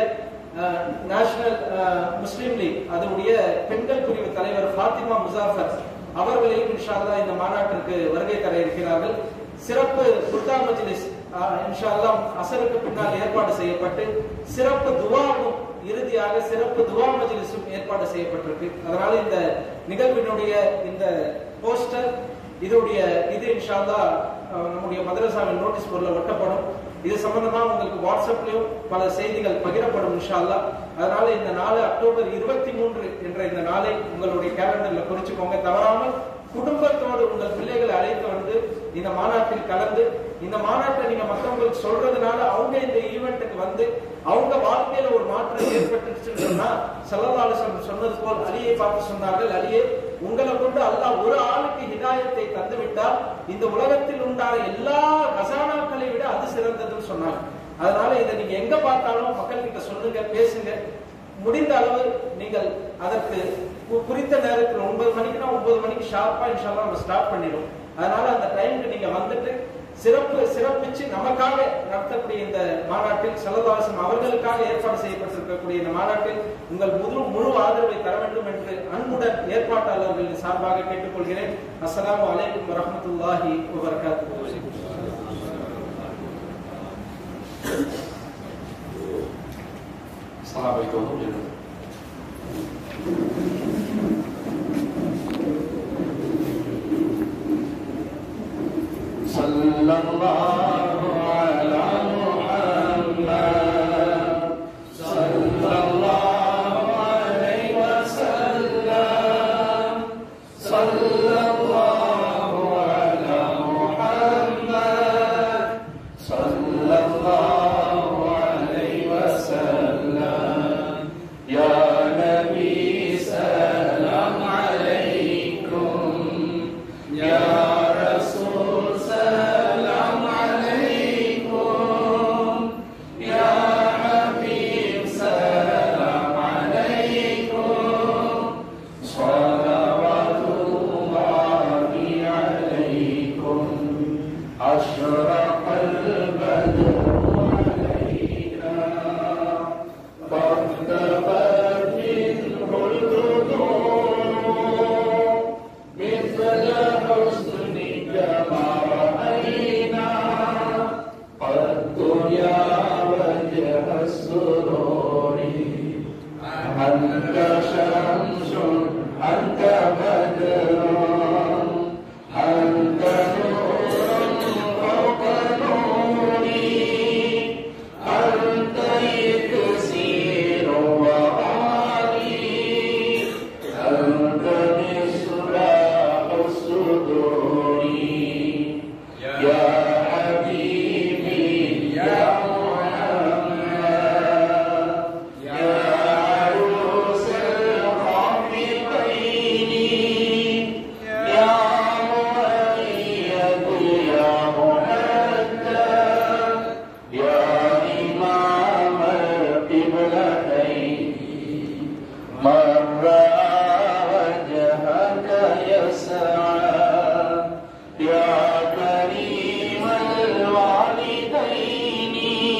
நேஷனல் முஸ்லீம் லீக் அதனுடைய பெண்கள் பிரிவு தலைவர் ஃபாத்திமா முசாஃபர் அவர்களையும் இன்ஷா அல்லாஹ் இந்த மாநாட்டிற்கு வருகை தர இருக்கிறார்கள் சிறப்பு குர்தா மஜ்லிஸ் அஹ், இன்ஷா அல்லாஹ் அசருக்கு பின்னால் ஏற்பாடு செய்யப்பட்டு சிறப்பு துவாவும் இறுதியாக சிறப்பு துவா மஜ்லிஸும் ஏற்பாடு செய்யப்பட்டிருக்கு அதனால இந்த நிகழ்வினுடைய இந்த போஸ்டர் இதோடைய இது இன்ஷா அல்லாஹ் அஹ், நம்முடைய மதரசாவின் நோட்டீஸ் போர்டில் ஒட்டப்படும் இது சம்பந்தமா உங்களுக்கு வாட்ஸ்அப்லயும் பல செய்திகள் பகிரப்படும் இன்ஷா அல்லாஹ் அதனால இந்த நாள் அக்டோபர் இருபத்தி மூன்று என்ற இந்த நாளை உங்களுடைய கேலண்டர்ல குறிச்சுக்கோங்க தவறாமல் குடும்பத்தோடு உங்கள் பிள்ளைகளை அழைத்து வந்து இந்த மாநாட்டில் கலந்து இந்த மாநாட்டை நீங்க மற்றவங்களுக்கு சொல்றதுனால அவங்க இந்த ஈவெண்ட்டுக்கு வந்து அவங்க வாழ்க்கையில ஒரு மாற்றம் ஏற்பட்டுச்சுன்னு சொன்னா சல்லல்லாஹு சொன்னது போல் அலியை பார்த்து சொன்னார்கள் அலியே உங்களை கொண்டு அல்லாஹ் ஒரு ஆளுக்கு ஹிதாயத்தை தந்து விட்டால் இந்த உலகத்தில் உண்டான எல்லா கசானாக்களை விட அது சிறந்ததுன்னு சொன்னாங்க அதனால இதை நீங்க எங்க பார்த்தாலும் மக்கள் கிட்ட சொல்லுங்க பேசுங்க முடிந்த அளவு நீங்கள் அதற்கு கு- குறித்த நேரத்தில் ஒன்பது மணிக்குனா ஒன்பது மணிக்கு ஷார்ப்பா இன்ஷால்லா நம்ம ஸ்டார்ட் பண்ணிடும் அதனால அந்த டைமுக்கு நீங்க வந்துட்டு சிறப்பு சிறப்பிச்சு நமக்காக நடத்தக்கூடிய இந்த மாநாட்டில் செலவாசம் அவர்களுக்காக ஏற்பாடு செய்யப்பட்டிருக்கக்கூடிய இந்த மாநாட்டில் உங்கள் முழு முழு ஆதரவை தர வேண்டும் என்று அன்புடன் ஏற்பாட்டாளர்களின் சார்பாக கேட்டுக்கொள்கிறேன் அஸ்ஸலாமு அலைக்கும் வரஹ்மத்துல்லாஹி வபரகாத்துஹு சலாபை தோதும் எழுது صلى الله على محمد صلى الله عليه وسلم صلى الله على محمد صلى الله عليه وسلم يا نبي سلام عليكم يا رسول سلام عليكم يا حبيب سلام عليكم صلوات الله عليكم أشرق البدر علينا فارتبت منه البدور مثل حسنك ما رأينا قد يا وجه السرور أنت شمس أنت بدر أنت نور فوق نوري أنت يكسير وعالي أنت مصباح الصدور يا حبيبي يا محمد يا عروس الخافقين يا مؤيد يا مهدد يا إمام القبلتين من رأى وجهك يسعى يا كريم الوالدين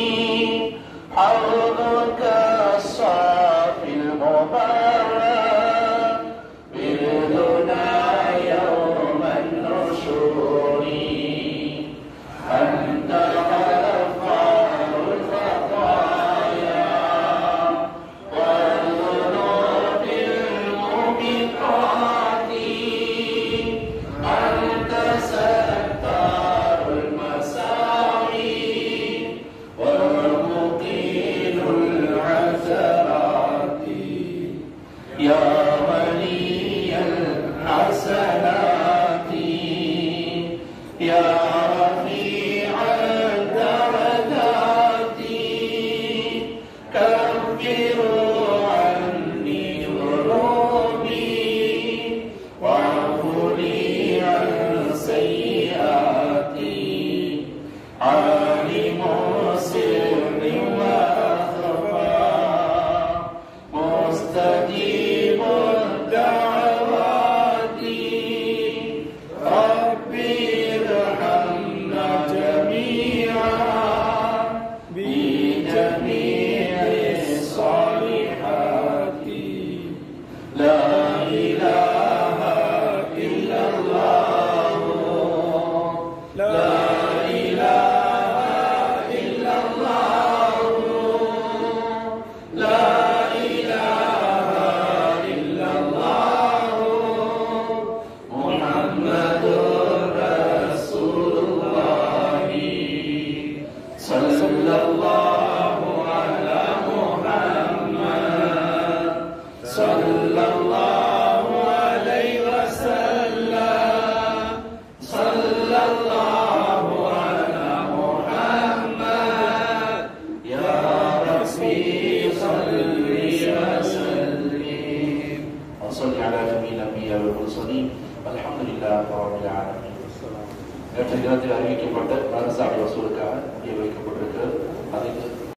حوضك الصافي المبارك بلدنا يوم النشور أنت غفار الخطايا والذنوب الموبقات أنت ستار المساوي والمقيل العثرات يا ولي الحسنات يا رفيع الدرجات كفروا عني ذنوبي واعفوا لي عن سيئاتي عالم سر وأخفى مستجيب الدعوات ربي ارحمنا جميعا بجميع الصالحات لا إله إلا الله لا إله إلا الله لا إله إلا الله محمد رسول الله صلى الله على محمد صلى الله عليه وسلم صلى الله على محمد يا ربي صل وسلم وصل على جميع الانبياء والمرسلين والحمد لله رب العالمين நேற்று தினத்தில் அறிவிக்கப்பட்ட மனசாமி வசூலுக்காக இங்கே வைக்கப்பட்டிருக்கிறது